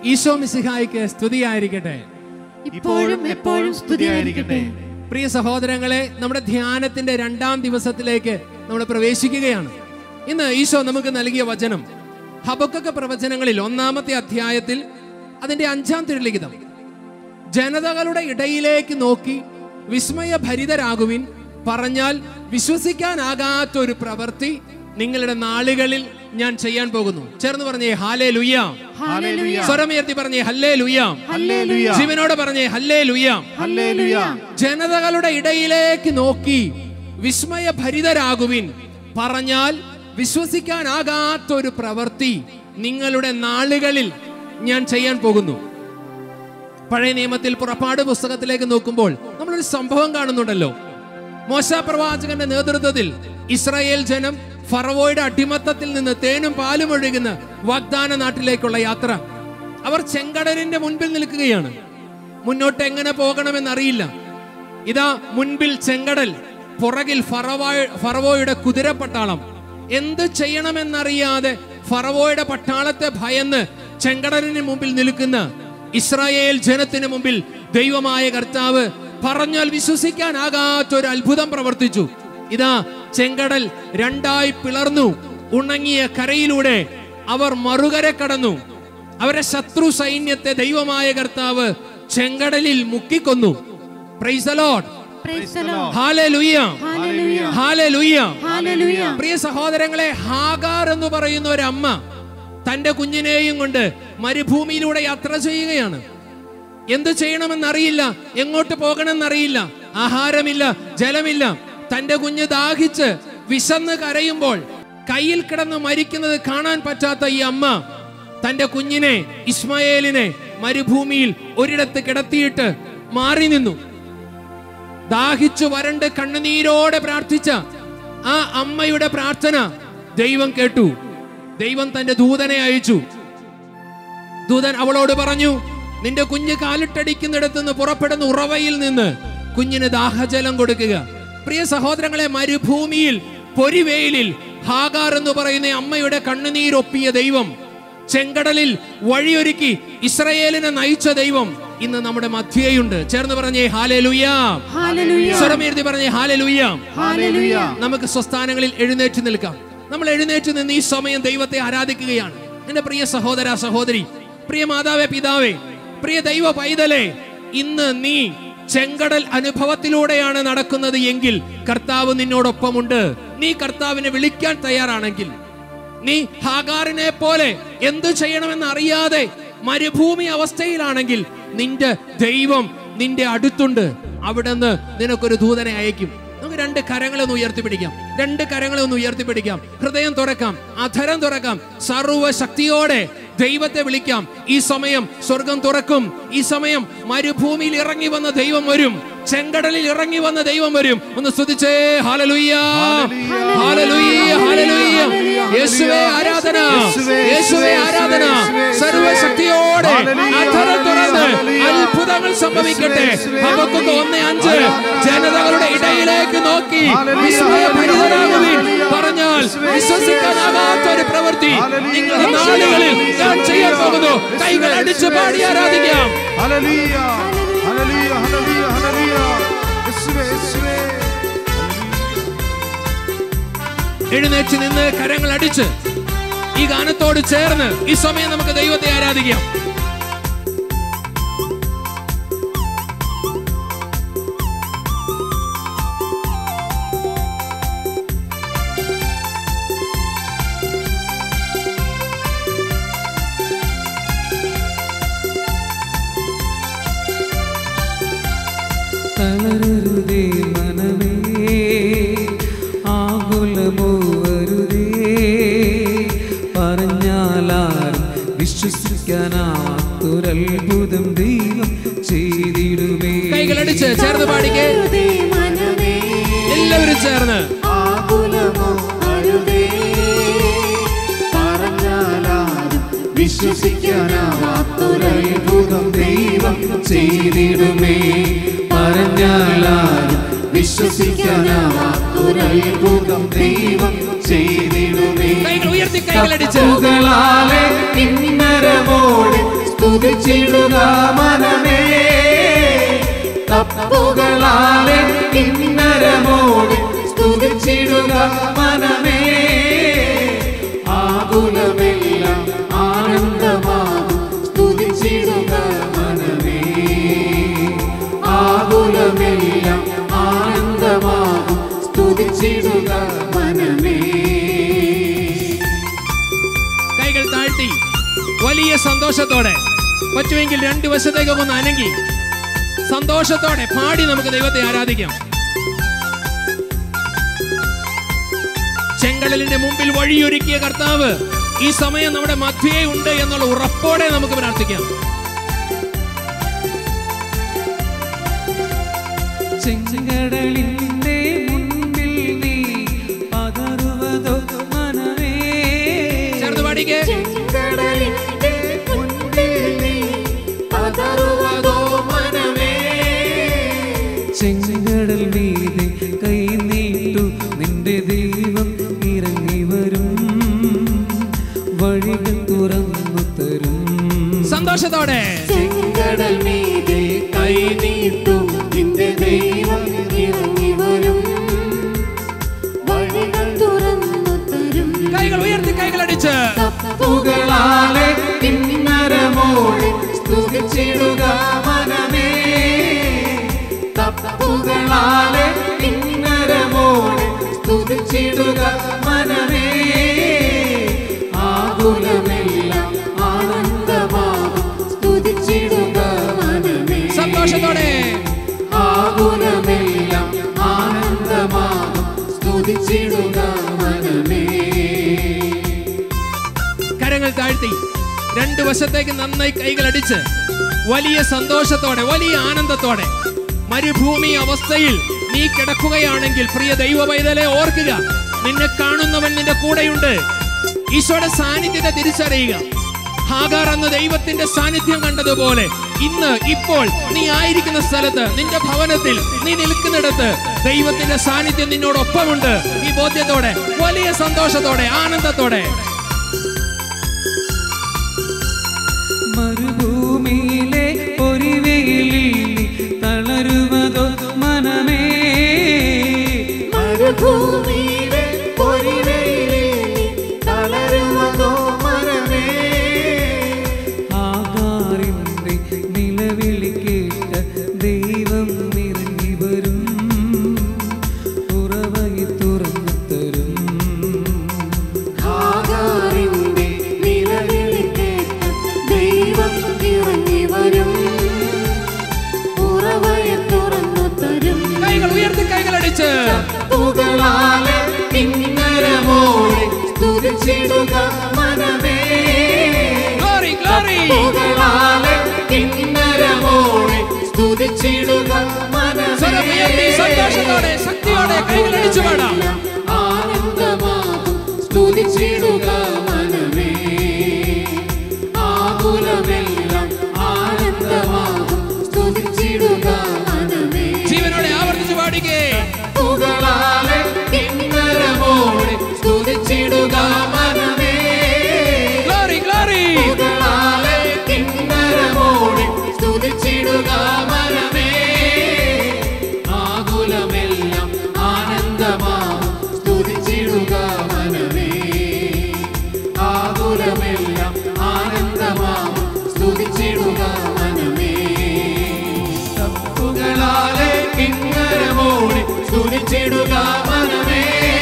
ഈശോ മിസിഹായിക്ക് സ്തുതിയായിരിക്കട്ടെ ഇപ്പോഴും എപ്പോഴും സ്തുതിയായിരിക്കട്ടെ പ്രിയ സഹോദരങ്ങളെ നമ്മുടെ ധ്യാനത്തിന്റെ രണ്ടാം ദിവസത്തിലേക്ക് നമ്മൾ പ്രവേശിക്കുകയാണ് ഇന്ന് ഈശോ നമുക്ക് നൽകിയ വചനം ഹബക്കൊക്കെ പ്രവചനങ്ങളിൽ ഒന്നാമത്തെ അധ്യായത്തിൽ അതിന്റെ അഞ്ചാം തിരുലിഖിതം ജനതകളുടെ ഇടയിലേക്ക് നോക്കി വിസ്മയഭരിതരാകുവിൻ പറഞ്ഞാൽ വിശ്വസിക്കാനാകാത്ത ഒരു പ്രവൃത്തി നിങ്ങളുടെ നാളുകളിൽ ഞാൻ ചെയ്യാൻ പോകുന്നു ചേർന്ന് പറഞ്ഞേ ഹാലേ ലുയ്യാം ഹല്ലേലൂയ സ്വരമുയർത്തി പറഞ്ഞേ ഹല്ലേ ലുയ്യാം ഹല്ലേലൂയ ജീവനോട് പറഞ്ഞേ ഹല്ലേ ലുയ്യാം ഹല്ലേലൂയ ജനതകളുടെ ഇടയിലേക്ക് നോക്കി വിസ്മയഭരിതരാകുവിൻ പറഞ്ഞാൽ വിശ്വസിക്കാനാകാത്ത ഒരു പ്രവൃത്തി നിങ്ങളുടെ നാളുകളിൽ ഞാൻ ചെയ്യാൻ പോകുന്നു പഴയ നിയമത്തിൽ പുറപ്പാട് പുസ്തകത്തിലേക്ക് നോക്കുമ്പോൾ നമ്മളൊരു സംഭവം കാണുന്നുണ്ടല്ലോ മോശ പ്രവാചകന്റെ നേതൃത്വത്തിൽ ഇസ്രായേൽ ജനം ഫറവോയുടെ അടിമത്തത്തിൽ നിന്ന് തേനും പാലും ഒഴുകുന്ന വാഗ്ദാന നാട്ടിലേക്കുള്ള യാത്ര അവർ ചെങ്കടലിന്റെ മുൻപിൽ നിൽക്കുകയാണ് മുന്നോട്ട് എങ്ങനെ പോകണമെന്നറിയില്ല ഇതാ മുൻപിൽ ചെങ്കടൽ പുറകിൽ ഫറവോ ഫറവോയുടെ കുതിരപ്പട്ടാളം എന്ത് ചെയ്യണമെന്നറിയാതെ ഫറവോയുടെ പട്ടാളത്തെ ഭയന്ന് ചെങ്കടലിന് മുമ്പിൽ നിൽക്കുന്ന ഇസ്രായേൽ ജനത്തിന് മുമ്പിൽ ദൈവമായ കർത്താവ് പറഞ്ഞാൽ വിശ്വസിക്കാനാകാത്ത ഒരു അത്ഭുതം പ്രവർത്തിച്ചു ഇതാ ചെങ്കടൽ രണ്ടായി പിളർന്നു ഉണങ്ങിയ കരയിലൂടെ അവർ മറുകര കടന്നു അവരെ ശത്രു സൈന്യത്തെ ദൈവമായ കർത്താവ് ചെങ്കടലിൽ മുക്കിക്കൊന്നു praise the Lord. Praise the Lord. Hallelujah hallelujah hallelujah hallelujah പ്രിയ സഹോദരങ്ങളെ ഹാഗാർ എന്ന് പറയുന്ന ഒരു അമ്മ തന്റെ കുഞ്ഞിനെയും കൊണ്ട് മരുഭൂമിയിലൂടെ യാത്ര ചെയ്യുകയാണ് എന്ത് ചെയ്യണമെന്നറിയില്ല എങ്ങോട്ട് പോകണമെന്നറിയില്ല ആഹാരമില്ല ജലമില്ല തന്റെ കുഞ്ഞ് ദാഹിച്ച് വിശന്ന് കരയുമ്പോൾ കയ്യിൽ കിടന്ന് മരിക്കുന്നത് കാണാൻ പറ്റാത്ത ഈ അമ്മ തന്റെ കുഞ്ഞിനെ ഇസ്മായേലിനെ മരുഭൂമിയിൽ ഒരിടത്ത് കിടത്തിയിട്ട് മാറി നിന്നു ദാഹിച്ചു വരണ്ട് കണ്ണുനീരോടെ പ്രാർത്ഥിച്ച ആ അമ്മയുടെ പ്രാർത്ഥന ദൈവം കേട്ടു ദൈവം തന്റെ ദൂതനെ അയച്ചു ദൂതൻ അവളോട് പറഞ്ഞു നിന്റെ കുഞ്ഞ് കാലിട്ടടിക്കുന്നിടത്ത് നിന്ന് പുറപ്പെടുന്ന ഉറവയിൽ നിന്ന് കുഞ്ഞിന് ദാഹജലം കൊടുക്കുക പ്രിയ സഹോദരങ്ങളെ മരുഭൂമിയിൽ പൊരിവേലിൽ ഹാഗാർ എന്ന് പറയുന്ന അമ്മയുടെ കണ്ണുനീരൊപ്പിയ ദൈവം ചെങ്കടലിൽ വഴിയൊരുക്കി ഇസ്രയേലിനെ നയിച്ച ദൈവം ഇന്ന് നമ്മുടെ മധ്യേയുണ്ട് ചേർന്ന് പറഞ്ഞേ ഹാലേ ലുയ്യാം ഹല്ലേലൂയ സ്വരമീർത്തി പറഞ്ഞേ ഹാലേ ലുയ്യാം ഹല്ലേലൂയ നമുക്ക് സ്വസ്ഥാനങ്ങളിൽ എഴുന്നേറ്റ് നിൽക്കാം നമ്മൾ എഴുന്നേറ്റ് നിന്ന് ഈ സമയം ദൈവത്തെ ആരാധിക്കുകയാണ് എന്റെ പ്രിയ സഹോദര സഹോദരി പ്രിയ മാതാവേ പിതാവേ പ്രിയ ദൈവ പൈതലേ ഇന്ന് നീ ചെങ്കടൽ അനുഭവത്തിലൂടെയാണ് നടക്കുന്നത് എങ്കിൽ കർത്താവ് നിന്നോടൊപ്പമുണ്ട് നീ കർത്താവിനെ വിളിക്കാൻ തയ്യാറാണെങ്കിൽ നീ ഹാഗാറിനെ പോലെ എന്തു ചെയ്യണമെന്ന് അറിയാതെ മരുഭൂമി അവസ്ഥയിലാണെങ്കിൽ നിന്റെ ദൈവം നിന്റെ അടുത്തുണ്ട് അവിടുന്ന് നിനക്കൊരു ദൂതനെ അയക്കും നമുക്ക് രണ്ട് കരങ്ങളെ ഒന്ന് ഉയർത്തിപ്പിടിക്കാം രണ്ട് കരങ്ങളെ ഒന്ന് ഉയർത്തിപ്പിടിക്കാം ഹൃദയം തുറക്കാം അധരം തുറക്കാം സർവശക്തിയോടെ ദൈവത്തെ വിളിക്കാം ഈ സമയം സ്വർഗം തുറക്കും ഈ സമയം മരുഭൂമിയിൽ ഇറങ്ങി വന്ന ദൈവം വരും ചെങ്കടലിൽ ഇറങ്ങി വന്ന ദൈവം വരും ഒന്ന് സ്തുതിച്ചേ ഹാലലുയ്യ ഹാലലുയ്യ ഹാലലുയ്യ യേശുവേ ആരാധന യേശുവേ ആരാധന സർവശക്തിയോടെ അധരം തുറന്ന് അത്ഭുതങ്ങൾ സംഭവിക്കട്ടെ ഹബക്കുക്ക് ഒന്ന് അഞ്ച് ജനതകളുടെ ഇടയിലേക്ക് നോക്കി വിസ്മയഭരിതരാകുവിൻ പറഞ്ഞാൽ വിശ്വസിക്കാനാകാത്ത ഒരു പ്രവൃത്തി നിങ്ങളുടെ നാളുകളിൽ ഞാൻ ചെയ്യാൻ പോകുന്നു കൈകൾ അടിച്ച് പാടി ആരാധിക്കാം ഹല്ലേലൂയ ഹല്ലേലൂയ ഹല്ലേലൂയ ഹല്ലേലൂയ യേശുവേ യേശുവേ എഴുന്നേറ്റ് നിന്ന് കരങ്ങൾ അടിച്ച് ഈ ഗാനത്തോട് ചേർന്ന് ഈ സമയം നമുക്ക് ദൈവത്തെ ആരാധിക്കാം തളരരുതേ മനമേ ആകുലമോ വരുതേ പറഞ്ഞാലാരും വിശ്വസിക്കാനാത്തൊരത്ഭുതം ദൈവം ചെയ്തിടുമേ കൈകളടിച്ച് ചേർന്ന് പാടിക്കേ ഹൃദയ മനമേ എല്ലാവരും ചേർന്ന് ആകുലമോ അരുതേ പറഞ്ഞാലാരും വിശ്വസിക്കാനാവാത്തൊരത്ഭുതം ദൈവം ചെയ്തിടുമേ പറഞ്ഞാലാരും വിശ്വസിക്കാനാവാത്തൊരത്ഭുതം ദൈവം ചെയ്തിടുമേ കൈകൾ ഉയർത്തി കൈകളടിച്ച് കൈകളാലെ കിന്നരമോടെ സ്തുതിച്ചിടുക മനമേ തപ്പുകളാലെ കിന്നരമോടെ സ്തുതിച്ചിടുക മനമേ ആകുലമെല്ലാം ആനന്ദമാകും സ്തുതിച്ചിടുക മനമേ ആകുലമെല്ലാം ആനന്ദമാകും സ്തുതിച്ചിടുക മനമേ കൈകൾ താഴ്ത്തി വലിയ സന്തോഷത്തോടെ പറ്റുമെങ്കിൽ രണ്ട് വശത്തേക്കൊക്കെ ഒന്ന് അനങ്ങി സന്തോഷത്തോടെ പാടി നമുക്ക് ദൈവത്തെ ആരാധിക്കാം ചെങ്കടലിന്റെ മുമ്പിൽ വഴിയൊരുക്കിയ കർത്താവ് ഈ സമയം നമ്മുടെ മധ്യേ ഉണ്ട് എന്നുള്ള ഉറപ്പോടെ നമുക്ക് പ്രാർത്ഥിക്കാം ചെങ്കടലിന്റെ മുൻപിൽ നീ പകരുവതോ മനമേ ചേർന്ന് പാടിക്കേ ചെങ്കടലിന്റെ മുൻപിൽ നീ പതറുവതോ മനമേ ചെങ്കടൽ മീതെ കൈ നീട്ടു നിന്റെ ദൈവം ഇറങ്ങി വരും വഴികൾ തുറന്നു തരും സന്തോഷത്തോടെ ചെങ്കടൽ മീതെ കൈ നീട്ടും നിന്റെ ദൈവം ഇറങ്ങി വരും വഴികൾ തുറന്നു തരും കൈകൾ ഉയർത്തി കൈകൾ അടിച്ച് തപ്പുകളാലെ കിന്നരമോടെ സ്തുതിച്ചിടുക മനമേ തപ്പുകളാലെ കിന്നരമോടെ സ്തുതിച്ചിടുക മനമേ ആകുലമെല്ലാം ആനന്ദമാകും സ്തുതിച്ചിടുക മനമേ സന്തോഷത്തോടെ ആകുലമെല്ലാം ആനന്ദമാകും സ്തുതിച്ചിടുക മനമേ കരങ്ങൾ താഴ്ത്തി രണ്ട് വശത്തേക്ക് നന്നായി കൈകൾ അടിച്ച് വലിയ സന്തോഷത്തോടെ വലിയ ആനന്ദത്തോടെ മരുഭൂമി അവസ്ഥയിൽ നീ കിടക്കുകയാണെങ്കിൽ പ്രിയ ദൈവ പൈതലെ ഓർക്കുക നിന്നെ കാണുന്നവൻ നിന്റെ കൂടെയുണ്ട് ഈശോയുടെ സാന്നിധ്യത്തെ തിരിച്ചറിയുക ഹാഗാർ എന്ന ദൈവത്തിന്റെ സാന്നിധ്യം കണ്ടതുപോലെ ഇന്ന് ഇപ്പോൾ നീ ആയിരിക്കുന്ന സ്ഥലത്ത് നിന്റെ ഭവനത്തിൽ നീ നിൽക്കുന്നിടത്ത് ദൈവത്തിന്റെ സാന്നിധ്യം നിന്നോടൊപ്പമുണ്ട് ഈ ബോധ്യത്തോടെ വലിയ സന്തോഷത്തോടെ ആനന്ദത്തോടെ മരുഭൂമിയിലെ പൊരിവെയിലിൽ തളരുവതോ മനമേ മരുഭൂമിയിലെ പൊരിവെയിലിൽ തളരുവതോ മനമേ ആകാറിന്റെ നിലവിളി കേട്ട ദൈവം ഇറങ്ങി വരും ഉറവയി തുറന്നു തരും ആകാറിന്റെ നിലവിളി കേട്ട് ദൈവം ഇറങ്ങി വരും ഉറവയെ തുറന്നു തരും കൈകൾ ഉയർത്തി കൈകളടിച്ച് പുകളാലെ കിന്നരമോടെ സ്തുതിച്ചിടുക മനമേ ഗ്ലോറി ഗ്ലോറി പുകളാലെ കിന്നരമോടെ സ്തുതിച്ചിടുക സ്വരമുയർത്തി സന്തോഷത്തോടെ ശക്തിയോടെ കൈകളടിച്ചു പാടാം ആനന്ദമാകും സ്തുതിച്ചിടുക മനമേ ആകുലമെല്ലാം ആനന്ദമാകും സ്തുതിച്ചിടുക മനമേ ജീവനോടെ ആവർത്തിച്ചു പാടിക്കേ പുകളാലെ കിന്നരമോടെ സ്തുതിച്ചിടുക മനമേ ഗ്ലോറി ഗ്ലോറി പുകളാലെ കിന്നരമോടെ സ്തുതിച്ചിടുക മനമേ ആകുലമെല്ലാം ആനന്ദമാകും സ്തുതിച്ചിടുക മനമേ ആകുലമെല്ലാം ആനന്ദമാകും സ്തുതിച്ചിടുക മനമേ തപ്പുകളാലെ കിന്നരമോടെ സ്തുതിച്ചിടുക മനമേ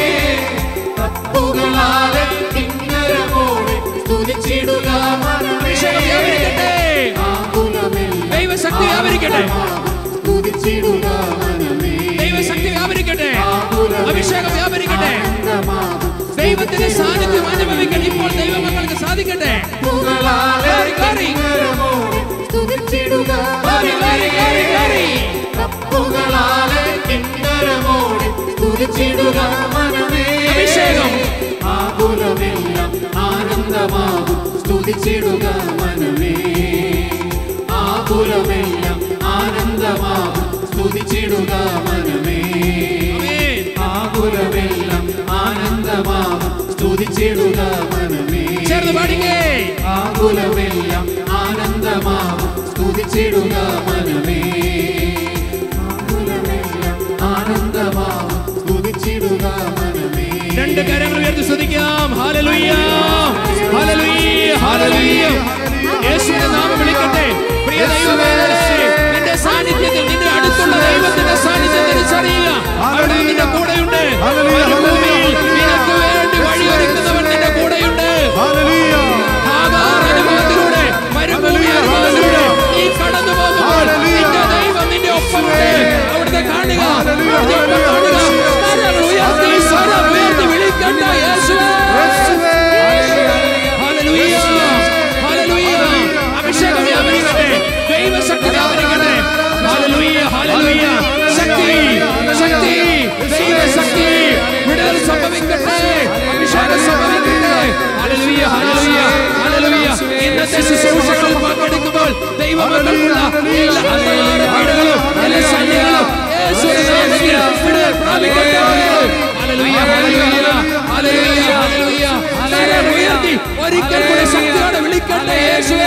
തപ്പുകളാലെ കിന്നരമോടെ സ്തുതിച്ചിടുക മനമേ അഭിഷേകം വ്യാപരിക്കട്ടെ ആകുലമെല്ലാം ദൈവശക്തി വ്യാപരിക്കട്ടെ സ്തുതിച്ചിടുക മനമേ ദൈവശക്തി വ്യാപരിക്കട്ടെ അഭിഷേകം വ്യാപരിക്കട്ടെ ആനന്ദമാകും ദൈവത്തിന്റെ സാന്നിധ്യം അനുഭവിക്കാൻ ഇപ്പോൾ ദൈവമക്കൾക്ക് സാധിക്കട്ടെ പുകളാലെ ഗ്ലോറി, ഗ്ലോറി. കിന്നരമോടെ സ്തുതിച്ചിടുക ഗ്ലോറി ഗ്ലോറി ഗ്ലോറി ഗ്ലോറി തപ്പുകളാലെ കിന്നരമോടെ സ്തുതിച്ചിടുക മനമേ അഭിഷേകം. ആകുലമെല്ലാം ആനന്ദമാകും സ്തുതിച്ചിടുക മനമേ ആകുലമെല്ലാം ആനന്ദമാകും സ്തുതിച്ചിടുക മനമേ ആമേൻ. ആകുലമെല്ലാം ആനന്ദമാകും സ്തുതിച്ചിടുക മനമേ ചേർന്ന് പാടിക്കേ ആകുലമെല്ലാം ആനന്ദമാകും സ്തുതിച്ചിടുക മനമേ ആകുലമെല്ലാം ആനന്ദമാകും സ്തുതിച്ചിടുക മനമേ രണ്ട് കരങ്ങൾ ഉയർത്തി സ്തുതിക്കാം ഹല്ലേലൂയ ഹല്ലേലൂയ ഹല്ലേലൂയ യേശുവിന്റെ നാമം വിളിക്കട്ടെ പ്രിയ ദൈവമേ നിന്റെ സാന്നിധ്യത്തിൽ നിന്റെ അടുത്തുള്ള ദൈവത്തിന്റെ സാന്നിധ്യം തിരിച്ചറിയുക അവിടെ നിന്റെ കൂടെയുണ്ട് മരുഭൂമിയിൽ നിനക്ക് വേണ്ടി വഴിയൊരുക്കുന്നവൻ നിന്റെ കൂടെയുണ്ട് ഹല്ലേലൂയ ആകാർ അനുഭവത്തിലൂടെ മരുഭൂമി അനുഭവത്തിലൂടെ നീ കടന്നു പോകുമ്പോൾ നിന്റെ ദൈവം നിന്റെ ഒപ്പമുണ്ട് അവിടുത്തെ കാണുക അവിടുത്തെ ഒപ്പം കാണുക സ്വരം ഉയർത്തി സ്വരം ഉയർത്തി വിളിക്കണ്ട യേശുവേ ഹല്ലേലൂയ ഹല്ലേലൂയ അഭിഷേകം വ്യാപരിക്കട്ടെ ദൈവശക്തി വ്യാപരിക്കട്ടെ ഹല്ലേലൂയ ഹല്ലേലൂയ ശക്തി ശക്തി ദൈവശക്തി വിടുതൽ സംഭവിക്കട്ടെ അഭിഷേകം സംഭവിക്കട്ടെ ഹല്ലേലൂയ ഹല്ലേലൂയ ഹല്ലേലൂയ ഇന്നത്തെ ശുശ്രൂഷകളിൽ പങ്കെടുക്കുമ്പോൾ ദൈവമക്കൾക്കുള്ള എല്ലാ അന്ധകാര പീഡകളും എല്ലാ ശല്യങ്ങളും യേശുവിന്റെ നാമത്തിൽ വിടുതൽ പ്രാപിക്കട്ടെ ഹല്ലേലൂയ ഹല്ലേലൂയ ഹല്ലേലൂയ ഹല്ലേലൂയ കരം ഉയർത്തി ഒരിക്കൽ കൂടെ ശക്തിയോടെ വിളിക്കട്ടെ യേശുവേ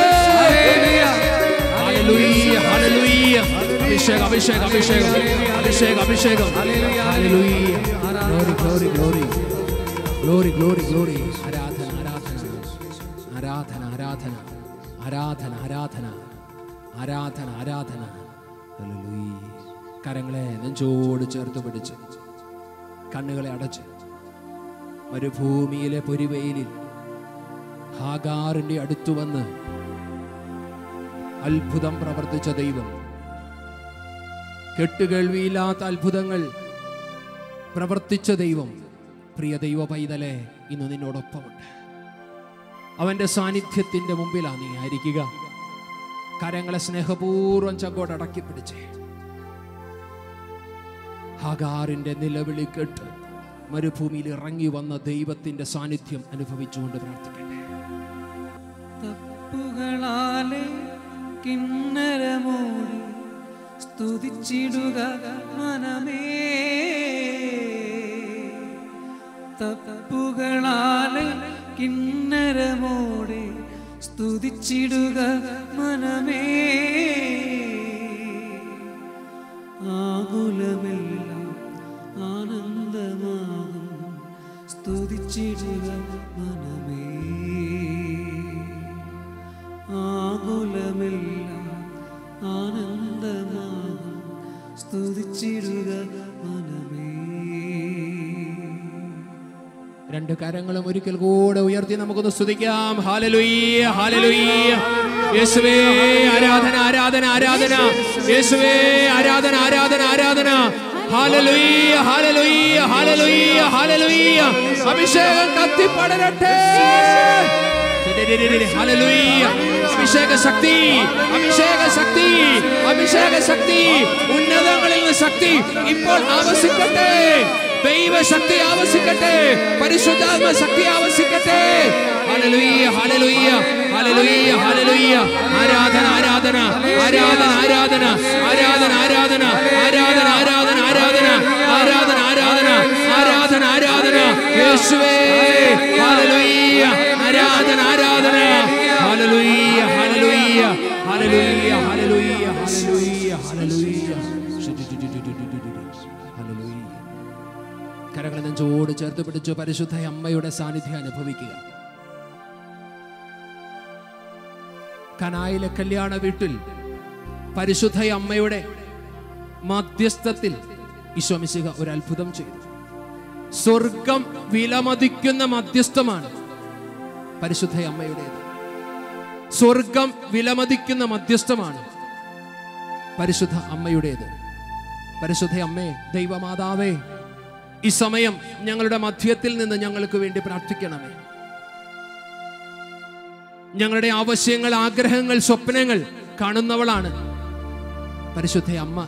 ഹല്ലേലൂയ ഹല്ലേലൂയ അഭിഷേകം അഭിഷേകം അഭിഷേകം അഭിഷേകം അഭിഷേകം hallelujah glory glory glory glory glory glory ആരാധന ആരാധന ആരാധന ആരാധന ആരാധന ആരാധന ആരാധന ആരാധന ഹല്ലേലൂയ കരങ്ങളെ നെഞ്ചോട് ചേർത്ത് പിടിച്ച് കണ്ണുകളെ അടച്ച് മരുഭൂമിയിലെ പൊരിവെയിലിൽ ഹാഗാറിന്റെ അടുത്തു വന്ന് അത്ഭുതം പ്രവർത്തിച്ച ദൈവം കെട്ടുകേൾവിയില്ലാത്ത അത്ഭുതങ്ങൾ പ്രവർത്തിച്ച ദൈവം പ്രിയ ദൈവ പൈതലെ ഇന്ന് നിന്നോടൊപ്പമുണ്ട് അവന്റെ സാന്നിധ്യത്തിന്റെ മുമ്പിലാണ് നീ ആയിരിക്കുക കരങ്ങളെ സ്നേഹപൂർവ്വം ചങ്കോട് അടക്കി പിടിച്ചേ ഹാഗാറിന്റെ നിലവിളി കേട്ട് മരുഭൂമിയിൽ ഇറങ്ങി വന്ന ദൈവത്തിന്റെ സാന്നിധ്യം അനുഭവിച്ചുകൊണ്ട് പ്രാർത്ഥിക്കട്ടെ തപ്പുകളാലെ കിന്നരമോടി സ്തുതിച്ചിടുക മനമേ തപ്പുകളാലെ കിന്നരമോടെ സ്തുതിച്ചിടുക മനമേ ആകുലമെല്ലാം ആനന്ദമാകും സ്തുതിച്ചിടുക മനമേ ആകുലമെല്ലാം ആനന്ദമാകും സ്തുതിച്ചിടുക മനമേ രണ്ട് കരങ്ങളും ഒരിക്കൽ കൂടെ ഉയർത്തി നമുക്കൊന്ന് സ്തുതിക്കാം ഹാലലുയ്യ ഹാലലുയ്യ യേശുവേ ആരാധന ആരാധന ആരാധന യേശുവേ ആരാധന ആരാധന ആരാധന ഹാലലുയ്യ ഹാലലുയ്യ ഹാലലുയ്യ ഹാലലുയ്യ അഭിഷേകം കത്തിപ്പടരട്ടെ ഹല്ലേലൂയ. അഭിഷേക ശക്തി അഭിഷേക ശക്തി അഭിഷേക ശക്തി ഉന്നതങ്ങളിൽ നിന്ന് ശക്തി ഇപ്പോൾ ആവസിക്കട്ടെ ദൈവശക്തി ആവസിക്കട്ടെ പരിശുദ്ധാത്മ ശക്തി ആവസിക്കട്ടെ ഹല്ലേലൂയ ഹല്ലേലൂയ ഹല്ലേലൂയ ഹല്ലേലൂയ ആരാധന ആരാധന ആരാധന ആരാധന ആരാധന ആരാധന ആരാധന ആരാധന ആരാധന ആരാധന ആരാധന ആരാധന ആരാധന യേശുവേ ഹല്ലേലൂയ ആരാധന ആരാധന hallelujah hallelujah hallelujah hallelujah hallelujah hallelujah hallelujah കരങ്ങൾ നെഞ്ചോട് ചേർത്ത് പിടിച്ച് പരിശുദ്ധ അമ്മയുടെ സാന്നിധ്യം അനുഭവിക്കുക കനായിലെ കല്യാണ വീട്ടിൽ പരിശുദ്ധ അമ്മയുടെ മധ്യസ്ഥത്തിൽ ഈശോമിശിക ഒരു അത്ഭുതം ചെയ്തു സ്വർഗം വിലമതിക്കുന്ന മധ്യസ്ഥമാണ് പരിശുദ്ധ അമ്മയുടേത് സ്വർഗം വിലമതിക്കുന്ന മധ്യസ്ഥമാണ് പരിശുദ്ധ അമ്മയുടേത് പരിശുദ്ധ അമ്മേ ദൈവമാതാവേ ഈ സമയം ഞങ്ങളുടെ മധ്യത്തിൽ നിന്ന് ഞങ്ങൾക്ക് വേണ്ടി പ്രാർത്ഥിക്കണമേ ഞങ്ങളുടെ ആവശ്യങ്ങൾ ആഗ്രഹങ്ങൾ സ്വപ്നങ്ങൾ കാണുന്നവളാണ് പരിശുദ്ധ അമ്മ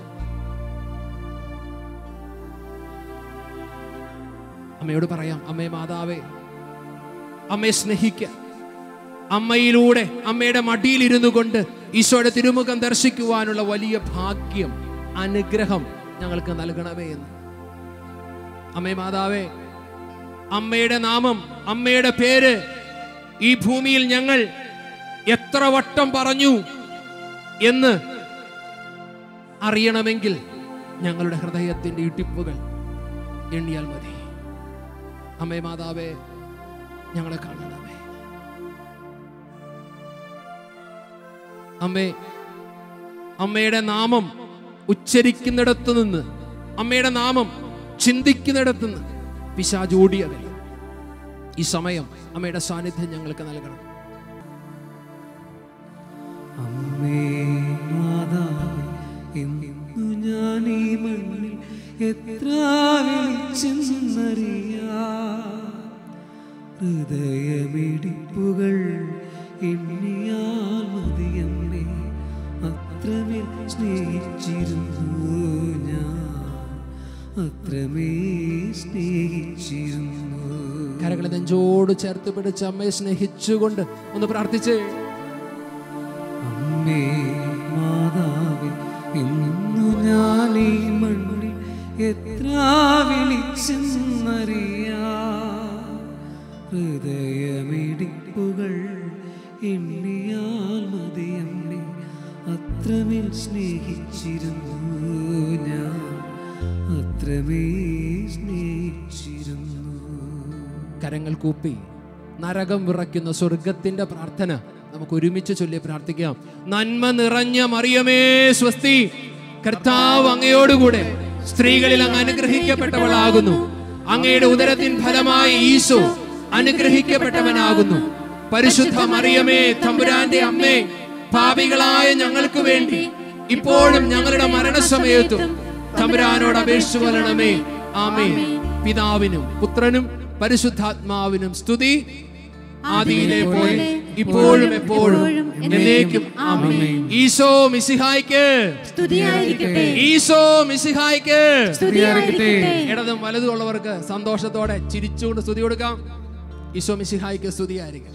അമ്മയോട് പറയാം അമ്മേ മാതാവേ അമ്മയെ സ്നേഹിക്കുക അമ്മയിലൂടെ അമ്മയുടെ മടിയിലിരുന്നു കൊണ്ട് ഈശോയുടെ തിരുമുഖം ദർശിക്കുവാനുള്ള വലിയ ഭാഗ്യം അനുഗ്രഹം ഞങ്ങൾക്ക് നൽകണമേ എന്ന് അമ്മേ മാതാവേ അമ്മയുടെ നാമം അമ്മയുടെ പേര് ഈ ഭൂമിയിൽ ഞങ്ങൾ എത്ര വട്ടം പറഞ്ഞു എന്ന് അറിയണമെങ്കിൽ ഞങ്ങളുടെ ഹൃദയത്തിന്റെ ഇട്ടിപ്പുകൾ എണ്ണിയാൽ മതി അമ്മേ മാതാവേ ഞങ്ങളെ കാണണമേ അമ്മേ അമ്മയുടെ നാമം ഉച്ചരിക്കുന്നിടത്തു നിന്ന് അമ്മയുടെ നാമം ചിന്തിക്കുന്നിടത്തു നിന്ന് പിശാജ് ഓടിയകലും ഈ സമയം അമ്മയുടെ സാന്നിധ്യം ഞങ്ങൾക്ക് നൽകണം അമ്മേ മാതാവേ ഇന്നു ഞാൻ ഈ മണ്ണിൽ എത്ര വിളിച്ചെന്നറിയാ ഹൃദയമിടിപ്പുകൾ എണ്ണിയാൽ മതിയമ്മേ അത്രമേൽ സ്നേഹിച്ചിരുന്നു ഞാൻ അത്രമേൽ സ്നേഹിച്ചിരുന്നു കരകളെ നെഞ്ചോട് ചേർത്ത് പിടിച്ച് അമ്മയെ സ്നേഹിച്ചുകൊണ്ട് ഒന്ന് പ്രാർത്ഥിച്ചേ അമ്മേ മാതാവേ ഇന്നു ഞാൻ ഈ മണ്ണിൽ എത്ര വിളിച്ചെന്നറിയാ ഹൃദയമിടിപ്പുകൾ എണ്ണിയാൽ മതിയമ്മേ അത്രമേൽ സ്നേഹിച്ചിരുന്നു ഞാൻ അത്രമേൽ സ്നേഹിച്ചിരുന്നു കരങ്ങൾ കൂപ്പി നരകം വിറയ്ക്കുന്ന സ്വർഗത്തിന്റെ പ്രാർത്ഥന നമുക്ക് ഒരുമിച്ച് ചൊല്ലി പ്രാർത്ഥിക്കാം നന്മ നിറഞ്ഞ മറിയമേ സ്വസ്തി കർത്താവ് അങ്ങയോടുകൂടെ സ്ത്രീകളിൽ അങ്ങ് അനുഗ്രഹിക്കപ്പെട്ടവളാകുന്നു അങ്ങയുടെ ഉദരത്തിൻ ഫലമായി ഈശോ അനുഗ്രഹിക്കപ്പെട്ടവനാകുന്നു പരിശുദ്ധ മറിയമേ തമ്പുരാന്റെ അമ്മേ പാപികളായ ഞങ്ങൾക്ക് വേണ്ടി ഇപ്പോഴും ഞങ്ങളുടെ മരണസമയത്തും തമ്പുരാനോട് അപേക്ഷിച്ചു കൊല്ലണമേ ആമേ പിതാവിനും പുത്രനും പരിശുദ്ധാത്മാവിനും സ്തുതി ആദിയിലെ പോലെ ഇപ്പോഴും എപ്പോഴും എന്നേക്കും ആമേൻ ഈശോ മിസിഹായ്ക്ക് സ്തുതിയായിരിക്കട്ടെ ഈശോ മിസിഹായ്ക്ക് സ്തുതിയായിരിക്കട്ടെ ഇടതും വലതും ഉള്ളവർക്ക് സന്തോഷത്തോടെ ചിരിച്ചുകൊണ്ട് സ്തുതി കൊടുക്കാം Isho മിസിഹായ്ക്ക് സ്തുതിയായിരിക്കും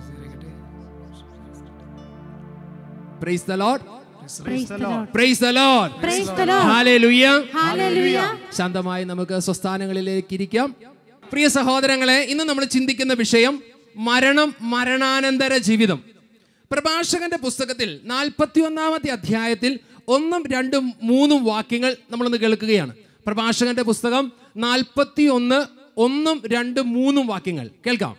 praise the Lord Praise the Lord. Praise the Lord Praise the Lord. Hallelujah Hallelujah. ശാന്തമായി നമുക്ക് സ്വസ്ഥാനങ്ങളിലേക്ക് ഇരിക്കാം പ്രിയ സഹോദരങ്ങളെ ഇന്ന് നമ്മൾ ചിന്തിക്കുന്ന വിഷയം മരണം മരണാനന്തര ജീവിതം പ്രഭാഷകന്റെ പുസ്തകത്തിൽ നാൽപ്പത്തി ഒന്നാമത്തെ അധ്യായത്തിൽ ഒന്നും രണ്ടും മൂന്നും വാക്യങ്ങൾ നമ്മളൊന്ന് കേൾക്കുകയാണ് പ്രഭാഷകന്റെ പുസ്തകം നാൽപ്പത്തി ഒന്ന് ഒന്നും രണ്ടും മൂന്നും വാക്യങ്ങൾ കേൾക്കാം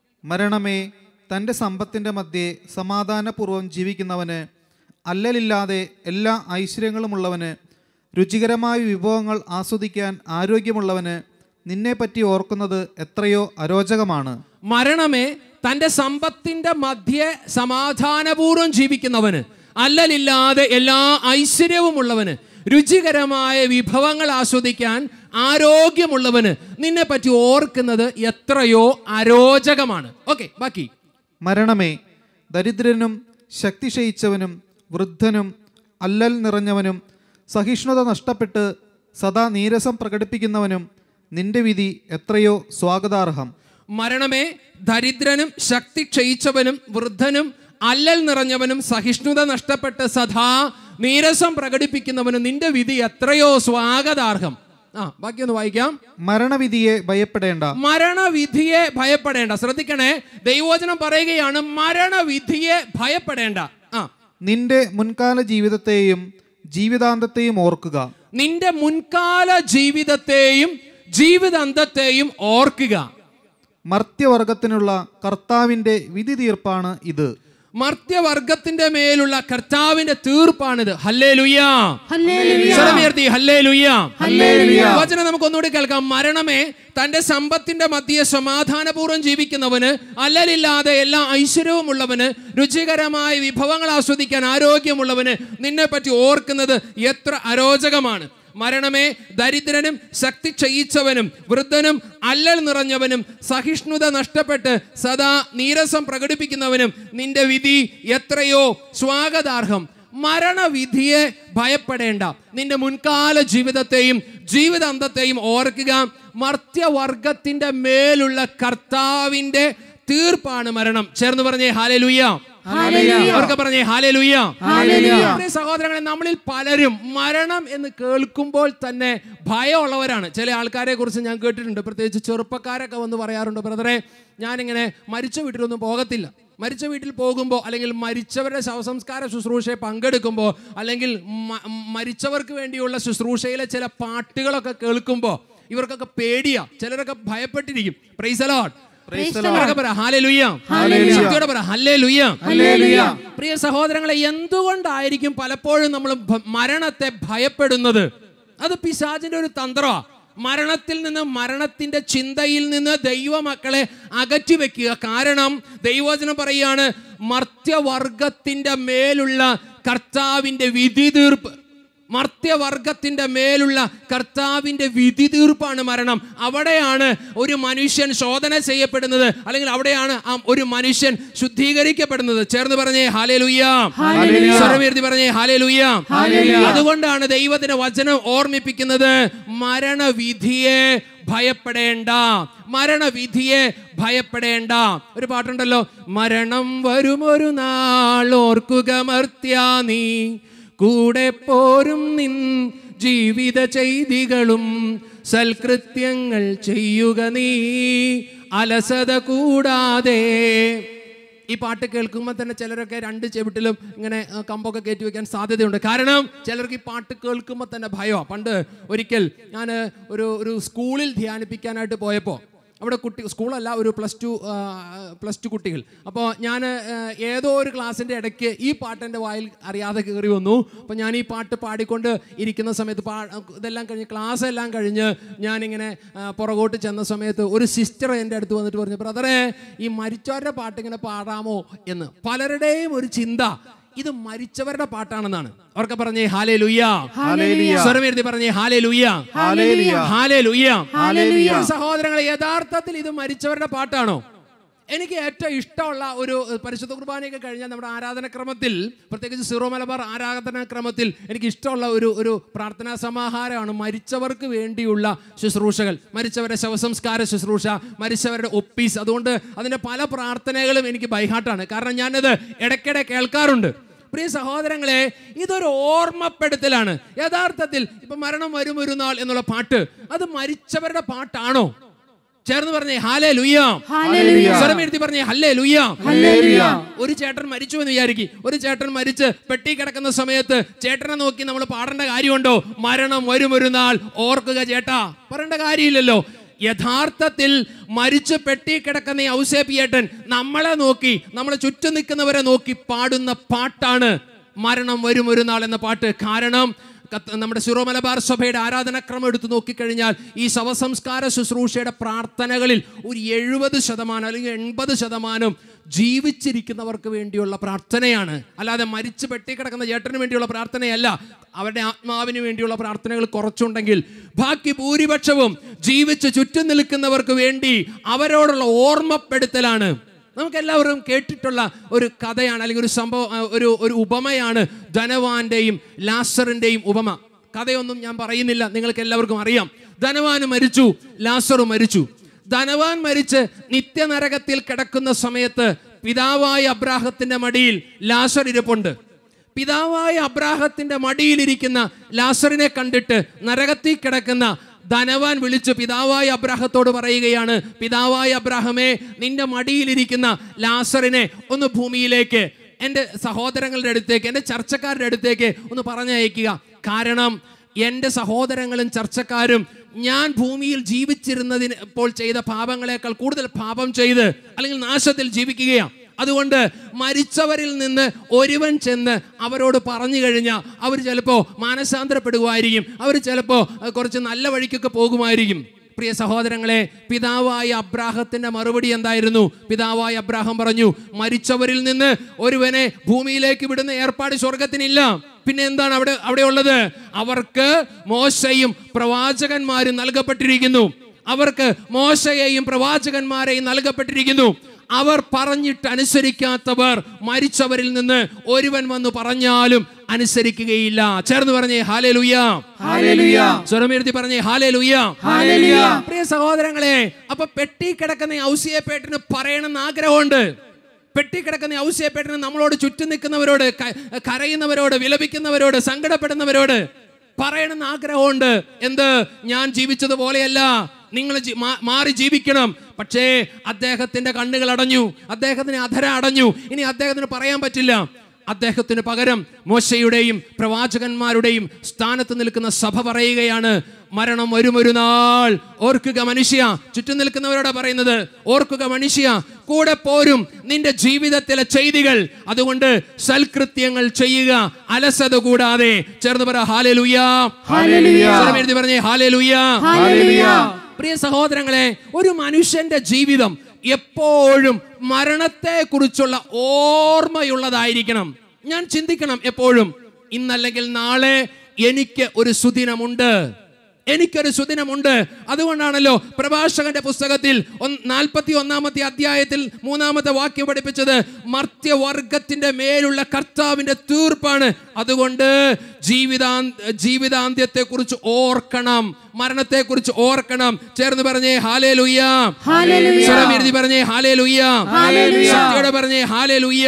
മരണമേ തൻ്റെ സമ്പത്തിൻ്റെ മധ്യേ സമാധാനപൂർവ്വം ജീവിക്കുന്നവന് അല്ലലില്ലാതെ എല്ലാ ഐശ്വര്യങ്ങളുമുള്ളവന് രുചികരമായ വിഭവങ്ങൾ ആസ്വദിക്കാൻ ആരോഗ്യമുള്ളവന് നിന്നെപ്പറ്റി ഓർക്കുന്നത് എത്രയോ അരോചകമാണ് മരണമേ തന്റെ സമ്പത്തിന്റെ മധ്യേ സമാധാനപൂർവ്വം ജീവിക്കുന്നവന് അല്ലലില്ലാതെ എല്ലാ ഐശ്വര്യവുമുള്ളവന് രുചികരമായ വിഭവങ്ങൾ ആസ്വദിക്കാൻ ആരോഗ്യമുള്ളവന് നിന്നെ പറ്റി ഓർക്കുന്നത് എത്രയോ അരോചകമാണ് ഓക്കെ ബാക്കി മരണമേ ദരിദ്രനും ശക്തി ക്ഷയിച്ചവനും വൃദ്ധനും അല്ലൽ നിറഞ്ഞവനും സഹിഷ്ണുത നഷ്ടപ്പെട്ട് സദാ നീരസം പ്രകടിപ്പിക്കുന്നവനും നിന്റെ വിധി എത്രയോ സ്വാഗതാർഹം മരണമേ ദരിദ്രനും ശക്തി ക്ഷയിച്ചവനും വൃദ്ധനും അല്ലൽ നിറഞ്ഞവനും സഹിഷ്ണുത നഷ്ടപ്പെട്ട് സദാ നീരസം പ്രകടിപ്പിക്കുന്നവനും നിന്റെ വിധി എത്രയോ സ്വാഗതാർഹം ആ ബാക്കി ഒന്ന് വായിക്കാം മരണവിധിയെ ഭയപ്പെടേണ്ട മരണവിധിയെ ഭയപ്പെടേണ്ട ശ്രദ്ധിക്കണേ ദൈവോചനം പറയുകയാണ് മരണവിധിയെ ഭയപ്പെടേണ്ട ആ നിന്റെ മുൻകാല ജീവിതത്തെയും ജീവിതാന്തത്തെയും ഓർക്കുക നിന്റെ മുൻകാല ജീവിതത്തെയും ജീവിതാന്തത്തെയും ഓർക്കുക മർത്യവർഗത്തിനുള്ള കർത്താവിന്റെ വിധി തീർപ്പാണ് ഇത് മർത്യവർഗത്തിന്റെ മേലുള്ള കർത്താവിന്റെ തീർപ്പാണിത് ഹല്ലേ ലുയ്യ ഹല്ലേലൂയ. സ്വരമുയർത്തി ഹല്ലേ ലുയ്യ ഹല്ലേലൂയ. വചനം നമുക്ക് ഒന്നുകൂടി കേൾക്കാം മരണമേ തന്റെ സമ്പത്തിന്റെ മധ്യ സമാധാനപൂർവ്വം ജീവിക്കുന്നവന് അല്ലലില്ലാതെ എല്ലാ ഐശ്വര്യവും ഉള്ളവന് രുചികരമായ വിഭവങ്ങൾ ആസ്വദിക്കാൻ ആരോഗ്യമുള്ളവന് നിന്നെ പറ്റി ഓർക്കുന്നത് എത്ര അരോചകമാണ് മരണമേ ദരിദ്രനും ശക്തി ക്ഷയിച്ചവനും വൃദ്ധനും അല്ലൽ നിറഞ്ഞവനും സഹിഷ്ണുത നഷ്ടപ്പെട്ട് സദാ നീരസം പ്രകടിപ്പിക്കുന്നവനും നിന്റെ വിധി എത്രയോ സ്വാഗതാർഹം മരണവിധിയെ ഭയപ്പെടേണ്ട നിന്റെ മുൻകാല ജീവിതത്തെയും ജീവിതാന്തത്തെയും ഓർക്കുക മർത്യവർഗത്തിന്റെ മേലുള്ള കർത്താവിന്റെ തീർപ്പാണ് മരണം ചേർന്ന് പറഞ്ഞേ ഹാലലുയ്യ അവർക്ക് പറഞ്ഞേ ഹാലലുയ്യ പ്രിയ സഹോദരങ്ങളെ നമ്മളിൽ പലരും മരണം എന്ന് കേൾക്കുമ്പോൾ തന്നെ ഭയമുള്ളവരാണ് ചില ആൾക്കാരെ കുറിച്ച് ഞാൻ കേട്ടിട്ടുണ്ട് പ്രത്യേകിച്ച് ചെറുപ്പക്കാരൊക്കെ വന്ന് പറയാറുണ്ട് ബ്രദറെ ഞാനിങ്ങനെ മരിച്ച വീട്ടിലൊന്നും പോകത്തില്ല മരിച്ച വീട്ടിൽ പോകുമ്പോൾ അല്ലെങ്കിൽ മരിച്ചവരുടെ ശവസംസ്കാര ശുശ്രൂഷയെ പങ്കെടുക്കുമ്പോൾ അല്ലെങ്കിൽ മ- മരിച്ചവർക്ക് വേണ്ടിയുള്ള ശുശ്രൂഷയിലെ ചില പാട്ടുകളൊക്കെ കേൾക്കുമ്പോൾ ഇവർക്കൊക്കെ പേടിയാ ചിലരൊക്കെ ഭയപ്പെട്ടിരിക്കും praise a lot Praise the Lord. അവരൊക്കെ പറ ഹാലേലുയ്യ Hallelujah. ശക്തിയോടെ പറ ഹല്ലേലൂയ്യ ഹല്ലേലൂയ. പ്രിയ സഹോദരങ്ങളെ എന്തുകൊണ്ടായിരിക്കും പലപ്പോഴും നമ്മൾ ഭ- മരണത്തെ ഭയപ്പെടുന്നത് അത് പിശാചിന്റെ ഒരു തന്ത്രമാണ് മരണത്തിൽ നിന്ന് മരണത്തിന്റെ ചിന്തയിൽ നിന്ന് ദൈവമക്കളെ അകറ്റി വെക്കുക കാരണം ദൈവവചനം പറയാണ് മർത്യവർഗത്തിന്റെ മേലുള്ള കർത്താവിന്റെ വിധി തീർപ്പ് മർത്യവർഗത്തിന്റെ മേലുള്ള കർത്താവിന്റെ വിധി തീർപ്പാണ് മരണം അവിടെയാണ് ഒരു മനുഷ്യൻ ശോധന ചെയ്യപ്പെടുന്നത് അല്ലെങ്കിൽ അവിടെയാണ് ആ ഒരു മനുഷ്യൻ ശുദ്ധീകരിക്കപ്പെടുന്നത് ചേർന്ന് പറഞ്ഞേ ഹാലേ ഹല്ലേലൂയ. സ്വരമീർത്തി പറഞ്ഞേ ഹാലേ ഹല്ലേലൂയ. അതുകൊണ്ടാണ് ദൈവത്തിന്റെ വചനം ഓർമ്മിപ്പിക്കുന്നത് മരണവിധിയെ ഭയപ്പെടേണ്ട മരണവിധിയെ ഭയപ്പെടേണ്ട ഒരു പാട്ടുണ്ടല്ലോ മരണം വരുമൊരു നാൾ ഓർക്കുക മർത്യ നീ കൂടെ പോരും നിൻ ജീവിത ചെയ്തികളും സൽകൃത്യങ്ങൾ ചെയ്യുക നീ അലസത കൂടാതെ ഈ പാട്ട് കേൾക്കുമ്പോൾ തന്നെ ചിലരൊക്കെ രണ്ട് ചെവിട്ടിലും ഇങ്ങനെ ആ, കമ്പൊക്കെ കയറ്റി വെക്കാൻ സാധ്യതയുണ്ട് കാരണം ചിലർക്ക് ഈ പാട്ട് കേൾക്കുമ്പോൾ തന്നെ ഭയമാണ് പണ്ട് ഒരിക്കൽ ഞാൻ ഒരു ഒരു സ്കൂളിൽ ധ്യാനിപ്പിക്കാനായിട്ട് പോയപ്പോൾ അവിടെ കുട്ടി സ്കൂളല്ല ഒരു പ്ലസ് ടു പ്ലസ് ടു കുട്ടികൾ അപ്പോൾ ഞാൻ ഏതോ ഒരു ക്ലാസ്സിൻ്റെ ഇടയ്ക്ക് ഈ പാട്ട് എൻ്റെ വായിൽ അറിയാതെ കയറി വന്നു അപ്പോൾ ഞാൻ ഈ പാട്ട് പാടിക്കൊണ്ട് ഇരിക്കുന്ന സമയത്ത് പാ ഇതെല്ലാം കഴിഞ്ഞ് ക്ലാസ് എല്ലാം കഴിഞ്ഞ് ഞാനിങ്ങനെ ആ, പുറകോട്ട് ചെന്ന സമയത്ത് ഒരു സിസ്റ്റർ എൻ്റെ അടുത്ത് വന്നിട്ട് പറഞ്ഞു ബ്രദറെ ഈ മരിച്ചവരുടെ പാട്ട് ഇങ്ങനെ പാടാമോ എന്ന് പലരുടെയും ഒരു ചിന്ത ഇത് മരിച്ചവരുടെ പാട്ടാണെന്നാണ് അവർക്ക് പറഞ്ഞേ ഹാലേ ലുയ്യ ഹല്ലേലൂയ. സ്വരമേർത്തി പറഞ്ഞേ ഹാലേ ലുയ്യ ഹല്ലേലൂയ. ഹാലേ ലുയ്യ ഹല്ലേലൂയ. സഹോദരങ്ങളെ യഥാർത്ഥത്തിൽ ഇത് മരിച്ചവരുടെ പാട്ടാണോ എനിക്ക് ഏറ്റവും ഇഷ്ടമുള്ള ഒരു ഏഹ്, പരിശുദ്ധ കുർബാനയൊക്കെ കഴിഞ്ഞാൽ നമ്മുടെ ആരാധനക്രമത്തിൽ പ്രത്യേകിച്ച് സീറോ മലബാർ ആരാധനാക്രമത്തിൽ എനിക്ക് ഇഷ്ടമുള്ള ഒരു ഒരു പ്രാർത്ഥനാ സമാഹാരമാണ് മരിച്ചവർക്ക് വേണ്ടിയുള്ള ശുശ്രൂഷകൾ മരിച്ചവരുടെ ശവസംസ്കാര ശുശ്രൂഷ മരിച്ചവരുടെ ഒപ്പീസ് അതുകൊണ്ട് അതിൻ്റെ പല പ്രാർത്ഥനകളും എനിക്ക് ബൈഹാട്ടാണ് കാരണം ഞാനത് ഇടയ്ക്കിടെ കേൾക്കാറുണ്ട് പ്രിയ സഹോദരങ്ങളെ ഇതൊരു ഓർമ്മപ്പെടുത്തലാണ് യഥാർത്ഥത്തിൽ ഇപ്പൊ മരണം വരും ഒരു നാൾ എന്നുള്ള പാട്ട് അത് മരിച്ചവരുടെ പാട്ടാണോ ചേർന്ന് പറഞ്ഞേ ഹാലേ ലുയ്യ ഹല്ലേലൂയ. സ്വരമെഴുതി പറഞ്ഞേ ഹല്ലേ ലുയ്യ ഹല്ലേലൂയ. ഒരു ചേട്ടൻ മരിച്ചു എന്ന് വിചാരിക്കും ഒരു ചേട്ടൻ മരിച്ച് പെട്ടി കിടക്കുന്ന സമയത്ത് ചേട്ടനെ നോക്കി നമ്മൾ പാടേണ്ട കാര്യമുണ്ടോ മരണം വരും ഒരു നാൾ ഓർക്കുക ചേട്ടാ പറയേണ്ട കാര്യമില്ലല്ലോ യഥാർത്ഥത്തിൽ മരിച്ച് പെട്ടി കിടക്കുന്ന ഈ ഔസേപ്പിയേട്ടൻ നമ്മളെ നോക്കി നമ്മളെ ചുറ്റും നിൽക്കുന്നവരെ നോക്കി പാടുന്ന പാട്ടാണ് മരണം വരും ഒരു നാൾ എന്ന പാട്ട് കാരണം കത്ത് നമ്മുടെ സിറോ മലബാർ സഭയുടെ ആരാധനാക്രമം എടുത്ത് നോക്കിക്കഴിഞ്ഞാൽ ഈ ശവസംസ്കാര ശുശ്രൂഷയുടെ പ്രാർത്ഥനകളിൽ ഒരു എഴുപത് ശതമാനം അല്ലെങ്കിൽ എൺപത് ശതമാനം ജീവിച്ചിരിക്കുന്നവർക്ക് വേണ്ടിയുള്ള പ്രാർത്ഥനയാണ് അല്ലാതെ മരിച്ചു പെട്ടിക്കിടക്കുന്ന ചേട്ടന് വേണ്ടിയുള്ള പ്രാർത്ഥനയല്ല അവരുടെ ആത്മാവിന് വേണ്ടിയുള്ള പ്രാർത്ഥനകൾ കുറച്ചുണ്ടെങ്കിൽ ബാക്കി ഭൂരിപക്ഷവും ജീവിച്ച് ചുറ്റും നിൽക്കുന്നവർക്ക് വേണ്ടി അവരോടുള്ള ഓർമ്മപ്പെടുത്തലാണ് നമുക്ക് എല്ലാവരും കേട്ടിട്ടുള്ള ഒരു കഥയാണ് അല്ലെങ്കിൽ ഒരു സംഭവം ആ, ഒരു ഒരു ഉപമയാണ് ധനവാന്റെയും ലാസറിന്റെയും ഉപമ കഥയൊന്നും ഞാൻ പറയുന്നില്ല നിങ്ങൾക്ക് എല്ലാവർക്കും അറിയാം ധനവാന് മരിച്ചു ലാസറു മരിച്ചു ധനവാൻ മരിച്ച് നിത്യനരകത്തിൽ കിടക്കുന്ന സമയത്ത് പിതാവായ അബ്രാഹത്തിന്റെ മടിയിൽ ലാസർ ഇരിപ്പുണ്ട് പിതാവായ അബ്രാഹത്തിന്റെ മടിയിലിരിക്കുന്ന ലാസറിനെ കണ്ടിട്ട് നരകത്തിൽ കിടക്കുന്ന ധനവാൻ വിളിച്ച് പിതാവായ അബ്രാഹത്തോട് പറയുകയാണ് പിതാവായ അബ്രാഹമേ നിന്റെ മടിയിലിരിക്കുന്ന ലാസറിനെ ഒന്ന് ഭൂമിയിലേക്ക് എൻ്റെ സഹോദരങ്ങളുടെ അടുത്തേക്ക് എൻ്റെ ചർച്ചക്കാരുടെ അടുത്തേക്ക് ഒന്ന് പറഞ്ഞയക്കുക കാരണം എൻ്റെ സഹോദരങ്ങളും ചർച്ചക്കാരും ഞാൻ ഭൂമിയിൽ ജീവിച്ചിരുന്നതിന് ഇപ്പോൾ ചെയ്ത പാപങ്ങളെക്കാൾ കൂടുതൽ പാപം ചെയ്ത് അല്ലെങ്കിൽ നാശത്തിൽ ജീവിക്കുകയാണ് അതുകൊണ്ട് മരിച്ചവരിൽ നിന്ന് ഒരുവൻ ചെന്ന് അവരോട് പറഞ്ഞു കഴിഞ്ഞാൽ അവർ ചിലപ്പോൾ മാനസാന്തരപ്പെടുമായിരിക്കും അവർ ചിലപ്പോൾ അഹ്, കുറച്ച് നല്ല വഴിക്കൊക്കെ പോകുമായിരിക്കും പ്രിയ സഹോദരങ്ങളെ പിതാവായ അബ്രാഹത്തിന്റെ മറുപടി എന്തായിരുന്നു പിതാവായ അബ്രാഹം പറഞ്ഞു മരിച്ചവരിൽ നിന്ന് ഒരുവനെ ഭൂമിയിലേക്ക് വിടുന്ന ഏർപ്പാട് സ്വർഗത്തിനില്ല പിന്നെ എന്താണ് അവിടെ അവിടെ ഉള്ളത് അവർക്ക് മോശയും പ്രവാചകന്മാരും നൽകപ്പെട്ടിരിക്കുന്നു അവർക്ക് മോശയെയും പ്രവാചകന്മാരെയും നൽകപ്പെട്ടിരിക്കുന്നു അവർ പറഞ്ഞിട്ട് അനുസരിക്കാത്തവർ മരിച്ചവരിൽ നിന്ന് ഒരുവൻ വന്ന് പറഞ്ഞാലും അനുസരിക്കുകയില്ല ചേർന്ന് പറഞ്ഞേ ഹാലേ ലുയ്യ ഹല്ലേലൂയ. സ്വരമെഴുതി പറഞ്ഞേ ഹാലേ ലുയ്യ ഹല്ലേലൂയ. പ്രിയ സഹോദരങ്ങളെ അപ്പൊ പെട്ടി കിടക്കുന്ന ഔസിയപ്പേട്ടിന് പറയണമെന്ന് ആഗ്രഹമുണ്ട് പെട്ടി കിടക്കുന്ന ഔസിയപ്പേട്ടിന് നമ്മളോട് ചുറ്റും നിൽക്കുന്നവരോട് ക- കരയുന്നവരോട് വിലപിക്കുന്നവരോട് സങ്കടപ്പെടുന്നവരോട് പറയണമെന്ന് ആഗ്രഹമുണ്ട് എന്ത് ഞാൻ ജീവിച്ചതുപോലെയല്ല നിങ്ങൾ ജി- മാ- മാറി ജീവിക്കണം പക്ഷേ അദ്ദേഹത്തിന്റെ കണ്ണുകൾ അടഞ്ഞു അദ്ദേഹത്തിന് അധര അടഞ്ഞു ഇനി അദ്ദേഹത്തിന് പറയാൻ പറ്റില്ല അദ്ദേഹത്തിന് പകരം മോശയുടെയും പ്രവാചകന്മാരുടെയും സ്ഥാനത്ത് നിൽക്കുന്ന സഭ പറയുകയാണ് മരണം വരും ഒരു നാൾ ഓർക്കുക മനുഷ്യ ചുറ്റും നിൽക്കുന്നവരോട് പറയുന്നത് ഓർക്കുക മനുഷ്യ കൂടെ പോരും നിന്റെ ജീവിതത്തിലെ ചെയ്തികൾ അതുകൊണ്ട് സൽകൃത്യങ്ങൾ ചെയ്യുക അലസത കൂടാതെ ചേർന്ന് പറ ഹാലേ ലുയ്യ ഹല്ലേലൂയ. എഴുതി പറഞ്ഞേ ഹാലേ ലുയ്യ ഹല്ലേലൂയ. പ്രിയ സഹോദരങ്ങളെ ഒരു മനുഷ്യന്റെ ജീവിതം എപ്പോഴും മരണത്തെ കുറിച്ചുള്ള ഓർമ്മയുള്ളതായിരിക്കണം ഞാൻ ചിന്തിക്കണം എപ്പോഴും ഇന്നല്ലെങ്കിൽ നാളെ എനിക്ക് ഒരു സുദിനമുണ്ട് എനിക്കൊരു സുദിനമുണ്ട് അതുകൊണ്ടാണല്ലോ പ്രഭാഷകന്റെ പുസ്തകത്തിൽ നാൽപ്പത്തി ഒന്നാമത്തെ അധ്യായത്തിൽ മൂന്നാമത്തെ വാക്യം പഠിപ്പിച്ചത് മർത്യവർഗത്തിന്റെ മേലുള്ള കർത്താവിന്റെ തീർപ്പാണ് അതുകൊണ്ട് ജീവിതാ ജീവിതാന്ത്യത്തെ കുറിച്ച് ഓർക്കണം മരണത്തെ കുറിച്ച് ഓർക്കണം ചേർന്ന് പറഞ്ഞേ ഹാലേ ലുയ്യ സ്വരം എഴുതി പറഞ്ഞേ ഹാലേ ലുയ്യ ശക്തിയോടെ പറഞ്ഞേ ഹാലേ ലുയ്യ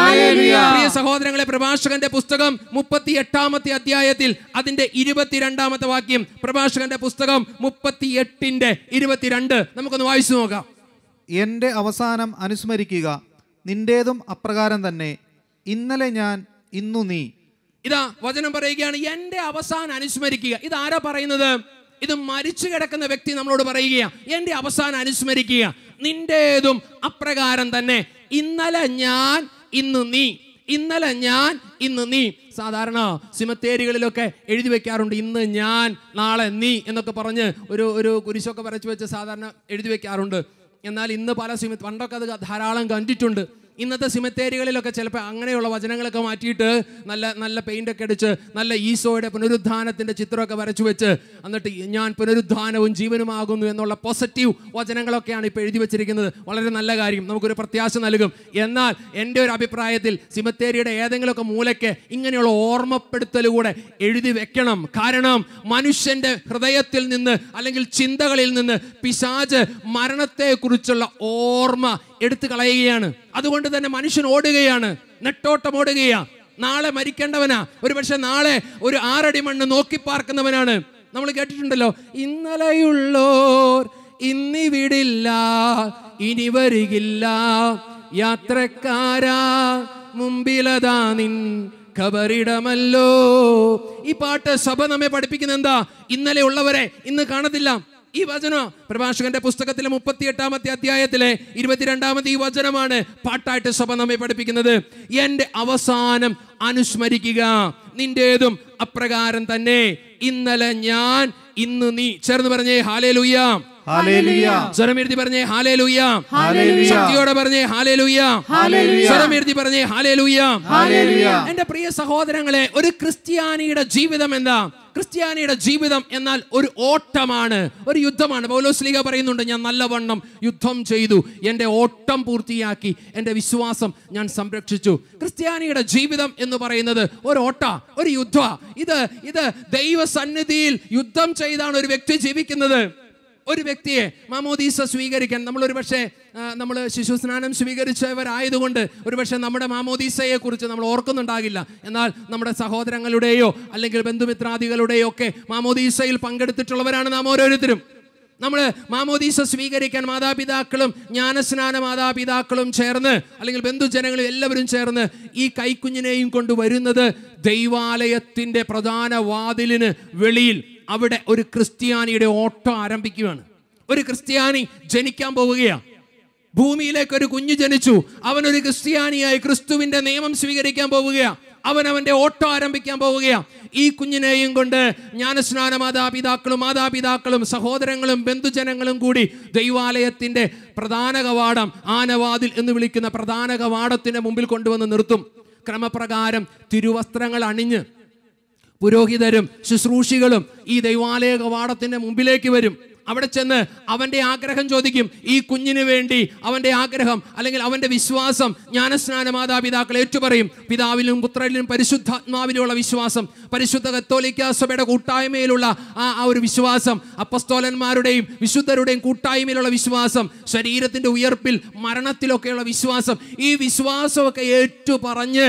പ്രിയ സഹോദരങ്ങളെ പ്രഭാഷകന്റെ പുസ്തകം മുപ്പത്തി എട്ടാമത്തെ അധ്യായത്തിൽ അതിന്റെ ഇരുപത്തിരണ്ടാമത്തെ വാക്യം പ്രഭാഷകന്റെ പുസ്തകം മുപ്പത്തി എട്ടിന്റെ ഇരുപത്തിരണ്ട് നമുക്കൊന്ന് വായിച്ചു നോക്കാം എൻ്റെ അവസാനം അനുസ്മരിക്കുക നിന്റേതും അപ്രകാരം തന്നെ ഇന്നലെ ഞാൻ ഇന്നു നീ ഇതാ വചനം പറയുകയാണ് എന്റെ അവസാനം അനുസ്മരിക്കുക ഇത് ആരാ പറയുന്നത് ഇത് മരിച്ചു കിടക്കുന്ന വ്യക്തി നമ്മളോട് പറയുക എന്റെ അവസാനം അനുസ്മരിക്കുക നിന്റേതും അപ്രകാരം തന്നെ ഇന്നലെ ഞാൻ ഇന്ന് നീ ഇന്നലെ ഞാൻ ഇന്ന് നീ സാധാരണ സിമത്തേരികളിലൊക്കെ എഴുതി വെക്കാറുണ്ട് ഇന്ന് ഞാൻ നാളെ നീ എന്നൊക്കെ പറഞ്ഞ് ഒരു ഒരു കുരിശൊക്കെ വരച്ചു വെച്ച് സാധാരണ എഴുതി വെക്കാറുണ്ട് എന്നാൽ ഇന്ന് പല സിമ പണ്ടൊക്കെ അത് ധാരാളം കണ്ടിട്ടുണ്ട് ഇന്നത്തെ സിമത്തേരികളിലൊക്കെ ചിലപ്പോൾ അങ്ങനെയുള്ള വചനങ്ങളൊക്കെ മാറ്റിയിട്ട് നല്ല നല്ല പെയിന്റ് ഒക്കെ അടിച്ച് നല്ല ഈശോയുടെ പുനരുദ്ധാനത്തിന്റെ ചിത്രമൊക്കെ വരച്ചു വെച്ച് എന്നിട്ട് ഞാൻ പുനരുദ്ധാനവും ജീവനുമാകുന്നു എന്നുള്ള പോസിറ്റീവ് വചനങ്ങളൊക്കെയാണ് ഇപ്പോൾ എഴുതി വെച്ചിരിക്കുന്നത് വളരെ നല്ല കാര്യം നമുക്കൊരു പ്രത്യാശ നൽകും എന്നാൽ എൻ്റെ ഒരു അഭിപ്രായത്തിൽ സിമത്തേരിയുടെ ഏതെങ്കിലുമൊക്കെ മൂലയ്ക്ക് ഇങ്ങനെയുള്ള ഓർമ്മപ്പെടുത്തലുകൂടെ എഴുതി വെക്കണം കാരണം മനുഷ്യന്റെ ഹൃദയത്തിൽ നിന്ന് അല്ലെങ്കിൽ ചിന്തകളിൽ നിന്ന് പിശാജ് മരണത്തെക്കുറിച്ചുള്ള ഓർമ്മ എടുത്തു കളയുകയാണ് അതുകൊണ്ട് തന്നെ മനുഷ്യൻ ഓടുകയാണ് നെട്ടോട്ടം ഓടുകയാ നാളെ മരിക്കേണ്ടവനാ ഒരു പക്ഷെ നാളെ ഒരു ആറടി മണ്ണ് നോക്കി പാർക്കുന്നവനാണ് നമ്മൾ കേട്ടിട്ടുണ്ടല്ലോ ഇന്നലെയുള്ളോർ ഇന്നിവിടില്ല ഇനി വരികില്ല യാത്രക്കാരാ മുമ്പിലതാ നിൻ ഖബറിടമല്ലോ ഈ പാട്ട് സഭ നമ്മെ പഠിപ്പിക്കുന്ന എന്താ ഇന്നലെ ഉള്ളവരെ ഇന്ന് കാണത്തില്ല ഈ വചനം പ്രഭാഷകന്റെ പുസ്തകത്തിലെ മുപ്പത്തി എട്ടാമത്തെ അധ്യായത്തിലെ ഇരുപത്തിരണ്ടാമത്തെ ഈ വചനമാണ് പാട്ടായിട്ട് സഭ നമ്മെ പഠിപ്പിക്കുന്നത് എന്റെ അവസാനം അനുസ്മരിക്കുക നിന്റേതും അപ്രകാരം തന്നെ ഇന്നലെ ഞാൻ ഇന്ന് നീ ചേർന്ന് പറഞ്ഞേ ഹാലേ ലുയ്യ ഹല്ലേലൂയ. സ്വരമെഴുതി പറഞ്ഞേ ഹാലേ ലുയ്യ ഹല്ലേലൂയ. ശക്തിയോടെ പറഞ്ഞേ ഹാലേ ലുയ്യ ഹല്ലേലൂയ. സ്വരമെഴുതി പറഞ്ഞേ ഹാലേ ലുയ്യ ഹല്ലേലൂയ. എന്റെ പ്രിയ സഹോദരങ്ങളെ ഒരു ക്രിസ്ത്യാനിയുടെ ജീവിതം എന്താ ക്രിസ്ത്യാനിയുടെ ജീവിതം എന്നാൽ ഒരു ഓട്ടമാണ് ഒരു യുദ്ധമാണ് പൗലോസ്ലീഗ പറയുന്നുണ്ട് ഞാൻ നല്ലവണ്ണം യുദ്ധം ചെയ്തു എൻ്റെ ഓട്ടം പൂർത്തിയാക്കി എൻ്റെ വിശ്വാസം ഞാൻ സംരക്ഷിച്ചു ക്രിസ്ത്യാനിയുടെ ജീവിതം എന്ന് പറയുന്നത് ഒരു ഓട്ട ഒരു യുദ്ധ ഇത് ഇത് ദൈവസന്നിധിയിൽ യുദ്ധം ചെയ്താണ് ഒരു വ്യക്തി ജീവിക്കുന്നത് ഒരു വ്യക്തിയെ മാമോദീസ സ്വീകരിക്കാൻ നമ്മൾ ഒരു പക്ഷേ നമ്മൾ ശിശുസ്നാനം സ്വീകരിച്ചവരായതുകൊണ്ട് ഒരു പക്ഷേ നമ്മുടെ മാമോദീസയെ കുറിച്ച് നമ്മൾ ഓർക്കുന്നുണ്ടാകില്ല എന്നാൽ നമ്മുടെ സഹോദരങ്ങളുടെയോ അല്ലെങ്കിൽ ബന്ധുമിത്രാദികളുടെയോ ഒക്കെ മാമോദീസയിൽ പങ്കെടുത്തിട്ടുള്ളവരാണ് നാം ഓരോരുത്തരും നമ്മൾ മാമോദീസ സ്വീകരിക്കാൻ മാതാപിതാക്കളും ജ്ഞാനസ്നാന മാതാപിതാക്കളും ചേർന്ന് അല്ലെങ്കിൽ ബന്ധുജനങ്ങളും എല്ലാവരും ചേർന്ന് ഈ കൈക്കുഞ്ഞിനെയും കൊണ്ട് വരുന്നത് ദൈവാലയത്തിൻ്റെ പ്രധാന വാതിലിന് വെളിയിൽ അവിടെ ഒരു ക്രിസ്ത്യാനിയുടെ ഓട്ടം ആരംഭിക്കുകയാണ് ഒരു ക്രിസ്ത്യാനി ജനിക്കാൻ പോവുകയാണ് ഭൂമിയിലേക്ക് ഒരു കുഞ്ഞു ജനിച്ചു അവൻ ഒരു ക്രിസ്ത്യാനിയായി ക്രിസ്തുവിന്റെ നിയമം സ്വീകരിക്കാൻ പോവുകയാ അവൻ അവന്റെ ഓട്ടം ആരംഭിക്കാൻ പോവുകയാ ഈ കുഞ്ഞിനെയും കൊണ്ട് ജ്ഞാനസ്നാന മാതാപിതാക്കളും മാതാപിതാക്കളും സഹോദരങ്ങളും ബന്ധുജനങ്ങളും കൂടി ദൈവാലയത്തിന്റെ പ്രധാന കവാടം ആനവാതിൽ എന്ന് വിളിക്കുന്ന പ്രധാന കവാടത്തിന്റെ മുമ്പിൽ കൊണ്ടുവന്ന് നിർത്തും ക്രമപ്രകാരം തിരുവസ്ത്രങ്ങൾ അണിഞ്ഞ് പുരോഹിതരും ശുശ്രൂഷികളും ഈ ദൈവാലയ കവാടത്തിന്റെ മുമ്പിലേക്ക് വരും അവിടെ ചെന്ന് അവന്റെ ആഗ്രഹം ചോദിക്കും ഈ കുഞ്ഞിന് വേണ്ടി അവന്റെ ആഗ്രഹം അല്ലെങ്കിൽ അവന്റെ വിശ്വാസം ജ്ഞാനസ്നാന മാതാപിതാക്കൾ ഏറ്റുപറയും പിതാവിലും പുത്രനിലും പരിശുദ്ധാത്മാവിലുള്ള വിശ്വാസം പരിശുദ്ധ കത്തോലിക്ക സഭയുടെ കൂട്ടായ്മയിലുള്ള ആ ആ ഒരു വിശ്വാസം അപ്പസ്തോലന്മാരുടെയും വിശുദ്ധരുടെയും കൂട്ടായ്മയിലുള്ള വിശ്വാസം ശരീരത്തിന്റെ ഉയർപ്പിൽ മരണത്തിലൊക്കെയുള്ള വിശ്വാസം ഈ വിശ്വാസമൊക്കെ ഏറ്റു പറഞ്ഞ്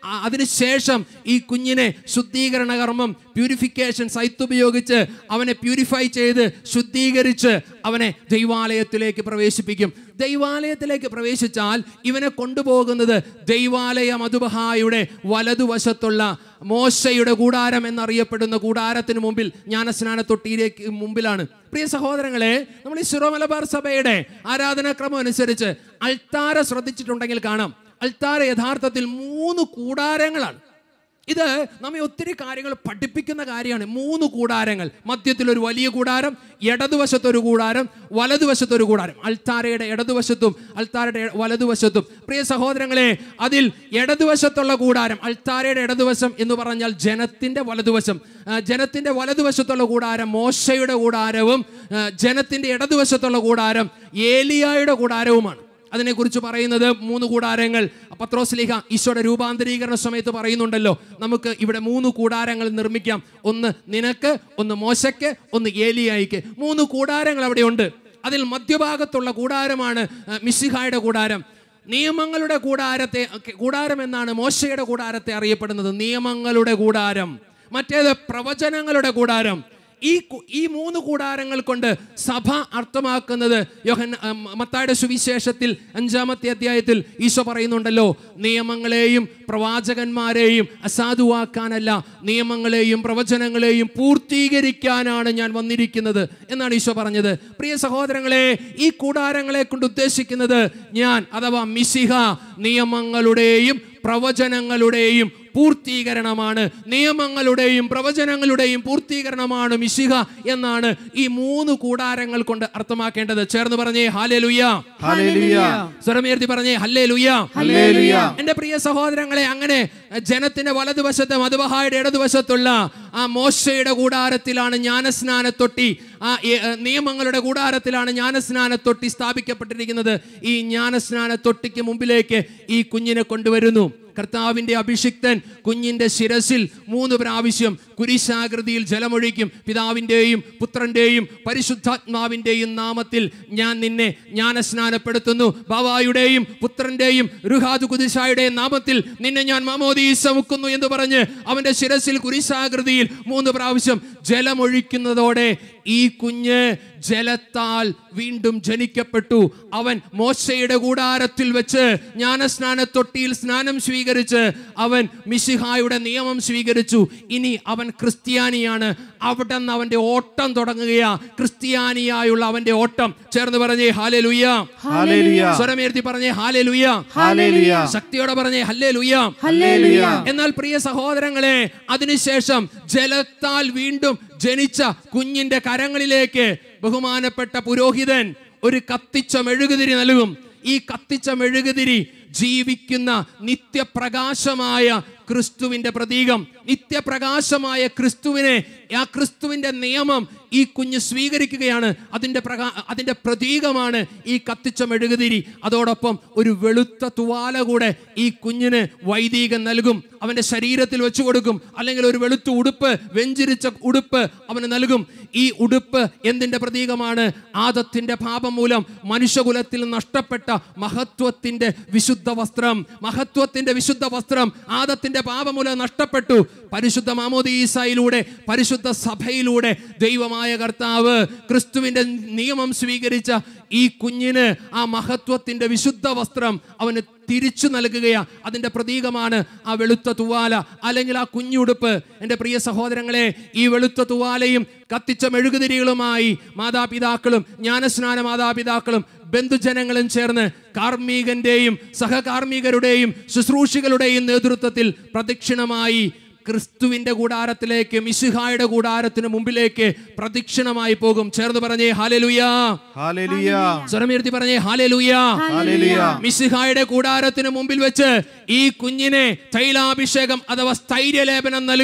ആ- അതിനുശേഷം ഈ കുഞ്ഞിനെ ശുദ്ധീകരണ കർമ്മം പ്യൂരിഫിക്കേഷൻ സൈത്ത് ഉപയോഗിച്ച് അവനെ പ്യൂരിഫൈ ചെയ്ത് ശുദ്ധീകരിച്ച് അവനെ ദൈവാലയത്തിലേക്ക് പ്രവേശിപ്പിക്കും ദൈവാലയത്തിലേക്ക് പ്രവേശിച്ചാൽ ഇവനെ കൊണ്ടുപോകുന്നത് ദൈവാലയ മധുബഹായുടെ വലതുവശത്തുള്ള മോശയുടെ കൂടാരം എന്നറിയപ്പെടുന്ന കൂടാരത്തിന് മുമ്പിൽ ജ്ഞാനസ്നാന തൊട്ടിയിലേക്ക് മുമ്പിലാണ് പ്രിയ സഹോദരങ്ങളെ നമ്മൾ ഈ സിറോ മലബാർ സഭയുടെ ആരാധനാക്രമം അനുസരിച്ച് അൾത്താര ശ്രദ്ധിച്ചിട്ടുണ്ടെങ്കിൽ കാണാം അൾത്താര യഥാർത്ഥത്തിൽ മൂന്ന് കൂടാരങ്ങളാണ് ഇത് നമ്മെ ഒത്തിരി കാര്യങ്ങൾ പഠിപ്പിക്കുന്ന കാര്യമാണ് മൂന്ന് കൂടാരങ്ങൾ മധ്യത്തിൽ ഒരു വലിയ കൂടാരം ഇടതുവശത്തൊരു കൂടാരം വലതുവശത്തൊരു കൂടാരം അൾത്താരയുടെ ഇടതുവശത്തും അൾത്താരയുടെ വലതുവശത്തും പ്രിയ സഹോദരങ്ങളെ അതിൽ ഇടതുവശത്തുള്ള കൂടാരം അൾത്താരയുടെ ഇടതുവശം എന്ന് പറഞ്ഞാൽ ജനത്തിന്റെ വലതുവശം ആ, ജനത്തിന്റെ വലതുവശത്തുള്ള കൂടാരം മോശയുടെ കൂടാരവും ആ, ജനത്തിന്റെ ഇടതുവശത്തുള്ള കൂടാരം ഏലിയായുടെ കൂടാരവുമാണ് അതിനെക്കുറിച്ച് പറയുന്നത് മൂന്ന് കൂടാരങ്ങൾ പത്രോസ്ലിഹ ഈശോയുടെ രൂപാന്തരീകരണ സമയത്ത് പറയുന്നുണ്ടല്ലോ നമുക്ക് ഇവിടെ മൂന്ന് കൂടാരങ്ങൾ നിർമ്മിക്കാം ഒന്ന് നിനക്ക് ഒന്ന് മോശയ്ക്ക് ഒന്ന് ഏലിയായിക്ക് മൂന്ന് കൂടാരങ്ങൾ അവിടെയുണ്ട് അതിൽ മധ്യഭാഗത്തുള്ള കൂടാരമാണ് ആ, മിശിഹായുടെ കൂടാരം നിയമങ്ങളുടെ കൂടാരത്തെ കൂടാരം എന്നാണ് മോശയുടെ കൂടാരത്തെ അറിയപ്പെടുന്നത് നിയമങ്ങളുടെ കൂടാരം മറ്റേത് പ്രവചനങ്ങളുടെ കൂടാരം ഈ കു- ഈ മൂന്ന് കൂടാരങ്ങൾ കൊണ്ട് സഭ അർത്ഥമാക്കുന്നത് യോഹൻ ഉം, മത്തായുടെ സുവിശേഷത്തിൽ അഞ്ചാമത്തെ അധ്യായത്തിൽ ഈശോ പറയുന്നുണ്ടല്ലോ നിയമങ്ങളെയും പ്രവാചകന്മാരെയും അസാധുവാക്കാനല്ല നിയമങ്ങളെയും പ്രവചനങ്ങളെയും പൂർത്തീകരിക്കാനാണ് ഞാൻ വന്നിരിക്കുന്നത് എന്നാണ് ഈശോ പറഞ്ഞത് പ്രിയ സഹോദരങ്ങളെ ഈ കൂടാരങ്ങളെ കൊണ്ട് ഉദ്ദേശിക്കുന്നത് ഞാൻ അഥവാ മിശിഹ നിയമങ്ങളുടെയും പ്രവചനങ്ങളുടെയും പൂർത്തീകരണമാണ് നിയമങ്ങളുടെയും പ്രവചനങ്ങളുടെയും പൂർത്തീകരണമാണ് മിശിഹ എന്നാണ് ഈ മൂന്ന് കൂടാരങ്ങൾ കൊണ്ട് അർത്ഥമാക്കേണ്ടത് ചേർന്ന് പറഞ്ഞേ ഹാലേ ലുയ്യ ഹല്ലേലൂയ സ്വരമേർത്തി പറഞ്ഞേ ഹല്ലേ ലുയ്യ ഹല്ലേലൂയ എന്റെ പ്രിയ സഹോദരങ്ങളെ അങ്ങനെ ജനത്തിന്റെ വലതുവശത്ത് മധുബഹായുടെ ഇടതുവശത്തുള്ള ആ മോശയുടെ കൂടാരത്തിലാണ് ജ്ഞാനസ്നാന തൊട്ടി ആ ഏ- ഏ, നിയമങ്ങളുടെ കൂടാരത്തിലാണ് ജ്ഞാനസ്നാന തൊട്ടി സ്ഥാപിക്കപ്പെട്ടിരിക്കുന്നത് ഈ ജ്ഞാനസ്നാന തൊട്ടിക്ക് മുമ്പിലേക്ക് ഈ കുഞ്ഞിനെ കൊണ്ടുവരുന്നു കർത്താവിന്റെ അഭിഷിക്തൻ കുഞ്ഞിന്റെ ശിരസിൽ മൂന്ന് പ്രാവശ്യം കുരിശാകൃതിയിൽ ജലമൊഴിക്കും പിതാവിൻ്റെയും പുത്രന്റെയും പരിശുദ്ധാത്മാവിൻ്റെയും നാമത്തിൽ ഞാൻ നിന്നെ ജ്ഞാനസ്നാനപ്പെടുത്തുന്നു ബാവായുടെയും പുത്രന്റെയും രുഹാദു കുദിശായുടെയും നാമത്തിൽ നിന്നെ ഞാൻ മമോദീസ മുക്കുന്നു എന്ന് പറഞ്ഞ് അവന്റെ ശിരസിൽ കുരിശാകൃതിയിൽ മൂന്ന് പ്രാവശ്യം ജലമൊഴിക്കുന്നതോടെ ഈ കുഞ്ഞ് ജലത്താൽ വീണ്ടും ജനിക്കപ്പെട്ടു അവൻ മോശയുടെ കൂടാരത്തിൽ വെച്ച് ജ്ഞാനസ്നാന തൊട്ടിയിൽ സ്നാനം സ്വീകരിച്ച് അവൻ മിശിഹായുടെ നിയമം സ്വീകരിച്ചു ഇനി അവൻ ക്രിസ്ത്യാനിയാണ് അവിടെ നിന്ന് അവന്റെ ഓട്ടം തുടങ്ങുകയാ ക്രിസ്ത്യാനിയായുള്ള അവന്റെ ഓട്ടം ചേർന്ന് പറഞ്ഞേ ഹാലെ ലുയ്യ ഹല്ലേലൂയ സ്വരമേർത്തി പറഞ്ഞേ ഹാലെ ലുയ്യ ഹല്ലേലൂയ ശക്തിയോടെ പറഞ്ഞേ ഹല്ലേ ലുയ്യ ഹല്ലേലൂയ എന്നാൽ പ്രിയ സഹോദരങ്ങളെ അതിനുശേഷം ജലത്താൽ വീണ്ടും ജനിച്ച കുഞ്ഞിന്റെ കരങ്ങളിലേക്ക് ബഹുമാനപ്പെട്ട പുരോഹിതൻ ഒരു കത്തിച്ച മെഴുകുതിരി നൽകും ഈ കത്തിച്ച മെഴുകുതിരി ജീവിക്കുന്ന നിത്യപ്രകാശമായ ക്രിസ്തുവിന്റെ പ്രതീകം നിത്യപ്രകാശമായ ക്രിസ്തുവിനെ ആ ക്രിസ്തുവിന്റെ നിയമം ഈ കുഞ്ഞ് സ്വീകരിക്കുകയാണ് അതിൻ്റെ പ്രകാ അതിൻ്റെ പ്രതീകമാണ് ഈ കത്തിച്ച മെഴുകുതിരി അതോടൊപ്പം ഒരു വെളുത്ത തുവാല കൂടെ ഈ കുഞ്ഞിന് വൈദികൻ നൽകും അവൻ്റെ ശരീരത്തിൽ വെച്ചു കൊടുക്കും അല്ലെങ്കിൽ ഒരു വെളുത്ത ഉടുപ്പ് വെഞ്ചിരിച്ച ഉടുപ്പ് അവന് നൽകും ഈ ഉടുപ്പ് എന്തിൻ്റെ പ്രതീകമാണ് ആദത്തിൻ്റെ പാപം മൂലം മനുഷ്യകുലത്തിൽ നഷ്ടപ്പെട്ട മഹത്വത്തിൻ്റെ വിശുദ്ധ വസ്ത്രം മഹത്വത്തിൻ്റെ വിശുദ്ധ വസ്ത്രം ആദത്തിൻ്റെ പാപം മൂലം നഷ്ടപ്പെട്ടു പരിശുദ്ധ മാമോദീസായിലൂടെ പരിശുദ്ധ സഭയിലൂടെ ദൈവമായ കർത്താവ് ക്രിസ്തുവിൻ്റെ നിയമം സ്വീകരിച്ച ഈ കുഞ്ഞിന് ആ മഹത്വത്തിൻ്റെ വിശുദ്ധ വസ്ത്രം അവന് തിരിച്ചു നൽകുകയാ അതിൻ്റെ പ്രതീകമാണ് ആ വെളുത്ത തുവാല അല്ലെങ്കിൽ ആ കുഞ്ഞുടുപ്പ് എൻ്റെ പ്രിയ സഹോദരങ്ങളെ ഈ വെളുത്ത തുവാലയും കത്തിച്ച മെഴുകുതിരികളുമായി മാതാപിതാക്കളും ജ്ഞാനസ്നാന മാതാപിതാക്കളും ബന്ധുജനങ്ങളും ചേർന്ന് കാർമ്മികന്റെയും സഹകാർമ്മികരുടെയും ശുശ്രൂഷികളുടെയും നേതൃത്വത്തിൽ പ്രദക്ഷിണമായി ക്രിസ്തുവിന്റെ കൂടാരത്തിലേക്ക് മിശിഹായുടെ കൂടാരത്തിന് മുമ്പിലേക്ക് പ്രദക്ഷിണമായി പോകും ചേർന്ന് പറഞ്ഞേ ഹാലലുയാ ഹല്ലേലൂയ സ്വരമീർത്തി പറഞ്ഞേ ഹാലലുയാ ഹല്ലേലൂയ മിശിഹായുടെ കൂടാരത്തിന് മുമ്പിൽ വെച്ച് ഈ കുഞ്ഞിനെ തൈലാഭിഷേകം അഥവാ സ്ഥൈര്യലേപനം നൽകും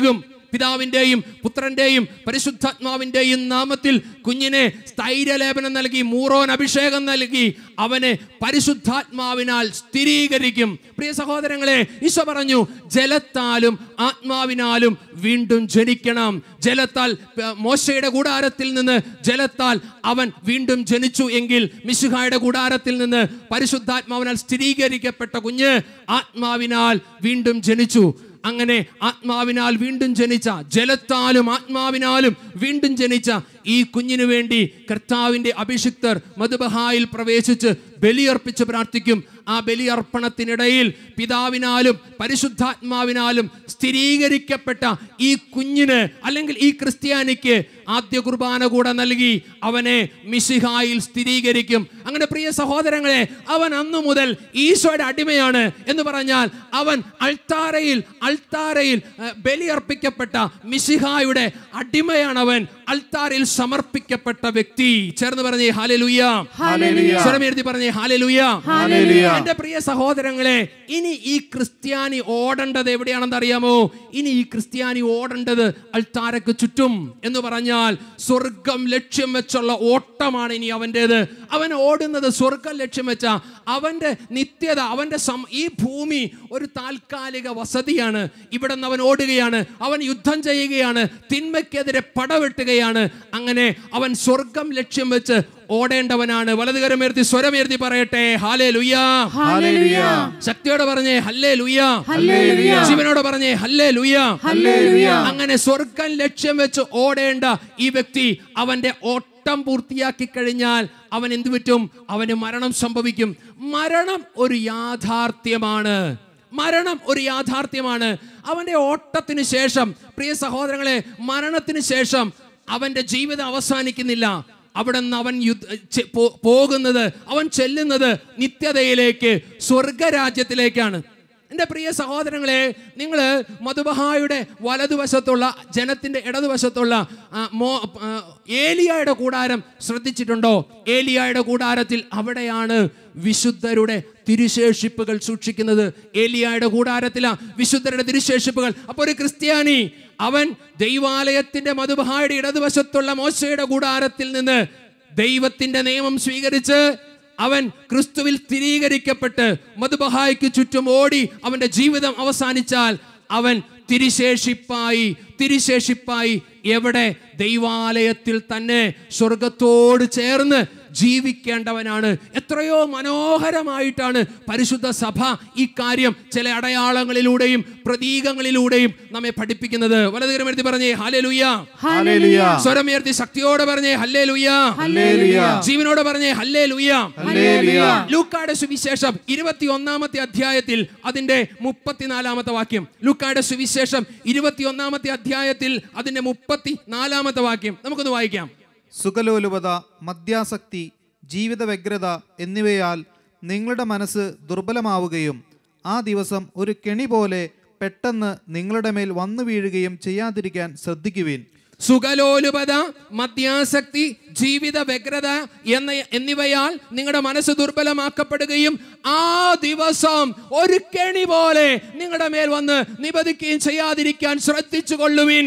പിതാവിൻ്റെയും പുത്രൻ്റെയും പരിശുദ്ധാത്മാവിൻ്റെയും നാമത്തിൽ കുഞ്ഞിനെ സ്ഥൈര്യലേപനം നൽകി മൂറോൻ അഭിഷേകം നൽകി അവനെ പരിശുദ്ധാത്മാവിനാൽ സ്ഥിരീകരിക്കും പ്രിയ സഹോദരങ്ങളെ ഈശോ പറഞ്ഞു ജലത്താലും ആത്മാവിനാലും വീണ്ടും ജനിക്കണം ജലത്താൽ ഏർ, മോശയുടെ കൂടാരത്തിൽ നിന്ന് ജലത്താൽ അവൻ വീണ്ടും ജനിച്ചു എങ്കിൽ മിശുഹായുടെ കൂടാരത്തിൽ നിന്ന് പരിശുദ്ധാത്മാവിനാൽ സ്ഥിരീകരിക്കപ്പെട്ട കുഞ്ഞ് ആത്മാവിനാൽ വീണ്ടും ജനിച്ചു അങ്ങനെ ആത്മാവിനാൽ വീണ്ടും ജനിച്ച ജലത്താലും ആത്മാവിനാലും വീണ്ടും ജനിച്ച ഈ കുഞ്ഞിനു വേണ്ടി കർത്താവിന്റെ അഭിഷിക്തർ മധുബഹായിൽ പ്രവേശിച്ച് ബലിയർപ്പിച്ച് പ്രാർത്ഥിക്കും ആ ബലിയർപ്പണത്തിനിടയിൽ പിതാവിനാലും പരിശുദ്ധാത്മാവിനാലും സ്ഥിരീകരിക്കപ്പെട്ട ഈ കുഞ്ഞിന് അല്ലെങ്കിൽ ഈ ക്രിസ്ത്യാനിക്ക് ആദ്യ കുർബാന കൂടെ നൽകി അവനെ മിശിഹായിൽ സ്ഥിരീകരിക്കും അങ്ങനെ പ്രിയ സഹോദരങ്ങളെ അവൻ അന്നു മുതൽ ഈശോയുടെ അടിമയാണ് എന്ന് പറഞ്ഞാൽ അവൻ അൾത്താരയിൽ അൾത്താരയിൽ ഏഹ്, ബലിയർപ്പിക്കപ്പെട്ട മിശിഹായുടെ അടിമയാണ് അവൻ അൾത്താരയിൽ സമർപ്പിക്കപ്പെട്ട വ്യക്തി ചേർന്ന് പറഞ്ഞേ ഹാലലുയ്യ ഹല്ലേലൂയ. സ്വരമേർത്തി പറഞ്ഞേ ഹാലലുയ്യ ഹല്ലേലൂയ. എന്റെ പ്രിയ സഹോദരങ്ങളെ ഇനി ഈ ക്രിസ്ത്യാനി ഓടേണ്ടത് എവിടെയാണെന്ന് അറിയാമോ ഇനി ഈ ക്രിസ്ത്യാനി ഓടേണ്ടത് അൾത്താരക്ക് ചുറ്റും എന്ന് പറഞ്ഞാൽ സ്വർഗം ലക്ഷ്യം വെച്ചുള്ള ഓട്ടമാണ് ഇനി അവൻ്റേത് അവൻ ഓടുന്നത് സ്വർഗം ലക്ഷ്യം വെച്ച അവൻ്റെ നിത്യത അവൻ്റെ സം ഈ ഭൂമി ഒരു താൽക്കാലിക വസതിയാണ് ഇവിടെ നിന്ന് അവൻ ഓടുകയാണ് അവൻ യുദ്ധം ചെയ്യുകയാണ് തിന്മയ്ക്കെതിരെ പടവെട്ടുകയാണ് അങ്ങനെ അവൻ സ്വർഗം ലക്ഷ്യം വെച്ച് ഓടേണ്ടവനാണ് വലതുകരമേർത്തി സ്വരമേർത്തി പറയട്ടെ ഹാലേ ലുയ്യാ ഹല്ലേലൂയ. ശക്തിയോടെ പറഞ്ഞേ ഹല്ലേ ലുയ്യ ഹല്ലേലൂയ. ശിവനോട് പറഞ്ഞേ ഹല്ലേ ലുയ്യ ഹല്ലേലൂയ. അങ്ങനെ സ്വർഗം ലക്ഷ്യം വെച്ച് ഓടേണ്ട ഈ വ്യക്തി അവന്റെ ഓട്ടം പൂർത്തിയാക്കി കഴിഞ്ഞാൽ അവൻ എന്തു പറ്റും അവന് മരണം സംഭവിക്കും മരണം ഒരു യാഥാർത്ഥ്യമാണ് മരണം ഒരു യാഥാർത്ഥ്യമാണ് അവന്റെ ഓട്ടത്തിന് ശേഷം പ്രിയ സഹോദരങ്ങളെ മരണത്തിന് ശേഷം അവന്റെ ജീവിതം അവസാനിക്കുന്നില്ല അവിടെ നിന്ന് അവൻ യുദ്ധ ചെ- പോ- പോകുന്നത് അവൻ ചെല്ലുന്നത് നിത്യതയിലേക്ക് സ്വർഗരാജ്യത്തിലേക്കാണ് എൻ്റെ പ്രിയ സഹോദരങ്ങളെ നിങ്ങൾ മധുബഹായുടെ വലതുവശത്തുള്ള ജനത്തിൻ്റെ ഇടതുവശത്തുള്ള ആ, മോ ആ, ഏലിയായുടെ കൂടാരം ശ്രദ്ധിച്ചിട്ടുണ്ടോ ഏലിയായുടെ കൂടാരത്തിൽ അവിടെയാണ് വിശുദ്ധരുടെ തിരുശേഷിപ്പുകൾ സൂക്ഷിക്കുന്നത് ഏലിയായുടെ കൂടാരത്തിലാ വിശുദ്ധരുടെ തിരുശേഷിപ്പുകൾ അപ്പോൾ ഒരു ക്രിസ്ത്യാനി അവൻ ദൈവാലയത്തിന്റെ മധുബഹായുടെ ഇടതുവശത്തുള്ള മോശയുടെ കൂടാരത്തിൽ നിന്ന് ദൈവത്തിന്റെ നിയമം സ്വീകരിച്ച് അവൻ ക്രിസ്തുവിൽ സ്ഥിരീകരിക്കപ്പെട്ട് മധുബഹായ്ക്ക് ചുറ്റും ഓടി അവന്റെ ജീവിതം അവസാനിച്ചാൽ അവൻ തിരിശേഷിപ്പായി തിരിശേഷിപ്പായി എവിടെ ദൈവാലയത്തിൽ തന്നെ സ്വർഗത്തോട് ചേർന്ന് ജീവിക്കേണ്ടവനാണ് എത്രയോ മനോഹരമായിട്ടാണ് പരിശുദ്ധ സഭ ഈ കാര്യം ചില അടയാളങ്ങളിലൂടെയും പ്രതീകങ്ങളിലൂടെയും നമ്മെ പഠിപ്പിക്കുന്നത് വലതുകരം എഴുതി പറഞ്ഞേ ഹലേ ലുയ്യ ഹല്ലേലൂയ. സ്വരമുയർത്തി ശക്തിയോടെ പറഞ്ഞേ ഹല്ലേ ലുയ്യ ഹല്ലേലൂയ. ജീവനോട് പറഞ്ഞേ ഹല്ലേ ലുയ്യ ഹല്ലേലൂയ. ലൂക്കായുടെ സുവിശേഷം ഇരുപത്തി ഒന്നാമത്തെ അധ്യായത്തിൽ അതിന്റെ മുപ്പത്തിനാലാമത്തെ വാക്യം ലൂക്കായുടെ സുവിശേഷം ഇരുപത്തി ഒന്നാമത്തെ അധ്യായത്തിൽ അതിന്റെ മുപ്പത്തി നാലാമത്തെ വാക്യം നമുക്കൊന്ന് വായിക്കാം സുഖലോലുപത മദ്യാസക്തി ജീവിത വ്യഗ്രത എന്നിവയാൽ നിങ്ങളുടെ മനസ്സ് ദുർബലമാവുകയും ആ ദിവസം ഒരു കെണി പോലെ പെട്ടെന്ന് നിങ്ങളുടെ മേൽ വന്നു വീഴുകയും ചെയ്യാതിരിക്കാൻ ശ്രദ്ധിക്കുവിൻ സുഖലോലുപത മദ്യാസക്തി ജീവിത വ്യഗ്രത എന്ന എന്നിവയാൽ നിങ്ങളുടെ മനസ്സ് ദുർബലമാക്കപ്പെടുകയും ആ ദിവസം ഒരു കെണി പോലെ നിങ്ങളുടെ മേൽ വന്ന് നിബദിക്കുകയും ചെയ്യാതിരിക്കാൻ ശ്രദ്ധിച്ചു കൊള്ളുവിൻ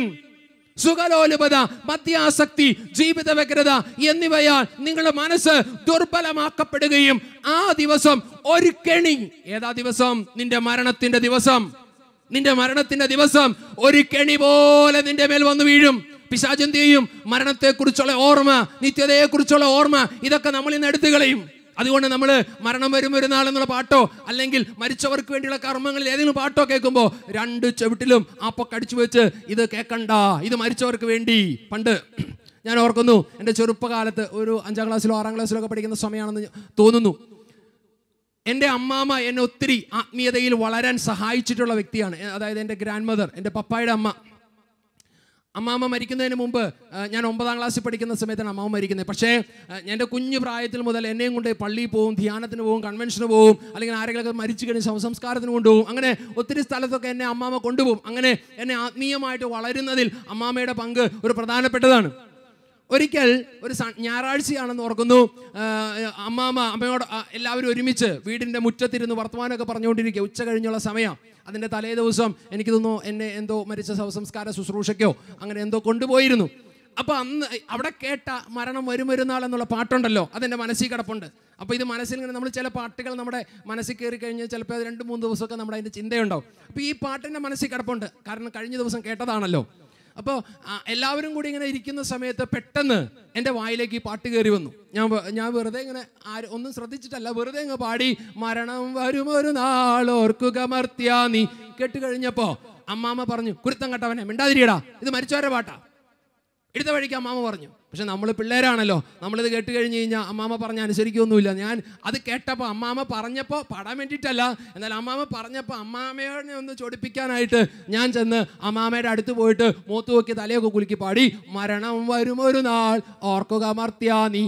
സുഖലോലുപത മദ്യാസക്തി ജീവിത വ്യഗ്രത എന്നിവയാൽ നിങ്ങളുടെ മനസ്സ് ദുർബലമാക്കപ്പെടുകയും ആ ദിവസം ഒരു കെണി ഏതാ ദിവസം നിന്റെ മരണത്തിന്റെ ദിവസം നിന്റെ മരണത്തിന്റെ ദിവസം ഒരു കെണി പോലെ നിന്റെ മേൽ വന്നു വീഴും പിശാചെന്ത് ചെയ്യും മരണത്തെക്കുറിച്ചുള്ള ഓർമ്മ നിത്യതയെക്കുറിച്ചുള്ള ഓർമ്മ ഇതൊക്കെ നമ്മൾ ഇന്ന് എടുത്തു കളയും അതുകൊണ്ട് നമ്മൾ മരണം വരും ഒരു നാൾ എന്നുള്ള പാട്ടോ അല്ലെങ്കിൽ മരിച്ചവർക്ക് വേണ്ടിയുള്ള കർമ്മങ്ങളിൽ ഏതെങ്കിലും പാട്ടോ കേൾക്കുമ്പോൾ രണ്ട് ചെവിട്ടിലും ആപ്പൊക്കടിച്ചു വെച്ച് ഇത് കേൾക്കണ്ട ഇത് മരിച്ചവർക്ക് വേണ്ടി പണ്ട് ഞാൻ ഓർക്കുന്നു എൻ്റെ ചെറുപ്പകാലത്ത് ഒരു അഞ്ചാം ക്ലാസ്സിലോ ആറാം ക്ലാസ്സിലോ ഒക്കെ പഠിക്കുന്ന സമയമാണെന്ന് തോന്നുന്നു എൻ്റെ അമ്മാമ്മ എന്നെ ഒത്തിരി ആത്മീയതയിൽ വളരാൻ സഹായിച്ചിട്ടുള്ള വ്യക്തിയാണ് എ- അതായത് എൻ്റെ ഗ്രാൻഡ് മദർ എൻ്റെ പപ്പായുടെ അമ്മ അമ്മാമ്മ മരിക്കുന്നതിന് മുമ്പ് ആ, ഞാൻ ഒമ്പതാം ക്ലാസ്സിൽ പഠിക്കുന്ന സമയത്താണ് അമ്മാമ്മ മരിക്കുന്നത് പക്ഷേ ആ, എൻ്റെ കുഞ്ഞു പ്രായത്തിൽ മുതൽ എന്നെയും കൊണ്ട് പള്ളിയിൽ പോകും ധ്യാനത്തിന് പോകും കൺവെൻഷന് പോകും അല്ലെങ്കിൽ ആരെങ്കിലുമൊക്കെ മരിച്ചു കഴിഞ്ഞ് ശവസംസ്കാരത്തിന് കൊണ്ടുപോകും അങ്ങനെ ഒത്തിരി സ്ഥലത്തൊക്കെ എന്നെ അമ്മാമ്മ കൊണ്ടുപോകും അങ്ങനെ എന്നെ ആത്മീയമായിട്ട് വളരുന്നതിൽ അമ്മാമ്മയുടെ പങ്ക് ഒരു പ്രധാനപ്പെട്ടതാണ് ഒരിക്കൽ ഒരു സ- ഞായറാഴ്ചയാണെന്ന് ഓർക്കുന്നു ആ, അമ്മാമ്മ അമ്മയോട് ആ, എല്ലാവരും ഒരുമിച്ച് വീടിന്റെ മുറ്റത്തിരുന്ന് വർത്തമാനമൊക്കെ പറഞ്ഞുകൊണ്ടിരിക്കുക ഉച്ച കഴിഞ്ഞുള്ള സമയം അതിന്റെ തലേ ദിവസം എനിക്ക് തോന്നുന്നു എന്നെ എന്തോ മരിച്ച ശവസംസ്കാര ശുശ്രൂഷയ്ക്കോ അങ്ങനെ എന്തോ കൊണ്ടുപോയിരുന്നു അപ്പൊ അന്ന് അവിടെ കേട്ട മരണം വരും വരുന്നാൾ എന്നുള്ള പാട്ടുണ്ടല്ലോ അതെന്റെ മനസ്സിൽ കിടപ്പുണ്ട് അപ്പൊ ഇത് മനസ്സിൽ ഇങ്ങനെ നമ്മൾ ചില പാട്ടുകൾ നമ്മുടെ മനസ്സിൽ കയറി കഴിഞ്ഞാൽ ചിലപ്പോൾ അത് രണ്ട് മൂന്ന് ദിവസമൊക്കെ നമ്മുടെ അതിന്റെ ചിന്തയുണ്ടാവും അപ്പൊ ഈ പാട്ടിന്റെ മനസ്സിൽ കിടപ്പുണ്ട് കാരണം കഴിഞ്ഞ ദിവസം കേട്ടതാണല്ലോ അപ്പോൾ എല്ലാവരും കൂടി ഇങ്ങനെ ഇരിക്കുന്ന സമയത്ത് പെട്ടെന്ന് എൻ്റെ വായിലേക്ക് ഈ പാട്ട് കയറി വന്നു ഞാൻ വെ- ഞാൻ വെറുതെ ഇങ്ങനെ ആര് ഒന്നും ശ്രദ്ധിച്ചിട്ടല്ല വെറുതെ അങ്ങ് പാടി മരണം വരും ഒരു നാളോർക്കുക മർത്യാ നീ കേട്ട് കഴിഞ്ഞപ്പോൾ അമ്മാമ്മ പറഞ്ഞു കുരുത്തം കട്ടവനെ മിണ്ടാതിരിയടാ ഇത് മരിച്ചവരുടെ പാട്ടാ എടുത്ത വഴിക്ക് അമ്മാമ്മ പറഞ്ഞു പക്ഷെ നമ്മൾ പിള്ളേരാണല്ലോ നമ്മളിത് കേട്ട് കഴിഞ്ഞ് കഴിഞ്ഞാൽ അമ്മാമ്മ പറഞ്ഞ അനുസരിക്കൊന്നുമില്ല ഞാൻ അത് കേട്ടപ്പോൾ അമ്മാമ്മ പറഞ്ഞപ്പോൾ പാടാൻ വേണ്ടിയിട്ടല്ല എന്നാൽ അമ്മാമ്മ പറഞ്ഞപ്പോൾ അമ്മാമ്മയെ ഒന്ന് ചൊടിപ്പിക്കാനായിട്ട് ഞാൻ ചെന്ന് അമ്മാമ്മയുടെ അടുത്ത് പോയിട്ട് മൂത്ത് നോക്കി തലയൊക്കെ കുലുക്കി പാടി മരണം വരും ഒരു നാൾ ഓർക്കുക മർത്യാ നീ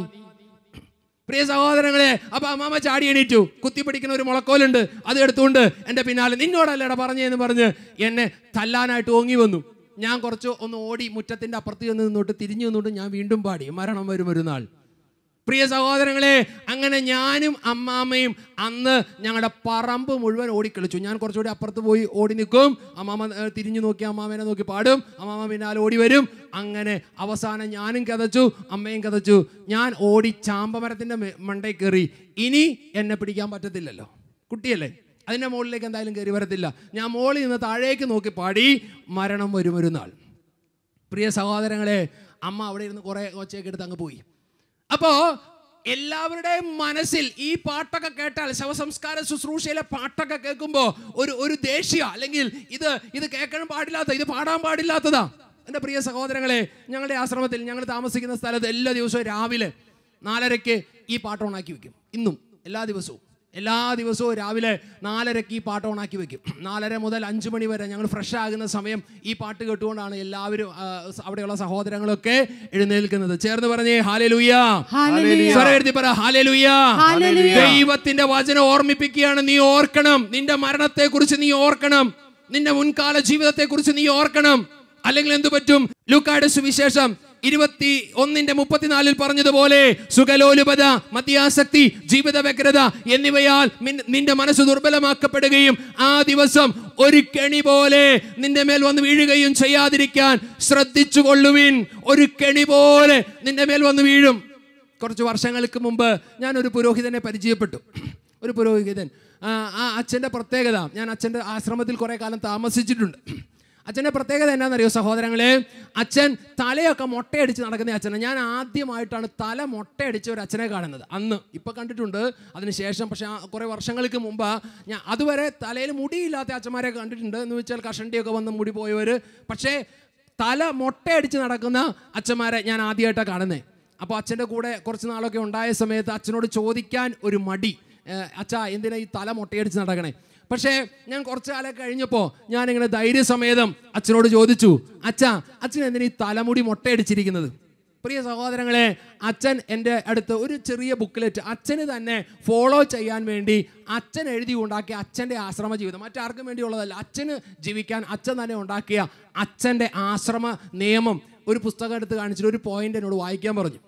പ്രിയ സഹോദരങ്ങളെ അപ്പൊ അമ്മാമ്മ ചാടി എണീറ്റു കുത്തിപ്പിടിക്കുന്ന ഒരു മുളക്കോലുണ്ട് അത് എടുത്തുകൊണ്ട് എൻ്റെ പിന്നാലെ നിന്നോടല്ലേടാ പറഞ്ഞതെന്ന് പറഞ്ഞ് എന്നെ തല്ലാനായിട്ട് ഓങ്ങി വന്നു ഞാൻ കുറച്ച് ഒന്ന് ഓടി മുറ്റത്തിന്റെ അപ്പുറത്ത് ചെന്ന് നിന്നോട്ട് തിരിഞ്ഞു നിന്നോട്ട് ഞാൻ വീണ്ടും പാടി മരണം വരും ഒരു നാൾ പ്രിയ സഹോദരങ്ങളെ അങ്ങനെ ഞാനും അമ്മാമ്മയും അന്ന് ഞങ്ങളുടെ പറമ്പ് മുഴുവൻ ഓടിക്കളിച്ചു ഞാൻ കുറച്ചുകൂടി അപ്പുറത്ത് പോയി ഓടി നിൽക്കും അമ്മാമ്മ ഏഹ്, തിരിഞ്ഞു നോക്കി അമ്മാമ്മേനെ നോക്കി പാടും അമ്മാമ്മ പിന്നാലെ ഓടി വരും അങ്ങനെ അവസാനം ഞാനും കഥച്ചു അമ്മയും കഥച്ചു ഞാൻ ഓടി ചാമ്പമരത്തിൻ്റെ മണ്ടയിൽ കയറി ഇനി എന്നെ പിടിക്കാൻ പറ്റത്തില്ലല്ലോ കുട്ടിയല്ലേ അതിൻ്റെ മുകളിലേക്ക് എന്തായാലും കയറി വരത്തില്ല ഞാൻ മുകളിൽ നിന്ന് താഴേക്ക് നോക്കി പാടി മരണം വരും ഒരു നാൾ പ്രിയ സഹോദരങ്ങളെ അമ്മ അവിടെ ഇരുന്ന് കുറെ ഒച്ചയൊക്കെ എടുത്ത് അങ്ങ് പോയി അപ്പോ എല്ലാവരുടെയും മനസ്സിൽ ഈ പാട്ടൊക്കെ കേട്ടാൽ ശവസംസ്കാര ശുശ്രൂഷയിലെ പാട്ടൊക്കെ കേൾക്കുമ്പോൾ ഒരു ഒരു ദേഷ്യ അല്ലെങ്കിൽ ഇത് ഇത് കേൾക്കാൻ പാടില്ലാത്ത ഇത് പാടാൻ പാടില്ലാത്തതാ എൻ്റെ പ്രിയ സഹോദരങ്ങളെ ഞങ്ങളുടെ ആശ്രമത്തിൽ ഞങ്ങൾ താമസിക്കുന്ന സ്ഥലത്ത് എല്ലാ ദിവസവും രാവിലെ നാലരയ്ക്ക് ഈ പാട്ട് ഓണാക്കി വെക്കും ഇന്നും എല്ലാ ദിവസവും എല്ലാ ദിവസവും രാവിലെ നാലരയ്ക്ക് ഈ പാട്ട് ഓണാക്കി വെക്കും നാലര മുതൽ അഞ്ച് മണി വരെ ഞങ്ങൾ ഫ്രഷ് ആകുന്ന സമയം ഈ പാട്ട് കേട്ടുകൊണ്ടാണ് എല്ലാവരും ആ, അവിടെയുള്ള സഹോദരങ്ങളൊക്കെ എഴുന്നേൽക്കുന്നത് ചേർന്ന് പറഞ്ഞേ ഹാലലുയ്യ സ്വരമെഴുതി പറ ഹാലലുയ്യ ദൈവത്തിന്റെ വചനം ഓർമ്മിപ്പിക്കുകയാണ് നീ ഓർക്കണം നിന്റെ മരണത്തെ കുറിച്ച് നീ ഓർക്കണം നിന്റെ മുൻകാല ജീവിതത്തെ കുറിച്ച് നീ ഓർക്കണം അല്ലെങ്കിൽ എന്തു പറ്റും ലൂക്കായുടെ സുവിശേഷം ഇരുപത്തി ഒന്നിന്റെ മുപ്പത്തിനാലിൽ പറഞ്ഞതുപോലെ സുഖലോലുപത മദ്യാസക്തി ജീവിത വ്യഗ്രത എന്നിവയാൽ മിൻ- നിന്റെ മനസ്സ് ദുർബലമാക്കപ്പെടുകയും ആ ദിവസം ഒരു കെണി പോലെ നിന്റെ മേൽ വന്ന് വീഴുകയും ചെയ്യാതിരിക്കാൻ ശ്രദ്ധിച്ചു കൊള്ളുവിൻ ഒരു കെണി പോലെ നിന്റെ മേൽ വന്ന് വീഴും കുറച്ച് വർഷങ്ങൾക്ക് മുമ്പ് ഞാൻ ഒരു പുരോഹിതനെ പരിചയപ്പെട്ടു ഒരു പുരോഹിതൻ ആ ആ അച്ഛൻ്റെ പ്രത്യേകത ഞാൻ അച്ഛൻ്റെ ആശ്രമത്തിൽ കുറേ കാലം താമസിച്ചിട്ടുണ്ട് അച്ഛൻ്റെ പ്രത്യേകത എന്നാണെന്നറിയോ സഹോദരങ്ങളെ അച്ഛൻ തലയൊക്കെ മുട്ടയടിച്ച് നടക്കുന്ന അച്ഛനെ ഞാൻ ആദ്യമായിട്ടാണ് തല മുട്ടയടിച്ച ഒരു അച്ഛനെ കാണുന്നത് അന്ന് ഇപ്പം കണ്ടിട്ടുണ്ട് അതിനുശേഷം പക്ഷേ ആ കുറേ വർഷങ്ങൾക്ക് മുമ്പ് ഞാൻ അതുവരെ തലയിൽ മുടിയില്ലാത്ത അച്ഛന്മാരെ കണ്ടിട്ടുണ്ട് എന്ന് വെച്ചാൽ കഷണ്ടിയൊക്കെ വന്ന് മുടി പോയവർ പക്ഷേ തല മുട്ടയടിച്ച് നടക്കുന്ന അച്ഛന്മാരെ ഞാൻ ആദ്യമായിട്ടാണ് കാണുന്നത് അപ്പോൾ അച്ഛൻ്റെ കൂടെ കുറച്ച് നാളൊക്കെ ഉണ്ടായ സമയത്ത് അച്ഛനോട് ചോദിക്കാൻ ഒരു മടി ഏഹ് അച്ഛാ എന്തിനാ ഈ തല മുട്ടയടിച്ച് നടക്കണേ പക്ഷേ ഞാൻ കുറച്ച് കാലം കഴിഞ്ഞപ്പോൾ ഞാനിങ്ങനെ ധൈര്യസമേതം അച്ഛനോട് ചോദിച്ചു അച്ഛാ അച്ഛൻ എന്തിനാ ഈ തലമുടി മുട്ടയടിച്ചിരിക്കുന്നത് പ്രിയ സഹോദരങ്ങളെ അച്ഛൻ എൻ്റെ അടുത്ത് ഒരു ചെറിയ ബുക്ക്ലെറ്റ് അച്ഛന് തന്നെ ഫോളോ ചെയ്യാൻ വേണ്ടി അച്ഛൻ എഴുതി ഉണ്ടാക്കിയ അച്ഛൻ്റെ ആശ്രമ ജീവിതം മറ്റാർക്കും വേണ്ടിയുള്ളതല്ല അച്ഛന് ജീവിക്കാൻ അച്ഛൻ തന്നെ ഉണ്ടാക്കിയ അച്ഛൻ്റെ ആശ്രമ നിയമം ഒരു പുസ്തകം എടുത്ത് കാണിച്ചിട്ട് ഒരു പോയിന്റ് എന്നോട് വായിക്കാൻ പറഞ്ഞു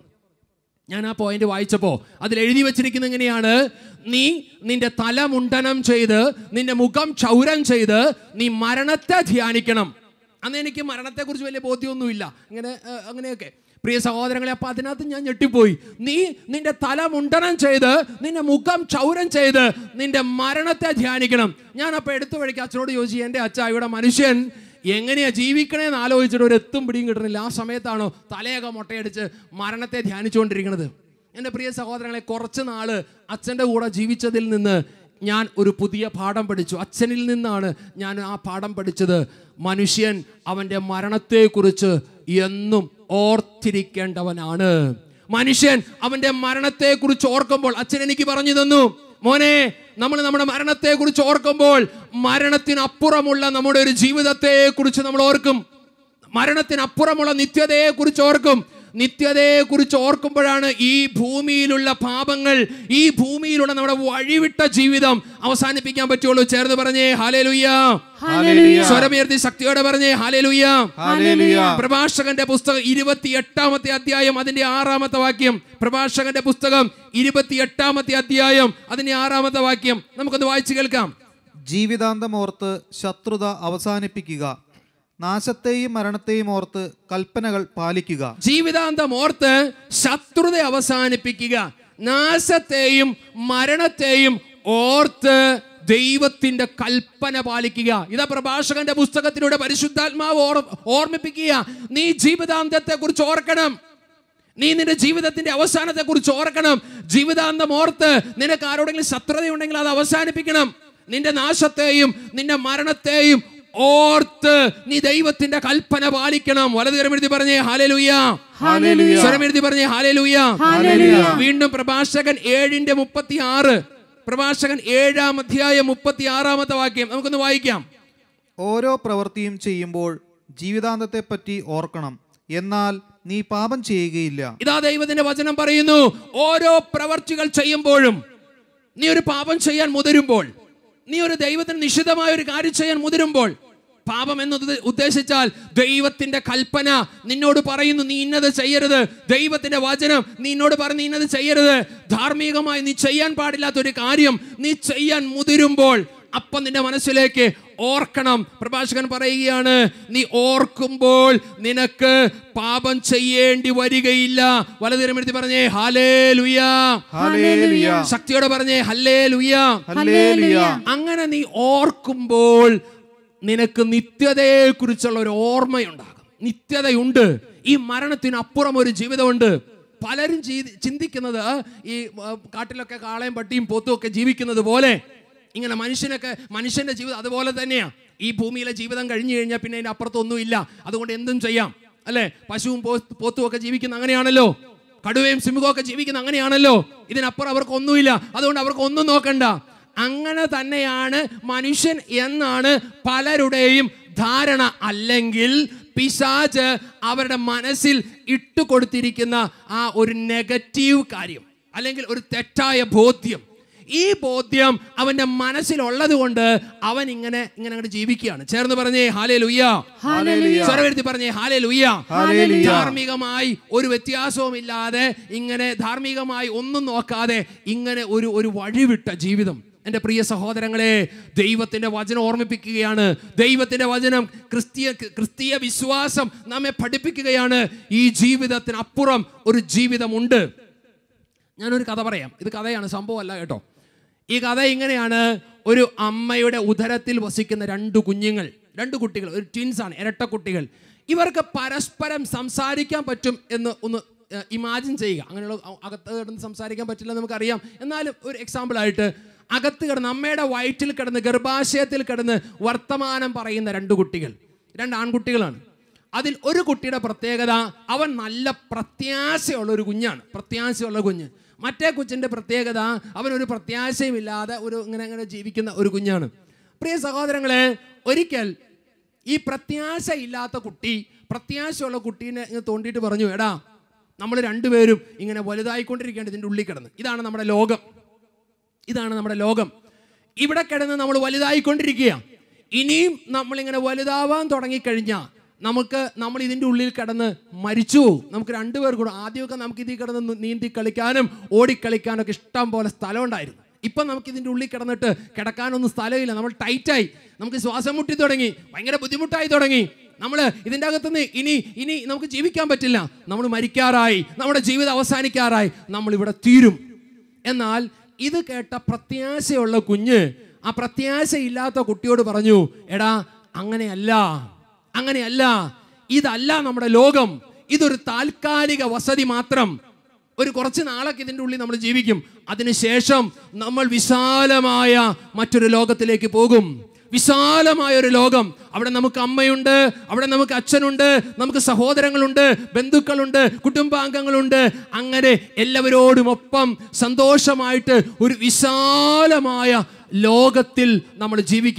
ഞാൻ ആ പോയിന്റ് വായിച്ചപ്പോൾ അതിൽ എഴുതി വെച്ചിരിക്കുന്ന എങ്ങനെയാണ് നീ നിന്റെ തല മുണ്ടനം ചെയ്ത് നിന്റെ മുഖം ക്ഷൗരം ചെയ്ത് നീ മരണത്തെ ധ്യാനിക്കണം അന്ന് എനിക്ക് മരണത്തെക്കുറിച്ച് വലിയ ബോധ്യമൊന്നുമില്ല ഇങ്ങനെ ആ, അങ്ങനെയൊക്കെ പ്രിയ സഹോദരങ്ങളെ അപ്പം അതിനകത്ത് ഞാൻ ഞെട്ടിപ്പോയി നീ നിന്റെ തല മുണ്ടനം ചെയ്ത് നിന്റെ മുഖം ക്ഷൗരം ചെയ്ത് നിന്റെ മരണത്തെ ധ്യാനിക്കണം ഞാൻ അപ്പോൾ എടുത്തു വഴിക്ക് അച്ഛനോട് ചോദിച്ചു എൻ്റെ അച്ഛ ഇവിടെ മനുഷ്യൻ എങ്ങനെയാ ജീവിക്കണേന്ന് ആലോചിച്ചിട്ട് ഒരു എത്തും പിടിയും കിട്ടണില്ല ആ സമയത്താണോ തലയൊക്കെ മുട്ടയടിച്ച് മരണത്തെ ധ്യാനിച്ചുകൊണ്ടിരിക്കുന്നത് എൻ്റെ പ്രിയ സഹോദരങ്ങളെ കുറച്ച് നാള് അച്ഛൻ്റെ കൂടെ ജീവിച്ചതിൽ നിന്ന് ഞാൻ ഒരു പുതിയ പാഠം പഠിച്ചു അച്ഛനിൽ നിന്നാണ് ഞാൻ ആ പാഠം പഠിച്ചത് മനുഷ്യൻ അവൻ്റെ മരണത്തെക്കുറിച്ച് എന്നും ഓർത്തിരിക്കേണ്ടവനാണ് മനുഷ്യൻ അവൻ്റെ മരണത്തെക്കുറിച്ച് ഓർക്കുമ്പോൾ അച്ഛൻ എനിക്ക് പറഞ്ഞു തന്നു മോനെ നമ്മൾ നമ്മുടെ മരണത്തെ കുറിച്ച് ഓർക്കുമ്പോൾ മരണത്തിനപ്പുറമുള്ള നമ്മുടെ ഒരു ജീവിതത്തെ കുറിച്ച് നമ്മൾ ഓർക്കും മരണത്തിനപ്പുറമുള്ള നിത്യതയെ കുറിച്ച് ഓർക്കും നിത്യതയെ കുറിച്ച് ഓർക്കുമ്പോഴാണ് ഈ ഭൂമിയിലുള്ള പാപങ്ങൾ ഈ ഭൂമിയിലുള്ള നമ്മുടെ വഴിവിട്ട ജീവിതം അവസാനിപ്പിക്കാൻ പറ്റുള്ളൂ ചേർന്ന് പറഞ്ഞേ ഹാലേ ലുയ്യ ഹല്ലേലൂയ. സ്വരമുയർത്തി ശക്തിയോടെ പറഞ്ഞേ ഹാലേ ലുയ്യ ഹല്ലേലൂയ. പ്രഭാഷകന്റെ പുസ്തകം ഇരുപത്തി എട്ടാമത്തെ അധ്യായം അതിന്റെ ആറാമത്തെ വാക്യം പ്രഭാഷകന്റെ പുസ്തകം ഇരുപത്തി എട്ടാമത്തെ അധ്യായം അതിന്റെ ആറാമത്തെ വാക്യം നമുക്കൊന്ന് വായിച്ചു കേൾക്കാം ജീവിതാന്തം ഓർത്ത് ശത്രുത അവസാനിപ്പിക്കുക നാശത്തെയും മരണത്തെയും ഓർത്ത് കൽപ്പനകൾ പാലിക്കുക ജീവിതാന്തം ഓർത്ത് ശത്രുത അവസാനിപ്പിക്കുക നാശത്തെയും മരണത്തെയും ഓർത്ത് ദൈവത്തിന്റെ കൽപ്പന പാലിക്കുക ഇതാ പ്രഭാഷകന്റെ പുസ്തകത്തിലൂടെ പരിശുദ്ധാത്മാവ് ഓർ ഓർമ്മിപ്പിക്കുക നീ ജീവിതാന്തത്തെ കുറിച്ച് ഓർക്കണം നീ നിന്റെ ജീവിതത്തിന്റെ അവസാനത്തെ കുറിച്ച് ഓർക്കണം ജീവിതാന്തം ഓർത്ത് നിനക്ക് ആരോടെങ്കിലും ശത്രുതയുണ്ടെങ്കിൽ അത് അവസാനിപ്പിക്കണം നിന്റെ നാശത്തെയും നിന്റെ മരണത്തെയും ഓർത്ത് നീ ദൈവത്തിന്റെ കൽപ്പന പാലിക്കണം വലതുകരം എഴുതി പറഞ്ഞേ ഹാലലുയ്യ ഹല്ലേലൂയ. സ്വരം എഴുതി പറഞ്ഞേ ഹാലലുയ്യ ഹല്ലേലൂയ. വീണ്ടും പ്രഭാഷകൻ ഏഴിന്റെ മുപ്പത്തി ആറ് പ്രഭാഷകൻ ഏഴാം അധ്യായം മുപ്പത്തി ആറാമത്തെ വാക്യം നമുക്കൊന്ന് വായിക്കാം ഓരോ പ്രവൃത്തിയും ചെയ്യുമ്പോൾ ജീവിതാന്തത്തെപ്പറ്റി ഓർക്കണം എന്നാൽ നീ പാപം ചെയ്യുകയില്ല ഇതാ ദൈവത്തിന്റെ വചനം പറയുന്നു ഓരോ പ്രവർത്തികൾ ചെയ്യുമ്പോഴും നീ ഒരു പാപം ചെയ്യാൻ മുതിരുമ്പോൾ നീ ഒരു ദൈവത്തിന് നിഷിദ്ധമായ ഒരു കാര്യം ചെയ്യാൻ മുതിരുമ്പോൾ പാപം എന്നത് ഉദ്ദേശിച്ചാൽ ദൈവത്തിന്റെ കൽപ്പന നിന്നോട് പറയുന്നു നീ ഇന്നത് ചെയ്യരുത് ദൈവത്തിന്റെ വചനം നീ എന്നോട് പറഞ്ഞു ഇന്നത് ചെയ്യരുത് ധാർമ്മികമായി നീ ചെയ്യാൻ പാടില്ലാത്ത ഒരു കാര്യം നീ ചെയ്യാൻ മുതിരുമ്പോൾ അപ്പം നിന്റെ മനസ്സിലേക്ക് ഓർക്കണം പ്രഭാഷകൻ പറയുകയാണ് നീ ഓർക്കുമ്പോൾ നിനക്ക് പാപം ചെയ്യേണ്ടി വരികയില്ല വലതുതരം എടുത്ത് പറഞ്ഞേ ഹാലേ ലുയാ ഹല്ലേലൂയ. ശക്തിയോടെ പറഞ്ഞേ ഹല്ലേ ലുയാ ഹല്ലേലൂയ. അങ്ങനെ നീ ഓർക്കുമ്പോൾ നിനക്ക് നിത്യതയെ കുറിച്ചുള്ള ഒരു ഓർമ്മയുണ്ടാകും നിത്യതയുണ്ട് ഈ മരണത്തിനപ്പുറം ഒരു ജീവിതമുണ്ട് പലരും ചെയ്ത് ചിന്തിക്കുന്നത് ഈ ആ, കാട്ടിലൊക്കെ കാളയും പട്ടിയും പോത്തും ഒക്കെ ജീവിക്കുന്നത് പോലെ ഇങ്ങനെ മനുഷ്യനൊക്കെ മനുഷ്യന്റെ ജീവിതം അതുപോലെ തന്നെയാ ഈ ഭൂമിയിലെ ജീവിതം കഴിഞ്ഞു കഴിഞ്ഞാൽ പിന്നെ അതിന്റെ അപ്പുറത്തൊന്നുമില്ല അതുകൊണ്ട് എന്തും ചെയ്യാം അല്ലെ പശുവും പോ- പോത്തും ഒക്കെ ജീവിക്കുന്ന അങ്ങനെയാണല്ലോ കടുവയും സിംഹവും ഒക്കെ ജീവിക്കുന്ന അങ്ങനെയാണല്ലോ ഇതിനപ്പുറം അവർക്ക് ഒന്നുമില്ല അതുകൊണ്ട് അവർക്ക് ഒന്നും നോക്കണ്ട അങ്ങനെ തന്നെയാണ് മനുഷ്യൻ എന്നാണ് പലരുടെയും ധാരണ അല്ലെങ്കിൽ പിശാച് അവരുടെ മനസ്സിൽ ഇട്ടുകൊടുത്തിരിക്കുന്ന ആ ഒരു നെഗറ്റീവ് കാര്യം അല്ലെങ്കിൽ ഒരു തെറ്റായ ബോധ്യം ഈ ബോധ്യം അവന്റെ മനസ്സിലുള്ളത് കൊണ്ട് അവൻ ഇങ്ങനെ ഇങ്ങനെ അങ്ങോട്ട് ജീവിക്കുകയാണ് ചേർന്ന് പറഞ്ഞേ ഹാലേ ലുയ്യ ഹല്ലേലൂയ. സ്വരവരുത്തി പറഞ്ഞേ ഹാലേ ലുയ്യ ഹല്ലേലൂയ. ധാർമ്മികമായി ഒരു വ്യത്യാസവും ഇല്ലാതെ ഇങ്ങനെ ധാർമ്മികമായി ഒന്നും നോക്കാതെ ഇങ്ങനെ ഒരു ഒരു വഴിവിട്ട ജീവിതം എൻ്റെ പ്രിയ സഹോദരങ്ങളെ ദൈവത്തിൻ്റെ വചനം ഓർമ്മിപ്പിക്കുകയാണ് ദൈവത്തിൻ്റെ വചനം ക്രിസ്തീയ ക്രിസ്തീയ വിശ്വാസം നമ്മെ പഠിപ്പിക്കുകയാണ് ഈ ജീവിതത്തിനപ്പുറം ഒരു ജീവിതമുണ്ട് ഞാനൊരു കഥ പറയാം ഇത് കഥയാണ് സംഭവമല്ല കേട്ടോ ഈ കഥ ഇങ്ങനെയാണ് ഒരു അമ്മയുടെ ഉദരത്തിൽ വസിക്കുന്ന രണ്ട് കുഞ്ഞുങ്ങൾ രണ്ട് കുട്ടികൾ ഒരു ട്വിൻസ് ആണ് ഇരട്ട കുട്ടികൾ ഇവർക്ക് പരസ്പരം സംസാരിക്കാൻ പറ്റും എന്ന് ഒന്ന് ഇമാജിൻ ചെയ്യുക അങ്ങനെയുള്ള അ- അകത്ത് കിടന്ന് സംസാരിക്കാൻ പറ്റില്ല എന്ന് നമുക്കറിയാം എന്നാലും ഒരു എക്സാമ്പിൾ ആയിട്ട് അകത്ത് കിടന്ന് അമ്മയുടെ വയറ്റിൽ കിടന്ന് ഗർഭാശയത്തിൽ കിടന്ന് വർത്തമാനം പറയുന്ന രണ്ട് കുട്ടികൾ രണ്ട് ആൺകുട്ടികളാണ് അതിൽ ഒരു കുട്ടിയുടെ പ്രത്യേകത അവൻ നല്ല പ്രത്യാശയുള്ള ഒരു കുഞ്ഞാണ് പ്രത്യാശയുള്ള കുഞ്ഞ് മറ്റേ കൊച്ചിൻ്റെ പ്രത്യേകത അവനൊരു പ്രത്യാശയുമില്ലാതെ ഒരു ഇങ്ങനെ ഇങ്ങനെ ജീവിക്കുന്ന ഒരു കുഞ്ഞാണ് പ്രിയ സഹോദരങ്ങളെ ഒരിക്കൽ ഈ പ്രത്യാശ ഇല്ലാത്ത കുട്ടി പ്രത്യാശയുള്ള കുട്ടീനെ ഇങ്ങനെ തോണ്ടിയിട്ട് പറഞ്ഞു എടാ നമ്മൾ രണ്ടുപേരും ഇങ്ങനെ വലുതായിക്കൊണ്ടിരിക്കേണ്ട ഇതിൻ്റെ ഉള്ളിൽ കിടന്ന് ഇതാണ് നമ്മുടെ ലോകം ഇതാണ് നമ്മുടെ ലോകം ഇവിടെ കിടന്ന് നമ്മൾ വലുതായിക്കൊണ്ടിരിക്കുക ഇനിയും നമ്മളിങ്ങനെ വലുതാവാൻ തുടങ്ങിക്കഴിഞ്ഞാൽ നമുക്ക് നമ്മൾ ഇതിൻ്റെ ഉള്ളിൽ കിടന്ന് മരിച്ചു പോകും. നമുക്ക് രണ്ടുപേർ കൂടെ ആദ്യമൊക്കെ നമുക്ക് ഇതിൽ കിടന്ന് നി- നീന്തി കളിക്കാനും ഓടിക്കളിക്കാനും ഒക്കെ ഇഷ്ടം പോലെ സ്ഥലം ഉണ്ടായിരുന്നു ഇപ്പം നമുക്ക് ഇതിൻ്റെ ഉള്ളിൽ കിടന്നിട്ട് കിടക്കാനൊന്നും സ്ഥലമില്ല നമ്മൾ ടൈറ്റായി നമുക്ക് ശ്വാസം മുട്ടി തുടങ്ങി ഭയങ്കര ബുദ്ധിമുട്ടായി തുടങ്ങി നമ്മൾ ഇതിൻ്റെ അകത്തുനിന്ന് ഇനി ഇനി നമുക്ക് ജീവിക്കാൻ പറ്റില്ല നമ്മൾ മരിക്കാറായി നമ്മുടെ ജീവിതം അവസാനിക്കാറായി നമ്മൾ ഇവിടെ തീരും എന്നാൽ ഇത് കേട്ട പ്രത്യാശയുള്ള കുഞ്ഞ് ആ പ്രത്യാശയില്ലാത്ത കുട്ടിയോട് പറഞ്ഞു എടാ അങ്ങനെയല്ല അങ്ങനെയല്ല ഇതല്ല നമ്മുടെ ലോകം ഇതൊരു താൽക്കാലിക വസതി മാത്രം ഒരു കുറച്ച് നാളൊക്കെ ഇതിൻ്റെ ഉള്ളിൽ നമ്മൾ ജീവിക്കും അതിനുശേഷം നമ്മൾ വിശാലമായ മറ്റൊരു ലോകത്തിലേക്ക് പോകും വിശാലമായ ഒരു ലോകം അവിടെ നമുക്ക് അമ്മയുണ്ട് അവിടെ നമുക്ക് അച്ഛനുണ്ട് നമുക്ക് സഹോദരങ്ങളുണ്ട് ബന്ധുക്കളുണ്ട് കുടുംബാംഗങ്ങളുണ്ട് അങ്ങനെ എല്ലാവരോടും ഒപ്പം സന്തോഷമായിട്ട് ഒരു വിശാലമായ ലോകത്തിൽ നമ്മൾ ജീവിക്കും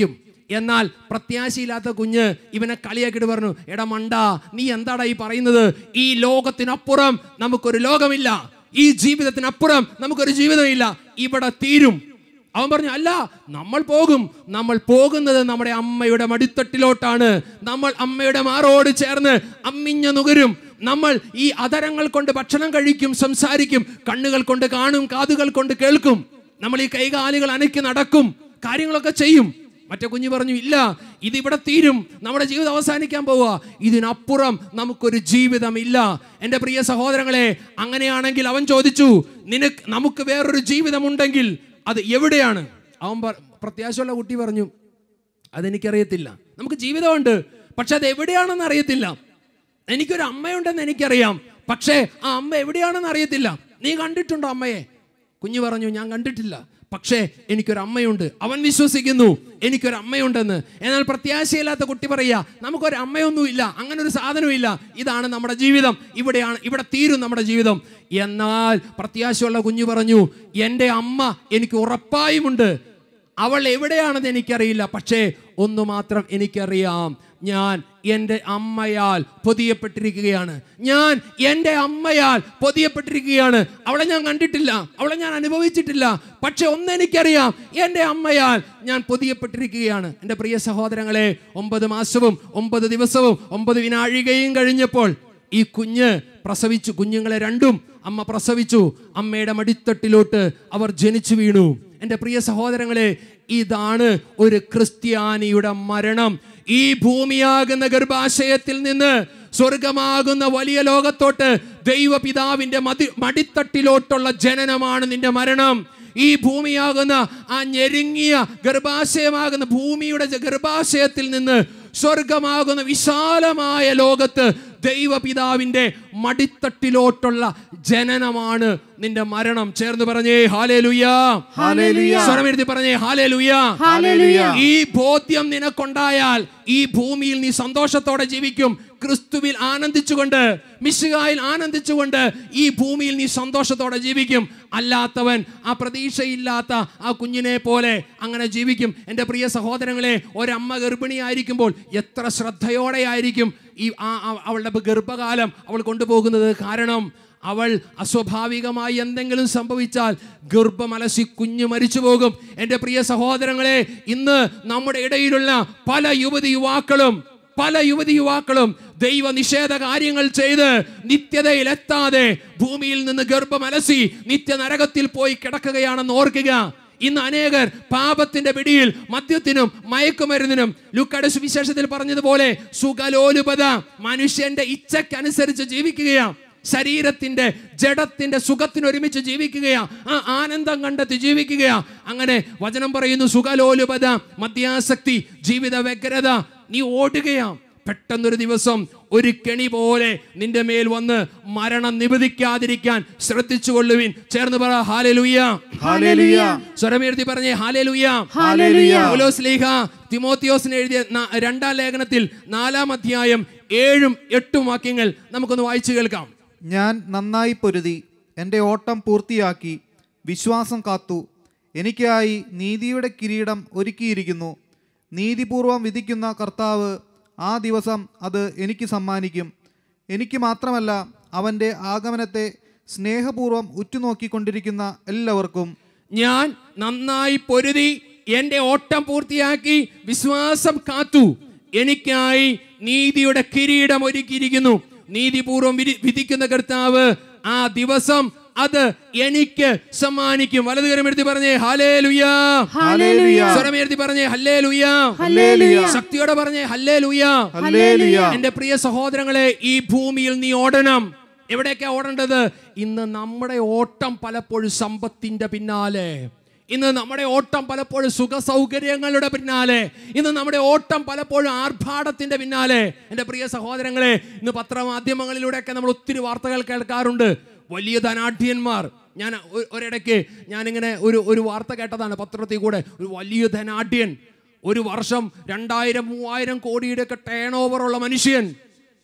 എന്നാൽ പ്രത്യാശയില്ലാത്ത കുഞ്ഞ് ഇവനെ കളിയാക്കിയിട്ട് പറഞ്ഞു എടാ മണ്ട നീ എന്താടാ ഈ പറയുന്നത് ഈ ലോകത്തിനപ്പുറം നമുക്കൊരു ലോകമില്ല ഈ ജീവിതത്തിനപ്പുറം നമുക്കൊരു ജീവിതമില്ല ഇവിടെ തീരും അവൻ പറഞ്ഞു അല്ല നമ്മൾ പോകും നമ്മൾ പോകുന്നത് നമ്മുടെ അമ്മയുടെ മടിത്തട്ടിലോട്ടാണ് നമ്മൾ അമ്മയുടെ മാറോട് ചേർന്ന് അമ്മിഞ്ഞ നുകരും നമ്മൾ ഈ അധരങ്ങൾ കൊണ്ട് ഭക്ഷണം കഴിക്കും സംസാരിക്കും കണ്ണുകൾ കൊണ്ട് കാണും കാതുകൾ കൊണ്ട് കേൾക്കും നമ്മൾ ഈ കൈകാലുകൾ അനക്കി നടക്കും കാര്യങ്ങളൊക്കെ ചെയ്യും മറ്റേ കുഞ്ഞു പറഞ്ഞു ഇല്ല ഇതിവിടെ തീരും നമ്മുടെ ജീവിതം അവസാനിക്കാൻ പോവുക ഇതിനപ്പുറം നമുക്കൊരു ജീവിതമില്ല എൻ്റെ പ്രിയ സഹോദരങ്ങളെ അങ്ങനെയാണെങ്കിൽ അവൻ ചോദിച്ചു നിനക്ക് നമുക്ക് വേറൊരു ജീവിതമുണ്ടെങ്കിൽ അത് എവിടെയാണ് അവൻ പറ- പ്രത്യാശയുള്ള കുട്ടി പറഞ്ഞു അതെനിക്കറിയത്തില്ല നമുക്ക് ജീവിതമുണ്ട് പക്ഷെ അത് എവിടെയാണെന്ന് അറിയത്തില്ല എനിക്കൊരു അമ്മയുണ്ടെന്ന് എനിക്കറിയാം പക്ഷേ ആ അമ്മ എവിടെയാണെന്ന് അറിയത്തില്ല നീ കണ്ടിട്ടുണ്ടോ അമ്മയെ കുഞ്ഞു പറഞ്ഞു ഞാൻ കണ്ടിട്ടില്ല പക്ഷേ എനിക്കൊരു അമ്മയുണ്ട് അവൻ വിശ്വസിക്കുന്നു എനിക്കൊരു അമ്മയുണ്ടെന്ന് എന്നാൽ പ്രത്യാശയില്ലാത്ത കുട്ടി പറയാ നമുക്കൊരു അമ്മയൊന്നുമില്ല അങ്ങനെ ഒരു സാധനമില്ല ഇതാണ് നമ്മുടെ ജീവിതം ഇവിടെയാണ് ഇവിടെ തീരും നമ്മുടെ ജീവിതം എന്നാൽ പ്രത്യാശയുള്ള കുഞ്ഞു പറഞ്ഞു എൻ്റെ അമ്മ എനിക്ക് ഉറപ്പായുമുണ്ട് അവൾ എവിടെയാണെന്ന് എനിക്കറിയില്ല പക്ഷേ ഒന്ന് മാത്രം എനിക്കറിയാം ഞാൻ എൻ്റെ അമ്മയാൽ പൊതിയപ്പെട്ടിരിക്കുകയാണ് ഞാൻ എൻ്റെ അമ്മയാൽ പൊതിയപ്പെട്ടിരിക്കുകയാണ് അവളെ ഞാൻ കണ്ടിട്ടില്ല അവളെ ഞാൻ അനുഭവിച്ചിട്ടില്ല പക്ഷെ ഒന്ന് എനിക്കറിയാം എൻ്റെ അമ്മയാൽ ഞാൻ പൊതിയപ്പെട്ടിരിക്കുകയാണ് എൻ്റെ പ്രിയ സഹോദരങ്ങളെ ഒമ്പത് മാസവും ഒമ്പത് ദിവസവും ഒമ്പത് വിനാഴികയും കഴിഞ്ഞപ്പോൾ ഈ കുഞ്ഞ് പ്രസവിച്ചു കുഞ്ഞുങ്ങളെ രണ്ടും അമ്മ പ്രസവിച്ചു അമ്മയുടെ മടിത്തട്ടിലോട്ട് അവർ ജനിച്ചു വീണു എൻ്റെ പ്രിയ സഹോദരങ്ങളെ ഇതാണ് ഒരു ക്രിസ്ത്യാനിയുടെ മരണം ഈ ഭൂമിയാകുന്ന ഗർഭാശയത്തിൽ നിന്ന് സ്വർഗമാകുന്ന വലിയ ലോകത്തോട്ട് ദൈവപിതാവിന്റെ മതി മടിത്തട്ടിലോട്ടുള്ള ജനനമാണ് നിന്റെ മരണം ഈ ഭൂമിയാകുന്ന ആ ഞെരുങ്ങിയ ഗർഭാശയമാകുന്ന ഭൂമിയുടെ ജ- ഗർഭാശയത്തിൽ നിന്ന് സ്വർഗമാകുന്ന വിശാലമായ ലോകത്ത് ദൈവപിതാവിന്റെ മടിത്തട്ടിലോട്ടുള്ള ജനനമാണ് നിന്റെ മരണം ചേർന്ന് പറഞ്ഞേ ഹാലേ ലുയാ ഹല്ലേലൂയ. സ്വരമെഴുതി പറഞ്ഞേ ഹാലേ ലുയാ ഹല്ലേലൂയ. ഈ ബോധ്യം നിനക്കുണ്ടായാൽ ഈ ഭൂമിയിൽ നീ സന്തോഷത്തോടെ ജീവിക്കും ക്രിസ്തുവിൽ ആനന്ദിച്ചുകൊണ്ട് മിശുകായിൽ ആനന്ദിച്ചുകൊണ്ട് ഈ ഭൂമിയിൽ നീ സന്തോഷത്തോടെ ജീവിക്കും അല്ലാത്തവൻ ആ പ്രതീക്ഷയില്ലാത്ത ആ കുഞ്ഞിനെ പോലെ അങ്ങനെ ജീവിക്കും എൻ്റെ പ്രിയ സഹോദരങ്ങളെ ഒരമ്മ ഗർഭിണിയായിരിക്കുമ്പോൾ എത്ര ശ്രദ്ധയോടെയായിരിക്കും ഈ ആ ആ- അവളുടെ ഗർഭകാലം അവൾ കൊണ്ടുപോകുന്നത് കാരണം അവൾ അസ്വാഭാവികമായി എന്തെങ്കിലും സംഭവിച്ചാൽ ഗർഭമലസി കുഞ്ഞ് മരിച്ചു പോകും എൻ്റെ പ്രിയ സഹോദരങ്ങളെ ഇന്ന് നമ്മുടെ ഇടയിലുള്ള പല യുവതി യുവാക്കളും പല യുവതി യുവാക്കളും ദൈവ നിഷേധ കാര്യങ്ങൾ ചെയ്ത് നിത്യതയിൽ എത്താതെ ഭൂമിയിൽ നിന്ന് ഗർഭമലസി നിത്യ നരകത്തിൽ പോയി കിടക്കുകയാണെന്ന് ഓർക്കുക ഇന്ന് അനേകർ പാപത്തിന്റെ പിടിയിൽ മദ്യത്തിനും മയക്കുമരുന്നിനും ലുക്കയുടെ സുവിശേഷത്തിൽ പറഞ്ഞതുപോലെ സുഖലോലുപത മനുഷ്യന്റെ ഇച്ഛക്കനുസരിച്ച് ജീവിക്കുകയാണ് ശരീരത്തിന്റെ ജഡത്തിന്റെ സുഖത്തിന് ഒരുമിച്ച് ജീവിക്കുകയാ ആ ആനന്ദം കണ്ടെത്തി ജീവിക്കുകയാ അങ്ങനെ വചനം പറയുന്നു സുഖലോലുപത മദ്യാസക്തി ജീവിത വ്യഗ്രത നീ ഓടുകയാ പെട്ടെന്നൊരു ദിവസം ഒരു കെണി പോലെ നിന്റെ മേൽ വന്ന് മരണം നിബദിക്കാതിരിക്കാൻ ശ്രദ്ധിച്ചുകൊള്ളുവിൻ ചേർന്ന് പറ ഹാലലുയ്യ ഹല്ലേലൂയ. സ്വരമേർത്തി പറഞ്ഞേ ഹാലലുയ്യ ഹല്ലേലൂയ. പൗലോസ് ലീഹ തിമോത്തിയോസിന് എഴുതിയ ന- രണ്ടാം ലേഖനത്തിൽ നാലാം അധ്യായം ഏഴും എട്ടും വാക്യങ്ങൾ നമുക്കൊന്ന് വായിച്ചു കേൾക്കാം ഞാൻ നന്നായി പൊരുതി എൻ്റെ ഓട്ടം പൂർത്തിയാക്കി വിശ്വാസം കാത്തു എനിക്കായി നീതിയുടെ കിരീടം ഒരുക്കിയിരിക്കുന്നു നീതിപൂർവം വിധിക്കുന്ന കർത്താവ് ആ ദിവസം അത് എനിക്ക് സമ്മാനിക്കും എനിക്ക് മാത്രമല്ല അവൻ്റെ ആഗമനത്തെ സ്നേഹപൂർവം ഉറ്റുനോക്കിക്കൊണ്ടിരിക്കുന്ന എല്ലാവർക്കും ഞാൻ നന്നായി പൊരുതി എന്റെ ഓട്ടം പൂർത്തിയാക്കി വിശ്വാസം കാത്തു എനിക്കായി നീതിയുടെ കിരീടം ഒരുക്കിയിരിക്കുന്നു നീതിപൂർവം വിധി- വിധിക്കുന്ന കർത്താവ് ആ ദിവസം അത് എനിക്ക് സമ്മാനിക്കും വലതുകരം എടുത്ത് പറഞ്ഞേ ഹലേ ലുയാ ഹല്ലേലൂയ. സ്വരമെഴുതി പറഞ്ഞേ ഹല്ലേ ലുയാ ഹല്ലേലൂയ. ശക്തിയോടെ പറഞ്ഞേ ഹല്ലേ ലുയാ ഹല്ലേലൂയ. എന്റെ പ്രിയ സഹോദരങ്ങളെ ഈ ഭൂമിയിൽ നീ ഓടണം എവിടേക്കാ ഓടേണ്ടത് ഇന്ന് നമ്മുടെ ഓട്ടം പലപ്പോഴും സമ്പത്തിന്റെ പിന്നാലെ ഇന്ന് നമ്മുടെ ഓട്ടം പലപ്പോഴും സുഖ സൗകര്യങ്ങളുടെ പിന്നാലെ ഇന്ന് നമ്മുടെ ഓട്ടം പലപ്പോഴും ആർഭാടത്തിന്റെ പിന്നാലെ എൻ്റെ പ്രിയ സഹോദരങ്ങളെ ഇന്ന് പത്രമാധ്യമങ്ങളിലൂടെയൊക്കെ നമ്മൾ ഒത്തിരി വാർത്തകൾ കേൾക്കാറുണ്ട് വലിയ ധനാഢ്യന്മാർ ഞാൻ ഒ- ഒരിടയ്ക്ക് ഞാനിങ്ങനെ ഒരു ഒരു വാർത്ത കേട്ടതാണ് പത്രത്തിൽ കൂടെ ഒരു വലിയ ധനാഢ്യൻ ഒരു വർഷം രണ്ടായിരം മൂവായിരം കോടിയുടെ ഒക്കെ ടേൺ ഓവർ ഉള്ള മനുഷ്യൻ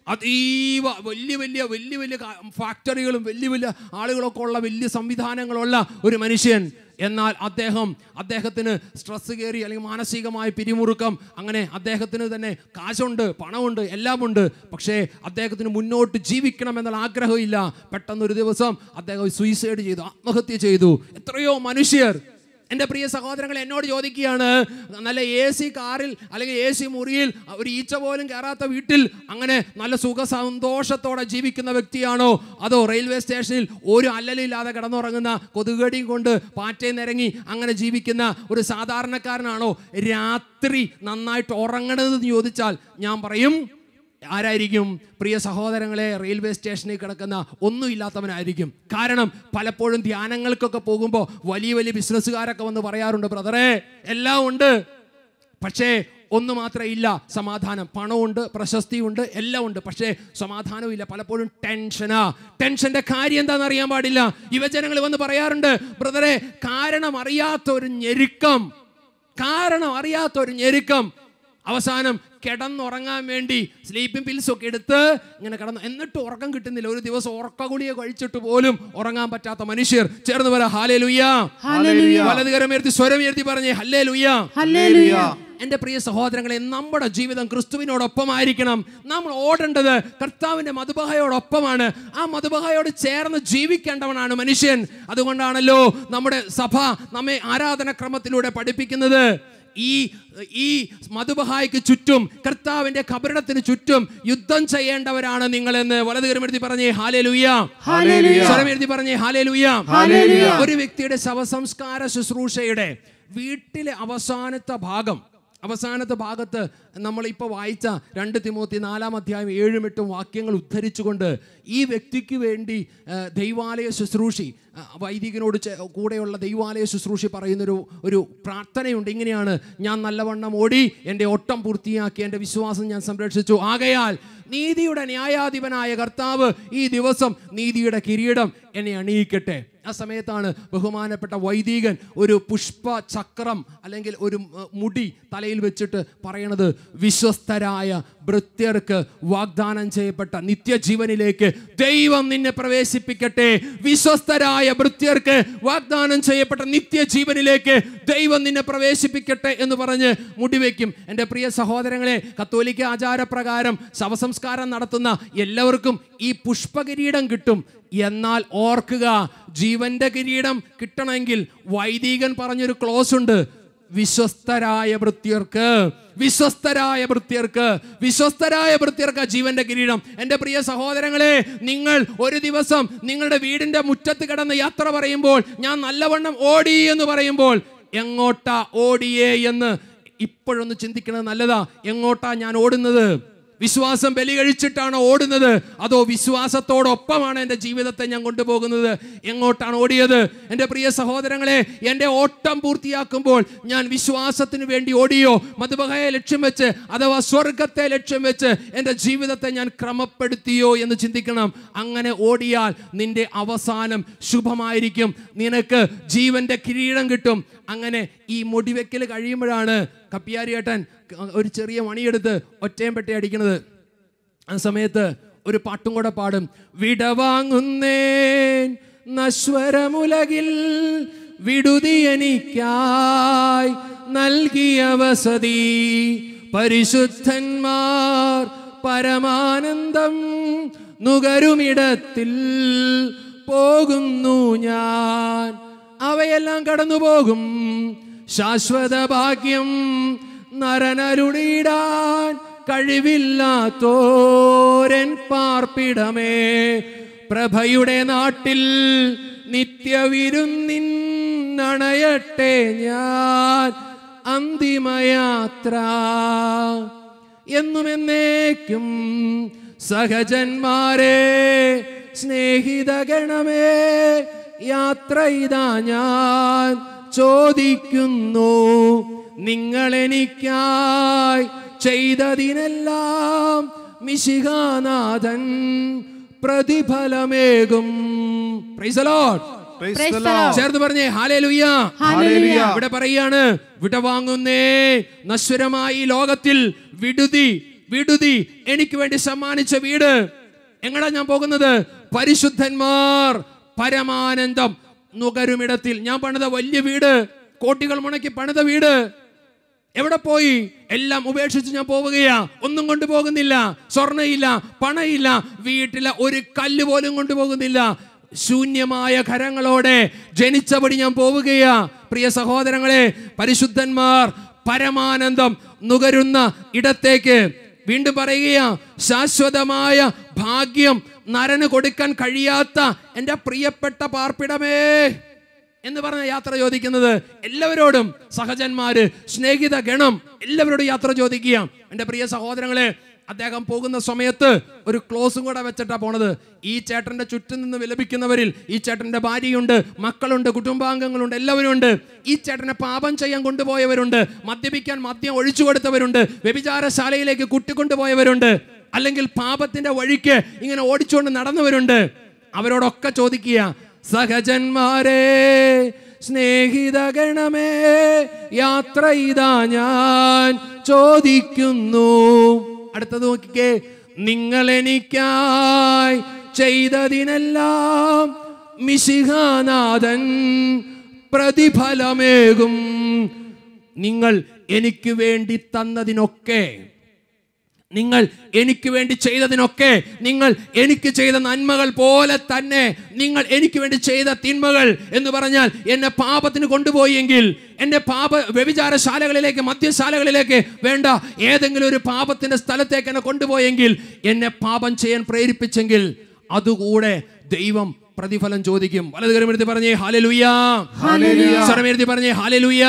അതീവ വലിയ വലിയ വലിയ വലിയ കാ- ഫാക്ടറികളും വലിയ വലിയ ആളുകളൊക്കെ ഉള്ള വലിയ സംവിധാനങ്ങളുള്ള ഒരു മനുഷ്യൻ എന്നാൽ അദ്ദേഹം അദ്ദേഹത്തിന് സ്ട്രെസ് കയറി അല്ലെങ്കിൽ മാനസികമായ പിരിമുറുക്കം അങ്ങനെ അദ്ദേഹത്തിന് തന്നെ കാശുണ്ട് പണമുണ്ട് എല്ലാമുണ്ട് പക്ഷേ അദ്ദേഹത്തിന് മുന്നോട്ട് ജീവിക്കണം എന്നുള്ള ആഗ്രഹമില്ല പെട്ടെന്നൊരു ദിവസം അദ്ദേഹം സൂയിസൈഡ് ചെയ്തു ആത്മഹത്യ ചെയ്തു എത്രയോ മനുഷ്യർ എൻ്റെ പ്രിയ സഹോദരങ്ങൾ എന്നോട് ചോദിക്കുകയാണ് നല്ല എ സി കാറിൽ അല്ലെങ്കിൽ എ സി മുറിയിൽ ഒരു ഈച്ച പോലും കയറാത്ത വീട്ടിൽ അങ്ങനെ നല്ല സുഖ സന്തോഷത്തോടെ ജീവിക്കുന്ന വ്യക്തിയാണോ അതോ റെയിൽവേ സ്റ്റേഷനിൽ ഒരു അല്ലലില്ലാതെ കിടന്നുറങ്ങുന്ന കൊതുകടിയും കൊണ്ട് പാറ്റയും നിരങ്ങി അങ്ങനെ ജീവിക്കുന്ന ഒരു സാധാരണക്കാരനാണോ രാത്രി നന്നായിട്ട് ഉറങ്ങണതെന്ന് ചോദിച്ചാൽ ഞാൻ പറയും ആരായിരിക്കും പ്രിയ സഹോദരങ്ങളെ റെയിൽവേ സ്റ്റേഷനിൽ കിടക്കുന്ന ഒന്നുമില്ലാത്തവനായിരിക്കും കാരണം പലപ്പോഴും ധ്യാനങ്ങൾക്കൊക്കെ പോകുമ്പോൾ വലിയ വലിയ ബിസിനസ്സുകാരൊക്കെ വന്ന് പറയാറുണ്ട് ബ്രദറെ എല്ലാം ഉണ്ട് പക്ഷേ ഒന്ന് മാത്രമേ ഇല്ല സമാധാനം പണമുണ്ട് പ്രശസ്തിയുണ്ട് എല്ലാം ഉണ്ട് പക്ഷേ സമാധാനവും ഇല്ല പലപ്പോഴും ടെൻഷനാ ടെൻഷന്റെ കാര്യം എന്താണെന്ന് അറിയാൻ പാടില്ല യുവജനങ്ങൾ വന്ന് പറയാറുണ്ട് ബ്രദറെ കാരണം അറിയാത്ത ഒരു ഞെരുക്കം കാരണം അറിയാത്ത ഒരു ഞെരുക്കം അവസാനം കിടന്നുറങ്ങാൻ വേണ്ടി സ്ലീപ്പിംഗ് പിൽസ് ഒക്കെ എടുത്ത് ഇങ്ങനെ കിടന്നു എന്നിട്ട് ഉറക്കം കിട്ടുന്നില്ല ഒരു ദിവസം ഉറക്ക ഗുളിക കഴിച്ചിട്ട് പോലും ഉറങ്ങാൻ പറ്റാത്ത മനുഷ്യർ ചേർന്ന് പറ ഹാലേ ലുയ്യ വലതുകരമേർത്തി സ്വരമേർത്തി പറഞ്ഞേ ഹല്ലേ ലുയ്യ ഹല്ലേലൂയ എൻ്റെ പ്രിയ സഹോദരങ്ങളെ നമ്മുടെ ജീവിതം ക്രിസ്തുവിനോടൊപ്പമായിരിക്കണം നമ്മൾ ഓടേണ്ടത് കർത്താവിൻ്റെ മധുബഹയോടൊപ്പമാണ് ആ മധുബഹയോട് ചേർന്ന് ജീവിക്കേണ്ടവനാണ് മനുഷ്യൻ അതുകൊണ്ടാണല്ലോ നമ്മുടെ സഭ നമ്മെ ആരാധനക്രമത്തിലൂടെ പഠിപ്പിക്കുന്നത് ഈ ഈ മധുബഹായ്ക്ക് ചുറ്റും കർത്താവിന്റെ കബറിടത്തിന് ചുറ്റും യുദ്ധം ചെയ്യേണ്ടവരാണ് നിങ്ങളെന്ന് വലതുകരമെഴുതി പറഞ്ഞേ ഹാലേ ലുയ്യ ഹല്ലേലൂയ. സ്വരമെഴുതി പറഞ്ഞേ ഹാലേ ലുയ്യ ഹല്ലേലൂയ. ഒരു വ്യക്തിയുടെ ശവസംസ്കാര ശുശ്രൂഷയുടെ വീട്ടിലെ അവസാനത്തെ ഭാഗം അവസാനത്തെ ഭാഗത്ത് നമ്മൾ ഇപ്പോൾ വായിച്ച രണ്ട് തിമോത്തി നാലാം അധ്യായം ഏഴും എട്ടും വാക്യങ്ങൾ ഉദ്ധരിച്ചുകൊണ്ട് ഈ വ്യക്തിക്ക് വേണ്ടി ആ, ദൈവാലയ ശുശ്രൂഷി ആ, വൈദികനോട് ചെ- കൂടെയുള്ള ദൈവാലയ ശുശ്രൂഷി പറയുന്നൊരു ഒരു പ്രാർത്ഥനയുണ്ട് ഇങ്ങനെയാണ് ഞാൻ നല്ലവണ്ണം ഓടി എൻ്റെ ഓട്ടം പൂർത്തിയാക്കി എൻ്റെ വിശ്വാസം ഞാൻ സംരക്ഷിച്ചു ആകയാൽ നീതിയുടെ ന്യായാധിപനായ കർത്താവ് ഈ ദിവസം നീതിയുടെ കിരീടം എന്നെ അണിയിക്കട്ടെ ആ സമയത്താണ് ബഹുമാനപ്പെട്ട വൈദികൻ ഒരു പുഷ്പ ചക്രം അല്ലെങ്കിൽ ഒരു ഉം, മുടി തലയിൽ വെച്ചിട്ട് പറയണത് വിശ്വസ്തരായ ഭൃത്യർക്ക് വാഗ്ദാനം ചെയ്യപ്പെട്ട നിത്യജീവനിലേക്ക് ദൈവം നിന്നെ പ്രവേശിപ്പിക്കട്ടെ വിശ്വസ്തരായ ഭൃത്യർക്ക് വാഗ്ദാനം ചെയ്യപ്പെട്ട നിത്യജീവനിലേക്ക് ദൈവം നിന്നെ പ്രവേശിപ്പിക്കട്ടെ എന്ന് പറഞ്ഞ് മുടിവെക്കും എൻ്റെ പ്രിയ സഹോദരങ്ങളെ കത്തോലിക്ക ആചാരപ്രകാരം ശവസംസ്കാരം നടത്തുന്ന എല്ലാവർക്കും ഈ പുഷ്പകിരീടം കിട്ടും എന്നാൽ ഓർക്കുക ജീവന്റെ കിരീടം കിട്ടണമെങ്കിൽ വൈദികൻ പറഞ്ഞൊരു ക്ലോസ് ഉണ്ട് വിശ്വസ്തരായ ഭൃത്യർക്ക് വിശ്വസ്തരായ ഭൃത്യർക്ക് വിശ്വസ്തരായ ഭൃത്യർക്ക് ജീവന്റെ കിരീടം എൻ്റെ പ്രിയ സഹോദരങ്ങളെ നിങ്ങൾ ഒരു ദിവസം നിങ്ങളുടെ വീടിന്റെ മുറ്റത്ത് കിടന്ന് യാത്ര പറയുമ്പോൾ ഞാൻ നല്ലവണ്ണം ഓടി എന്ന് പറയുമ്പോൾ എങ്ങോട്ടാ ഓടിയേ എന്ന് ഇപ്പോഴൊന്ന് ചിന്തിക്കുന്നത് നല്ലതാ എങ്ങോട്ടാ ഞാൻ ഓടുന്നത് വിശ്വാസം ബലി കഴിച്ചിട്ടാണോ ഓടുന്നത് അതോ വിശ്വാസത്തോടൊപ്പമാണ് എൻ്റെ ജീവിതത്തെ ഞാൻ കൊണ്ടുപോകുന്നത് എങ്ങോട്ടാണ് ഓടിയത് എൻ്റെ പ്രിയ സഹോദരങ്ങളെ എൻ്റെ ഓട്ടം പൂർത്തിയാക്കുമ്പോൾ ഞാൻ വിശ്വാസത്തിന് വേണ്ടി ഓടിയോ മധുബഹയെ ലക്ഷ്യം വെച്ച് അഥവാ സ്വർഗത്തെ ലക്ഷ്യം വെച്ച് എൻ്റെ ജീവിതത്തെ ഞാൻ ക്രമപ്പെടുത്തിയോ എന്ന് ചിന്തിക്കണം അങ്ങനെ ഓടിയാൽ നിന്റെ അവസാനം ശുഭമായിരിക്കും നിനക്ക് ജീവന്റെ കിരീടം കിട്ടും അങ്ങനെ ഈ മുടിവെക്കൽ കഴിയുമ്പോഴാണ് കപ്പിയാരിയേട്ടൻ ഒരു ചെറിയ മണിയെടുത്ത് ഒറ്റയും പെട്ടി അടിക്കണത് ആ സമയത്ത് ഒരു പാട്ടും കൂടെ പാടും വിടവാങ്ങുന്നേൻ നശ്വരമുലകിൽ വിടുതി എനിക്കായി നൽകിയ വസതി പരിശുദ്ധന്മാർ പരമാനന്ദം നുകരുമിടത്തിൽ പോകുന്നു ഞാൻ അവയെല്ലാം കടന്നു പോകും ശാശ്വത ഭാഗ്യം നരനരുടിയിടാൻ കഴിവില്ലാത്തോരൻ പാർപ്പിടമേ പ്രഭയുടെ നാട്ടിൽ നിത്യവിരുന്നിന്നണയട്ടെ ഞാൻ അന്തിമയാത്ര എന്നും എന്നേക്കും സഹജന്മാരെ സ്നേഹിതഗണമേ യാത്ര ഇതാ ഞാൻ ചോദിക്കുന്നു നിങ്ങൾ എനിക്കായി ചെയ്തതിനെല്ലാം മിശിഹാനാഥൻ പ്രതിഫലമേകും Praise the Lord. Praise Praise the the Lord. Lord. ചേർന്ന് പറഞ്ഞേ ഹാലേലുയ്യ ഹല്ലേലൂയ. ഇവിടെ പറയാണ് വിടവാങ്ങുന്നേ നശ്വരമായി ഈ ലോകത്തിൽ വിടുതി വിടുതി എനിക്ക് വേണ്ടി സമ്മാനിച്ച വീട് എങ്ങടാ ഞാൻ പോകുന്നത് പരിശുദ്ധന്മാർ പരമാനന്ദം നുകരുമിടത്തിൽ ഞാൻ പണിത വലിയ വീട് കോട്ടികൾ മുണക്കി പണിത വീട് എവിടെ പോയി എല്ലാം ഉപേക്ഷിച്ച് ഞാൻ പോവുകയാ ഒന്നും കൊണ്ടുപോകുന്നില്ല സ്വർണ്ണയില്ല പണയില്ല വീട്ടിലെ ഒരു കല്ല് പോലും കൊണ്ടുപോകുന്നില്ല ശൂന്യമായ കരങ്ങളോടെ ജനിച്ചപടി ഞാൻ പോവുകയാ പ്രിയ സഹോദരങ്ങളെ പരിശുദ്ധന്മാർ പരമാനന്ദം നുകരുന്ന ഇടത്തേക്ക് വീണ്ടും പറയുകയാ ശാശ്വതമായ ഭാഗ്യം നരന് കൊടുക്കാൻ കഴിയാത്ത എൻ്റെ പ്രിയപ്പെട്ട പാർപ്പിടമേ എന്ന് പറഞ്ഞ യാത്ര ചോദിക്കുന്നത് എല്ലാവരോടും സഹജന്മാര് സ്നേഹിത ഗണം എല്ലാവരോടും യാത്ര ചോദിക്കുക എൻ്റെ പ്രിയ സഹോദരങ്ങളെ അദ്ദേഹം പോകുന്ന സമയത്ത് ഒരു ക്ലോസും കൂടെ വെച്ചിട്ടാ പോണത് ഈ ചേട്ടന്റെ ചുറ്റും നിന്ന് വിലപിക്കുന്നവരിൽ ഈ ചേട്ടന്റെ ഭാര്യയുണ്ട് മക്കളുണ്ട് കുടുംബാംഗങ്ങളുണ്ട് എല്ലാവരും ഉണ്ട് ഈ ചേട്ടനെ പാപം ചെയ്യാൻ കൊണ്ടുപോയവരുണ്ട് മദ്യപിക്കാൻ മദ്യം ഒഴിച്ചു കൊടുത്തവരുണ്ട് വ്യഭിചാരശാലയിലേക്ക് കുട്ടിക്കൊണ്ടുപോയവരുണ്ട് അല്ലെങ്കിൽ പാപത്തിന്റെ വഴിക്ക് ഇങ്ങനെ ഓടിച്ചുകൊണ്ട് നടന്നവരുണ്ട് അവരോടൊക്കെ ചോദിക്കുക സഹജന്മാരെ സ്നേഹിത ഗണമേ യാത്ര ഇതാ ഞാൻ ചോദിക്കുന്നു അടുത്തത് നോക്കിക്കേ നിങ്ങൾ എനിക്കായി ചെയ്തതിനെല്ലാം മിശിഹാനാഥൻ പ്രതിഫലമേകും നിങ്ങൾ എനിക്ക് വേണ്ടി തന്നതിനൊക്കെ നിങ്ങൾ എനിക്ക് വേണ്ടി ചെയ്തതിനൊക്കെ നിങ്ങൾ എനിക്ക് ചെയ്ത നന്മകൾ പോലെ തന്നെ നിങ്ങൾ എനിക്ക് വേണ്ടി ചെയ്ത തിന്മകൾ എന്ന് പറഞ്ഞാൽ എന്നെ പാപത്തിന് കൊണ്ടുപോയെങ്കിൽ എന്നെ പാപ വ്യഭിചാരശാലകളിലേക്ക് മദ്യശാലകളിലേക്ക് വേണ്ട ഏതെങ്കിലും ഒരു പാപത്തിന്റെ സ്ഥലത്തേക്ക് എന്നെ കൊണ്ടുപോയെങ്കിൽ എന്നെ പാപം ചെയ്യാൻ പ്രേരിപ്പിച്ചെങ്കിൽ അതുകൂടെ ദൈവം പ്രതിഫലം ചോദിക്കും വലതുകരം എടുത്ത് പറഞ്ഞേ ഹാലലുയ്യാ സ്വരമെഴുതി പറഞ്ഞേ ഹാലലുയ്യാ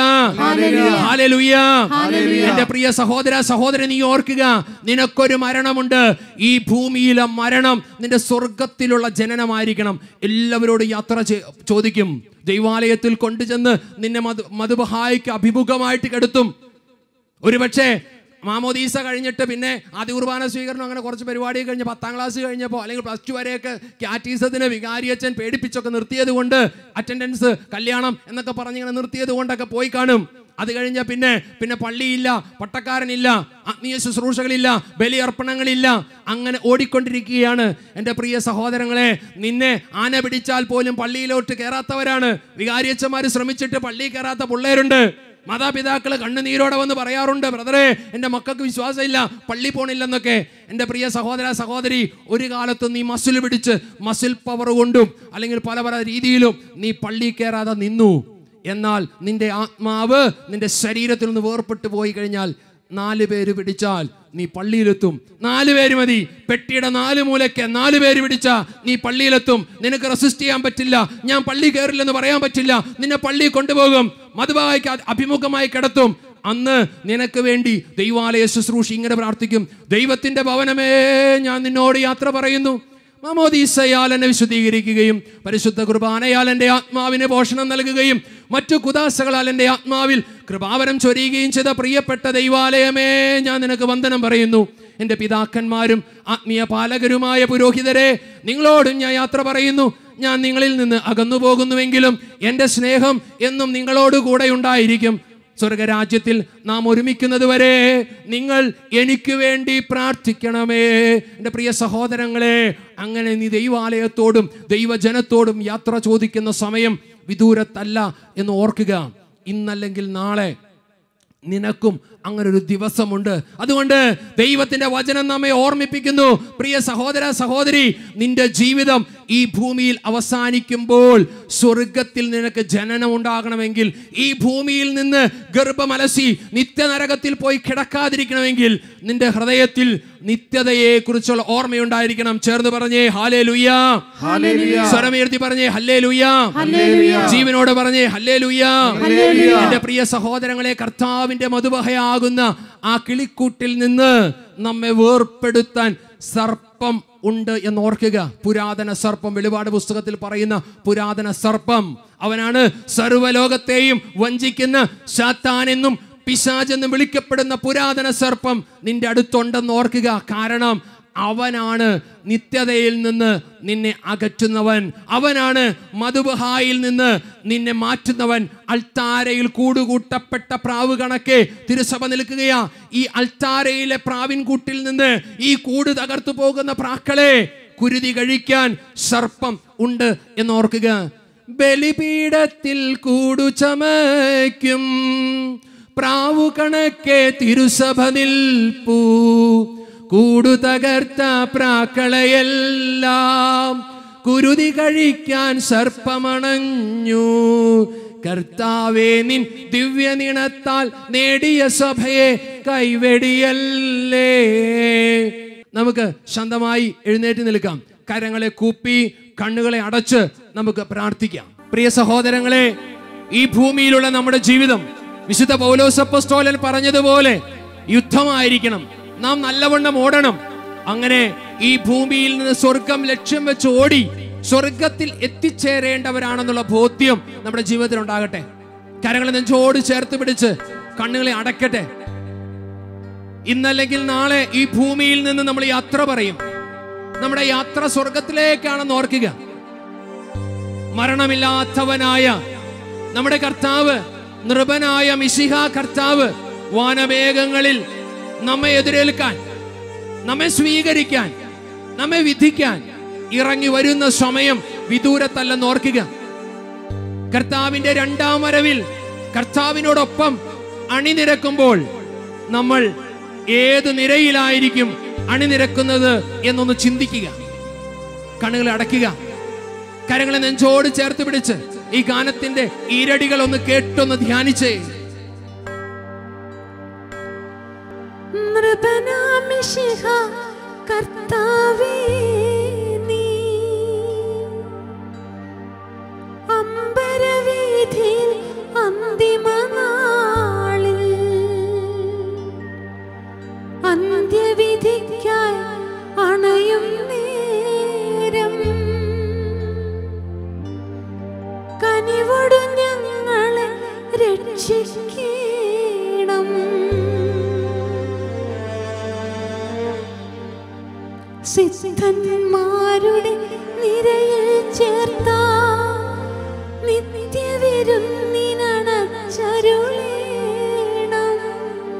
ഹാലലുയ്യാ എന്റെ പ്രിയ സഹോദര സഹോദരൻ നീ ഓർക്കുക നിനക്കൊരു മരണമുണ്ട് ഈ ഭൂമിയിലെ മരണം നിന്റെ സ്വർഗത്തിലുള്ള ജനനമായിരിക്കണം എല്ലാവരോടും യാത്ര ചെ- ചോദിക്കും ദൈവാലയത്തിൽ കൊണ്ടുചെന്ന് നിന്നെ മധു മധുബഹായിക്ക് അഭിമുഖമായിട്ട് കെടുത്തും ഒരുപക്ഷെ മാമോദീസ കഴിഞ്ഞിട്ട് പിന്നെ ആദ്യ കുർബാന സ്വീകരണം അങ്ങനെ കുറച്ച് പരിപാടി കഴിഞ്ഞ് പത്താം ക്ലാസ് കഴിഞ്ഞപ്പോൾ അല്ലെങ്കിൽ പ്ലസ് ടു വരെയൊക്കെ കാറ്റീസത്തിന് വികാരിയച്ഛൻ പേടിപ്പിച്ചൊക്കെ നിർത്തിയത് കൊണ്ട് അറ്റൻഡൻസ് കല്യാണം എന്നൊക്കെ പറഞ്ഞിങ്ങനെ നിർത്തിയത് കൊണ്ടൊക്കെ പോയി കാണും അത് കഴിഞ്ഞ പിന്നെ പിന്നെ പള്ളിയില്ല പട്ടക്കാരനില്ല ആത്മീയ ശുശ്രൂഷകളില്ല ബലിയർപ്പണങ്ങളില്ല അങ്ങനെ ഓടിക്കൊണ്ടിരിക്കുകയാണ് എൻ്റെ പ്രിയ സഹോദരങ്ങളെ നിന്നെ ആന പിടിച്ചാൽ പോലും പള്ളിയിലോട്ട് കയറാത്തവരാണ് വികാരിയച്ഛന്മാർ ശ്രമിച്ചിട്ട് പള്ളിയിൽ കയറാത്ത പിള്ളേരുണ്ട് മാതാപിതാക്കൾ കണ്ണുനീരോടെ വന്ന് പറയാറുണ്ട് ബ്രദറെ എൻ്റെ മക്കൾക്ക് വിശ്വാസമില്ല പള്ളി പോണില്ലെന്നൊക്കെ എൻ്റെ പ്രിയ സഹോദര സഹോദരി ഒരു കാലത്തും നീ മസിൽ പിടിച്ച് മസിൽ പവർ കൊണ്ടും അല്ലെങ്കിൽ പല പല രീതിയിലും നീ പള്ളി കയറാതെ നിന്നു എന്നാൽ നിന്റെ ആത്മാവ് നിന്റെ ശരീരത്തിൽ നിന്ന് വേർപെട്ട് പോയി കഴിഞ്ഞാൽ നാല് പേര് പിടിച്ചാൽ നീ പള്ളിയിലെത്തും നാല് പേര് മതി പെട്ടിയുടെ നാല് മൂലയ്ക്ക് നാല് പേര് പിടിച്ചാ നീ പള്ളിയിലെത്തും നിനക്ക് റെസിസ്റ്റ് ചെയ്യാൻ പറ്റില്ല ഞാൻ പള്ളി കയറില്ലെന്ന് പറയാൻ പറ്റില്ല നിന്നെ പള്ളി കൊണ്ടുപോകും മധുബായിക്ക് അഭിമുഖമായി കിടത്തും അന്ന് നിനക്ക് വേണ്ടി ദൈവാലയ ശുശ്രൂഷ ഇങ്ങനെ പ്രാർത്ഥിക്കും ദൈവത്തിന്റെ ഭവനമേ ഞാൻ നിന്നോട് യാത്ര പറയുന്നു മാമോദീസയാൽ എന്നെ വിശുദ്ധീകരിക്കുകയും പരിശുദ്ധ കുർബാനയാൽ എൻ്റെ ആത്മാവിന് പോഷണം നൽകുകയും മറ്റു കുദാശകളാൽ എൻ്റെ ആത്മാവിൽ കൃപാവരം ചൊരിയുകയും ചെയ്ത പ്രിയപ്പെട്ട ദൈവാലയമേ ഞാൻ നിനക്ക് വന്ദനം പറയുന്നു എൻ്റെ പിതാക്കന്മാരും ആത്മീയ പാലകരുമായ പുരോഹിതരെ നിങ്ങളോടും ഞാൻ യാത്ര പറയുന്നു ഞാൻ നിങ്ങളിൽ നിന്ന് അകന്നു പോകുന്നുവെങ്കിലും എൻ്റെ സ്നേഹം എന്നും നിങ്ങളോട് കൂടെ ഉണ്ടായിരിക്കും സ്വർഗരാജ്യത്തിൽ നാം ഒരുമിക്കുന്നത് വരെ നിങ്ങൾ എനിക്ക് വേണ്ടി പ്രാർത്ഥിക്കണമേ എൻ്റെ പ്രിയ സഹോദരങ്ങളെ അങ്ങനെ നീ ദൈവാലയത്തോടും ദൈവജനത്തോടും യാത്ര ചോദിക്കുന്ന സമയം വിദൂരത്തല്ല എന്ന് ഓർക്കുക ഇന്നല്ലെങ്കിൽ നാളെ നിനക്കും അങ്ങനെ ഒരു ദിവസമുണ്ട് അതുകൊണ്ട് ദൈവത്തിന്റെ വചനം നമ്മെ ഓർമ്മിപ്പിക്കുന്നു പ്രിയ സഹോദര സഹോദരി നിന്റെ ജീവിതം ഈ ഭൂമിയിൽ അവസാനിക്കുമ്പോൾ സ്വർഗത്തിൽ നിനക്ക് ജനനം ഉണ്ടാകണമെങ്കിൽ ഈ ഭൂമിയിൽ നിന്ന് ഗർഭമലസി നിത്യനരകത്തിൽ പോയി കിടക്കാതിരിക്കണമെങ്കിൽ നിന്റെ ഹൃദയത്തിൽ നിത്യതയെ കുറിച്ചുള്ള ഓർമ്മയുണ്ടായിരിക്കണം ചേർന്ന് പറഞ്ഞേ ഹാലേ ലുയ്യാ സ്വരമീർത്തി പറഞ്ഞേ ഹല്ലേ ലുയ്യാ ജീവനോട് പറഞ്ഞേ ഹല്ലേ ലുയ്യാ എന്റെ പ്രിയ സഹോദരങ്ങളെ കർത്താവിന്റെ മധുബഹയാകുന്ന ആ കിളിക്കൂട്ടിൽ നിന്ന് നമ്മെ വേർപ്പെടുത്താൻ സർപ്പം ഉണ്ട് എന്ന് ഓർക്കുക പുരാതന സർപ്പം വെളിപാട് പുസ്തകത്തിൽ പറയുന്ന പുരാതന സർപ്പം അവനാണ് സർവ്വലോകത്തെയും വഞ്ചിക്കുന്ന സാത്താനെന്നും പിശാചെന്ന് വിളിക്കപ്പെടുന്ന പുരാതന സർപ്പം നിന്റെ അടുത്തുണ്ടെന്ന് ഓർക്കുക കാരണം അവനാണ് നിത്യതയിൽ നിന്ന് നിന്നെ അകറ്റുന്നവൻ അവനാണ് മധുബഹായിൽ നിന്ന് നിന്നെ മാറ്റുന്നവൻ അൾത്താരയിൽ കൂടുകൂട്ടപ്പെട്ട പ്രാവ് കണക്കെ തിരുസഭ നിൽക്കുകയാ ഈ അൾത്താരയിലെ പ്രാവിൻ കൂട്ടിൽ നിന്ന് ഈ കൂട് തകർത്തു പോകുന്ന പ്രാക്കളെ കുരുതി കഴിക്കാൻ സർപ്പം ഉണ്ട് എന്നോർക്കുക ബലിപീഠത്തിൽ കൂടു ചമയ്ക്കും പ്രാവു കണക്കെ തിരുസഭ നിൽപ്പൂ കൂടു തകർത്ത പ്രാക്കളയെല്ലാം കുരുതി കഴിക്കാൻ സർപ്പമണഞ്ഞു കർത്താവേ നിൻ ദിവ്യനിണത്താൽ നേടിയ സഭയെ കൈവെടിയല്ലേ നമുക്ക് ശാന്തമായി എഴുന്നേറ്റ് നിൽക്കാം കരങ്ങളെ കൂപ്പി കണ്ണുകളെ അടച്ച് നമുക്ക് പ്രാർത്ഥിക്കാം പ്രിയ സഹോദരങ്ങളെ ഈ ഭൂമിയിലുള്ള നമ്മുടെ ജീവിതം വിശുദ്ധ പൗലോസപ്പസ്തോലൻ പറഞ്ഞതുപോലെ യുദ്ധമായിരിക്കണം നാം നല്ലവണ്ണം ഓടണം അങ്ങനെ ഈ ഭൂമിയിൽ നിന്ന് സ്വർഗം ലക്ഷ്യം വെച്ച് ഓടി സ്വർഗത്തിൽ എത്തിച്ചേരേണ്ടവരാണെന്നുള്ള ബോധ്യം നമ്മുടെ ജീവിതത്തിൽ ഉണ്ടാകട്ടെ കരങ്ങളെ നെഞ്ചോട് ചേർത്ത് പിടിച്ച് കണ്ണുകളെ അടയ്ക്കട്ടെ ഇന്നല്ലെങ്കിൽ നാളെ ഈ ഭൂമിയിൽ നിന്ന് നമ്മൾ യാത്ര പറയും നമ്മുടെ യാത്ര സ്വർഗത്തിലേക്കാണെന്ന് ഓർക്കുക മരണമില്ലാത്തവനായ നമ്മുടെ കർത്താവ് നൃപനായ മിശിഹ കർത്താവ് വാനവേഗങ്ങളിൽ നമ്മെ എതിരേൽക്കാൻ നമ്മെ സ്വീകരിക്കാൻ നമ്മെ വിധിക്കാൻ ഇറങ്ങി വരുന്ന സമയം വിദൂരത്തല്ലെന്ന് ഓർക്കുക കർത്താവിന്റെ രണ്ടാം വരവിൽ കർത്താവിനോടൊപ്പം അണിനിരക്കുമ്പോൾ നമ്മൾ ഏത് നിരയിലായിരിക്കും അണിനിരക്കുന്നത് എന്നൊന്ന് ചിന്തിക്കുക കണ്ണുകളെ അടയ്ക്കുക കരങ്ങളെ നെഞ്ചോട് ചേർത്ത് പിടിച്ച് ഈ ഗാനത്തിന്റെ ഈരടികൾ ഒന്ന് കേട്ടൊന്ന് ധ്യാനിച്ചേ നൃപനാമിശിഹ കർത്താവേ നീ അമ്പരവീഥിയിൽ അന്തിമനാളിൽ അന്ത്യവിധിക്കായി അണയും നേരം കനിവോടു ഞങ്ങളെ രക്ഷിക്കണം സിദ്ധന്മാരുടെ നിരയിൽ ചേർത്ത നിത്യവിരുന്നിനണച്ചരുളേണം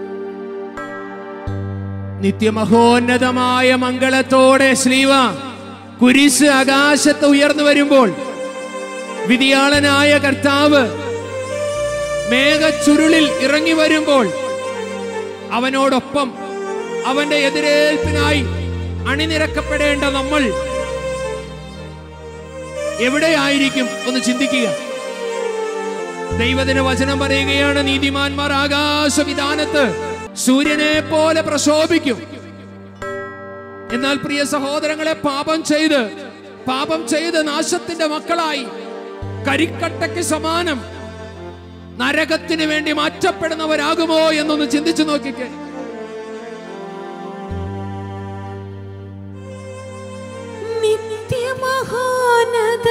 നിത്യമഹോന്നതമായ മംഗളത്തോടെ ശ്രീവ കുരിശ് ആകാശത്ത് ഉയർന്നു വരുമ്പോൾ വിധിയാളനായ കർത്താവ് മേഘച്ചുരുളിൽ ഇറങ്ങി വരുമ്പോൾ അവനോടൊപ്പം അവന്റെ എതിരേൽപ്പിനായി അണിനിരക്കപ്പെടേണ്ട നമ്മൾ എവിടെയായിരിക്കും ഒന്ന് ചിന്തിക്കുക ദൈവത്തിന് വചനം പറയുകയാണ് നീതിമാന്മാർ ആകാശവിധാനത്ത് സൂര്യനെ പോലെ പ്രശോഭിക്കും എന്നാൽ പ്രിയ സഹോദരങ്ങളെ പാപം ചെയ്ത് പാപം ചെയ്ത് നാശത്തിന്റെ മക്കളായി കരിക്കട്ടയ്ക്ക് സമാനം നരകത്തിന് വേണ്ടി മാറ്റപ്പെടുന്നവരാകുമോ എന്നൊന്ന് ചിന്തിച്ചു നോക്കിക്കേ നിത്യമഹോന്നത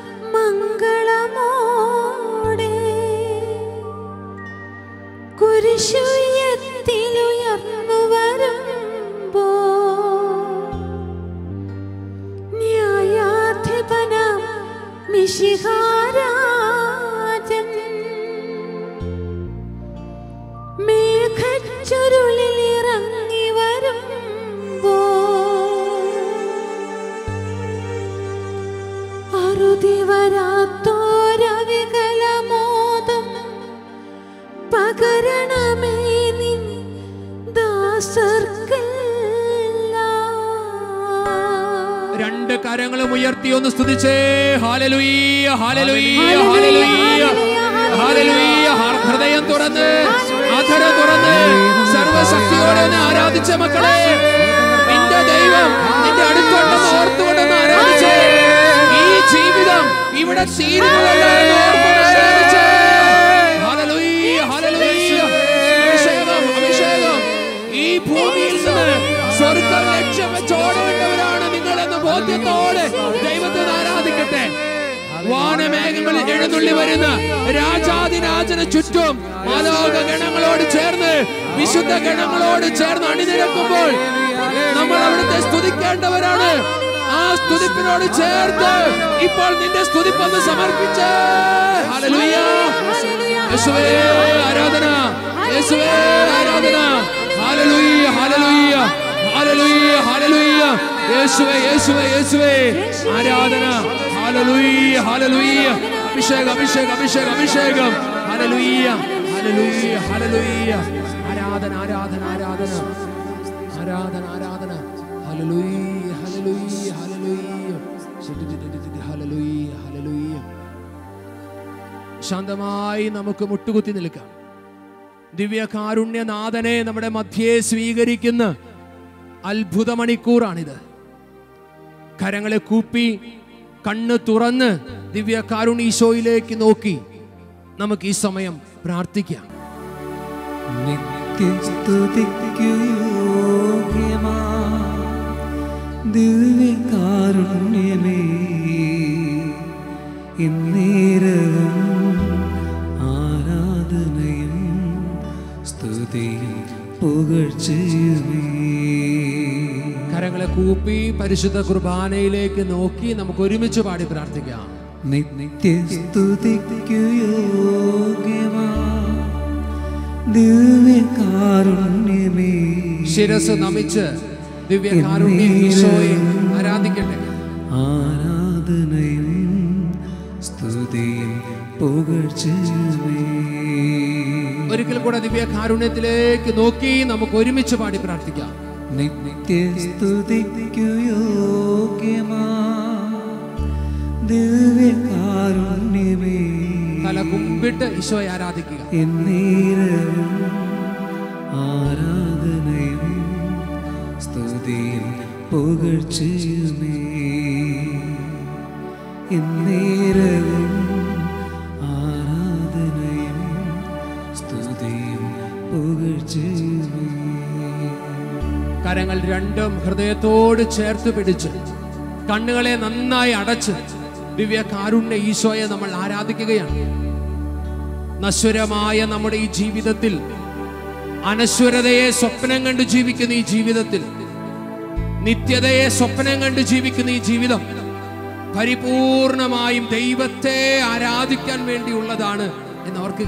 മംഗളമോടെ കുരിശുയത്തിലുയർന്നു വരുമ്പോ ന്യായാധിപനാം മിശിഹാരാജൻ മേഘച്ചുരുളിൽ ഇറങ്ങി വരുമ്പോ അറുതി വരാത്തോരവികലമോദം പകരണമേ നിൻ ദാസർക്കെല്ലാം രണ്ട് കരങ്ങളും ഉയർത്തി ഒന്ന് സ്തുതിച്ചേ ഹാലലുയ്യ ഹാലലുയ്യ ഹാലലുയ്യ ഹാലലുയ്യ ഹ- ഹൃദയം തുറന്ന് അധരം തുറന്ന് സർവശക്തിയോടെ ഒന്ന് ആരാധിച്ച മക്കളെ നിന്റെ ദൈവം നിന്റെ അടുത്തുണ്ടെന്ന് ഓർത്തുകൊണ്ടെന്ന് ആരാധിച്ചേ ഈ ജീവിതം ഇവിടെ തീരുന്നതല്ല എന്ന് ഓർത്തുകൊണ്ട് ആരാധിച്ചേ. ഹാലലുയ്യ, ഹാലലുയ്യ. അഭിഷേകം അഭിഷേകം ഈ ഭൂമിയിൽ നിന്ന് സ്വർഗം ലക്ഷ്യം വെച്ച് ഓടേണ്ടവരാണ് നിങ്ങൾ എന്ന ബോധ്യത്തോടെ ദൈവത്തെ ഒന്ന് ആരാധിക്കട്ടെ വാനമേഘങ്ങളിൽ എഴുന്നള്ളി വരുന്ന രാജാതിരാജന ചുറ്റും മാലോക ഗണങ്ങളോട് ചേർന്ന് വിശുദ്ധ ഗണങ്ങളോട് ചേർന്ന് അണിനിരക്കുമ്പോൾ നമ്മൾ അവിടുത്തെ സ്തുതിക്കേണ്ടവരാണ് ആ സ്തുതിപ്പിനോട് ചേർത്ത് ഇപ്പോൾ നിന്റെ സ്തുതിപ്പൊന്ന് സമർപ്പിച്ച് ഹല്ലേലൂയ. യേശുവേ ആരാധന യേശുവേ ആരാധന ഹല്ലേലൂയ ഹല്ലേലൂയ ഹല്ലേലൂയ ഹല്ലേലൂയ യേശുവേ യേശുവേ യേശുവേ ആരാധന ഹല്ലേലൂയ ഹല്ലേലൂയ അഭിഷേകം അഭിഷേകം അഭിഷേകം അഭിഷേകം ഹല്ലേലൂയ ഹല്ലേലൂയ ഹല്ലേലൂയ ആരാധന ആരാധന ആരാധന ആരാധന ആരാധന hallelujah hallelujah hallelujah hallelujah hallelujah ശാന്തമായി നമുക്ക് മുട്ടുകുത്തി നിൽക്കാം ദിവ്യകാരുണ്യനാഥനെ നമ്മുടെ മധ്യേ സ്വീകരിക്കുന്ന അത്ഭുത മണിക്കൂറാണിത് കരങ്ങളെ കൂപ്പി കണ്ണ് തുറന്ന് ദിവ്യകാരുണ്യ നോക്കി നമുക്ക് ഈ സമയം പ്രാർത്ഥിക്കാം നിത്യസ്തുതിക്കു യോഗ്യമാ ദിവ്യകാരുണ്യമേ ഇന്നേരവും ആരാധനയും സ്തുതിയും പുകഴ്ചയുമേ കരങ്ങളെ കൂപ്പി പരിശുദ്ധ കുർബാനയിലേക്ക് നോക്കി നമുക്ക് ഒരുമിച്ച് പാടി പ്രാർത്ഥിക്കാം നിത്യസ്തുതിക്കു യോഗ്യമാ ദിവ്യകാരുണ്യമേ ശിരസ് നമിച്ച് ദിവ്യകാരുണ്യ ഈശോയെ ആരാധിക്കട്ടെ ആരാധനയും സ്തുതിയും പുകഴ്ചയുമേ ഒരിക്കൽ കൂടെ ദിവ്യകാരുണ്യത്തിലേക്ക് നോക്കി നമുക്ക് ഒരുമിച്ച് പാടി പ്രാർത്ഥിക്കാം നിത്യസ്തുതിക്കു യോഗ്യമാ ദിവ്യകാരുണ്യമേ തല കുമ്പിട്ട് ഈശോയെ ആരാധിക്കുക എന്നീരവും ആരാധനയും സ്തുതിയും പുകഴ്ചയുമേ എന്നീരവും ആരാധനയും സ്തുതിയും പുകഴ്ചയുമേ കരങ്ങൾ രണ്ടും ഹൃദയത്തോട് ചേർത്ത് പിടിച്ച് കണ്ണുകളെ നന്നായി അടച്ച് ദിവ്യ കാരുണ്യ ഈശോയെ നമ്മൾ ആരാധിക്കുകയാണ് നശ്വരമായ നമ്മുടെ ഈ ജീവിതത്തിൽ അനശ്വരതയെ സ്വപ്നം കണ്ട് ജീവിക്കുന്ന ഈ ജീവിതത്തിൽ നിത്യതയെ സ്വപ്നം കണ്ട് ജീവിക്കുന്ന ഈ ജീവിതം പരിപൂർണമായും ദൈവത്തെ ആരാധിക്കാൻ വേണ്ടിയുള്ളതാണ് എന്ന് ഓർക്കുക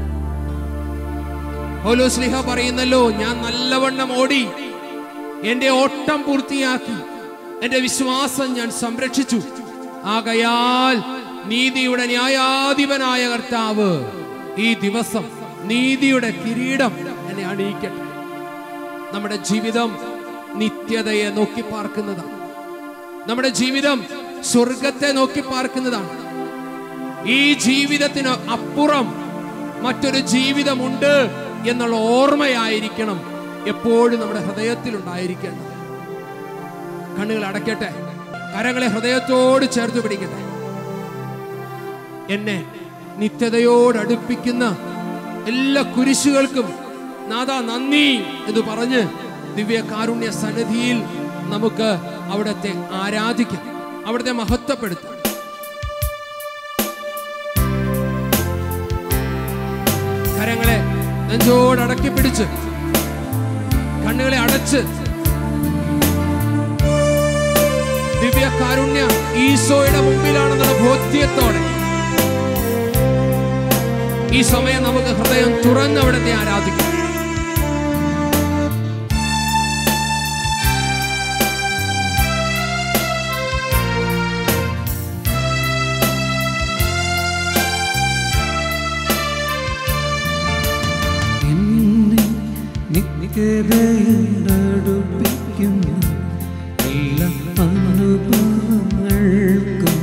ഓലോ സ്ലിഹ പറയുന്നല്ലോ ഞാൻ നല്ലവണ്ണം ഓടി എന്റെ ഓട്ടം പൂർത്തിയാക്കി എന്റെ വിശ്വാസം ഞാൻ സംരക്ഷിച്ചു ആകയാൽ നീതിയുടെ ന്യായാധിപനായ കർത്താവ് ഈ ദിവസം നീതിയുടെ കിരീടം എന്നെ അണിയിക്കട്ടെ നമ്മുടെ ജീവിതം നിത്യതയെ നോക്കി പാർക്കുന്നതാണ് നമ്മുടെ ജീവിതം സ്വർഗത്തെ നോക്കി പാർക്കുന്നതാണ് ഈ ജീവിതത്തിന് അപ്പുറം മറ്റൊരു ജീവിതമുണ്ട് എന്നുള്ള ഓർമ്മയായിരിക്കണം എപ്പോഴും നമ്മുടെ ഹൃദയത്തിൽ ഉണ്ടായിരിക്കേണ്ടത് കണ്ണുകൾ അടയ്ക്കട്ടെ കരങ്ങളെ ഹൃദയത്തോട് ചേർത്ത് പിടിക്കട്ടെ എന്നെ നിത്യതയോട് അടുപ്പിക്കുന്ന എല്ലാ കുരിശുകൾക്കും നാഥ നന്ദി എന്ന് പറഞ്ഞ് ദിവ്യ കാരുണ്യ സന്നിധിയിൽ നമുക്ക് അവിടത്തെ ആരാധിക്കാം അവിടുത്തെ മഹത്വപ്പെടുത്താം കരങ്ങളെ നെഞ്ചോട് അടക്കി പിടിച്ച് കണ്ണുകളെ അടച്ച് ദിവ്യ കാരുണ്യ ഈശോയുടെ മുമ്പിലാണെന്നുള്ള ബോധ്യത്തോടെ ഈ സമയം നമുക്ക് ഹൃദയം തുറന്ന് അവിടത്തെ ആരാധിക്കാം എന്നെ നിത്യതയോടടുപ്പിക്കുന്ന എല്ലാ അനുഭവങ്ങൾക്കും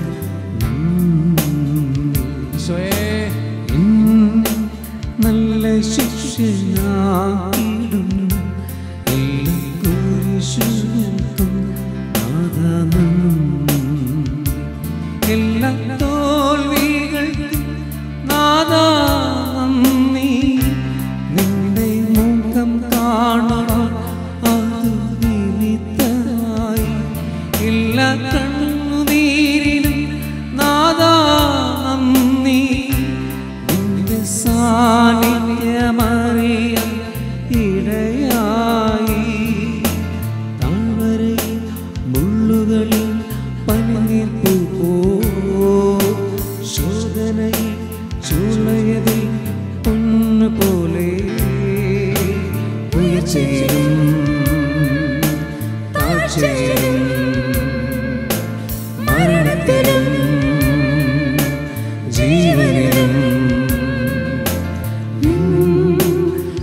നന്ദി. ഈശോയെ എന്നെ നല്ല ശിക്ഷനാക്കിടുന്നു എല്ലാ കുരിശുകൾക്കും നാഥാ നന്ദി. എല്ലാ തോൽവികൾക്കും നാഥാ നന്ദി. നിന്റെ മുഖം കാണുവാൻ അത് നിമിത്തമായി എല്ലാ കണ്ണുനീരിനും നാഥാ നന്ദി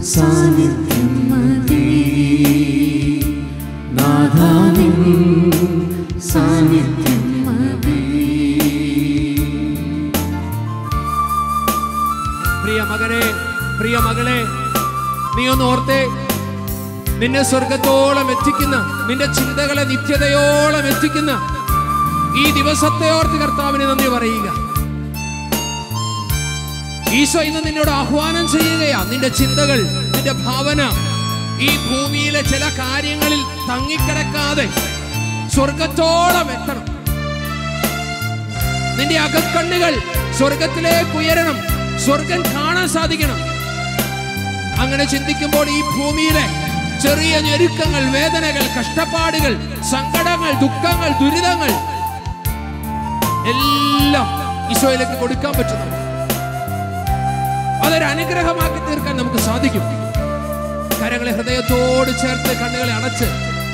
സാന്നിധ്യം മതി നാഥാനിൻ സാന്നിധ്യം മതി പ്രിയ മകനെ പ്രിയ മകളെ നീ ഒന്ന് ഓർത്തേ നിന്നെ സ്വർഗത്തോളം എത്തിക്കുന്ന നിന്റെ ചിന്തകളെ നിത്യതയോളം എത്തിക്കുന്ന ഈ ദിവസത്തെ ഓർത്ത് കർത്താവിന് നന്ദി പറയുക ഈശോ ഇന്ന് നിന്നോട് ആഹ്വാനം ചെയ്യുകയാ നിന്റെ ചിന്തകൾ നിന്റെ ഭാവന ഈ ഭൂമിയിലെ ചില കാര്യങ്ങളിൽ തങ്ങിക്കിടക്കാതെ സ്വർഗത്തോളം എത്തണം നിന്റെ അകക്കണ്ണുകൾ സ്വർഗത്തിലേക്ക് ഉയരണം സ്വർഗം കാണാൻ സാധിക്കണം അങ്ങനെ ചിന്തിക്കുമ്പോൾ ഈ ഭൂമിയിലെ ചെറിയ ഞെരുക്കങ്ങൾ വേദനകൾ കഷ്ടപ്പാടുകൾ സങ്കടങ്ങൾ ദുഃഖങ്ങൾ ദുരിതങ്ങൾ എല്ലാം ഈശോയിലേക്ക് കൊടുക്കാൻ പറ്റുന്നു അതൊരു അനുഗ്രഹമാക്കി തീർക്കാൻ നമുക്ക് സാധിക്കും കരങ്ങളെ ഹൃദയത്തോട് ചേർത്ത് കണ്ണുകളെ അടച്ച്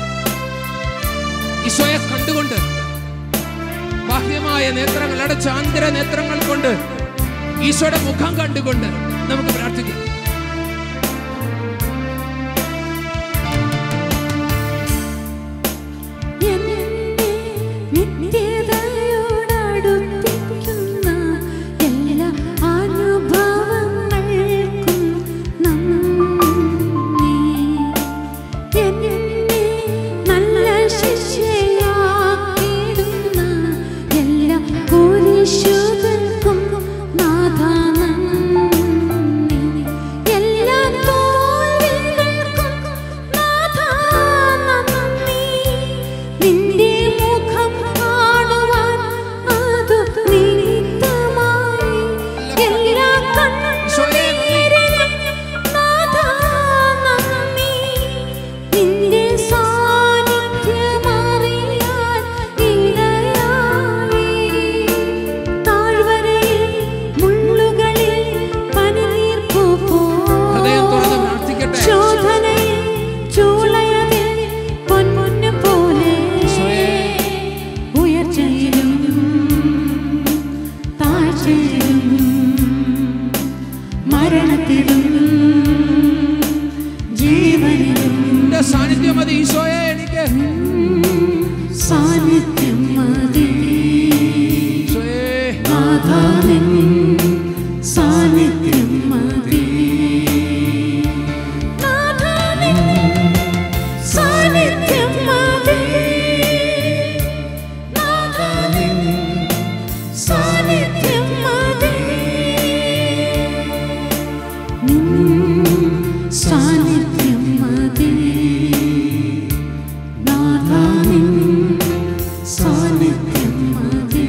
ഈശോയെ കണ്ടുകൊണ്ട് ബാഹ്യമായ നേത്രങ്ങൾ അടച്ച് ആന്തര നേത്രങ്ങൾ കൊണ്ട് ഈശോയുടെ മുഖം കണ്ടുകൊണ്ട് നമുക്ക് പ്രാർത്ഥിക്കാം എന്നെ നിത്യതയോടടുപ്പിക്കുന്ന എല്ലാ അനുഭവങ്ങൾക്കും നന്ദി. എന്നെ നല്ല ശിഷ്യയാക്കിയിടുന്ന എല്ലാ കുരിശുകൾക്കും നാഥാ നന്ദി. എല്ലാ തോൽവികൾക്കും നാഥാ നന്ദി. നിന്റെ മുഖം കാണുവാൻ അതു നിമിത്തമായി എല്ലാ കണ്ണീരിലും നാഥാ നന്ദി. നിന്റെ സാന്നിധ്യമറിയാൻ ഇടയായി. താഴ്വരയിൽ മുള്ളുകളിൽ പനിനീർപ്പൂ ഹൃദയം തുറന്ന് പോലെ പ്രാർത്ഥിക്കട്ടെ. ശോധനയിൽ ചൂളയതിൽ പൊൻപൊന്നു പോലെ ഈശോയേ. ഉയർച്ചയിലും താഴ്ചയിലും മരണത്തിലും ജീവനിലും എന്റെ സാന്നിധ്യം മതി ഈശോയെ എനിക്ക് സാന്നിധ്യം മതി ഈശോയേ നാഥാനിൻ സാന്നിധ്യം മതി നാഥാനിൻ സാന്നിധ്യം മതി നാഥാനിൻ സാന്നിധ്യം മതി നിൻ സാന്നിധ്യം മതി നാഥാനിൻ സാന്നിധ്യം മതി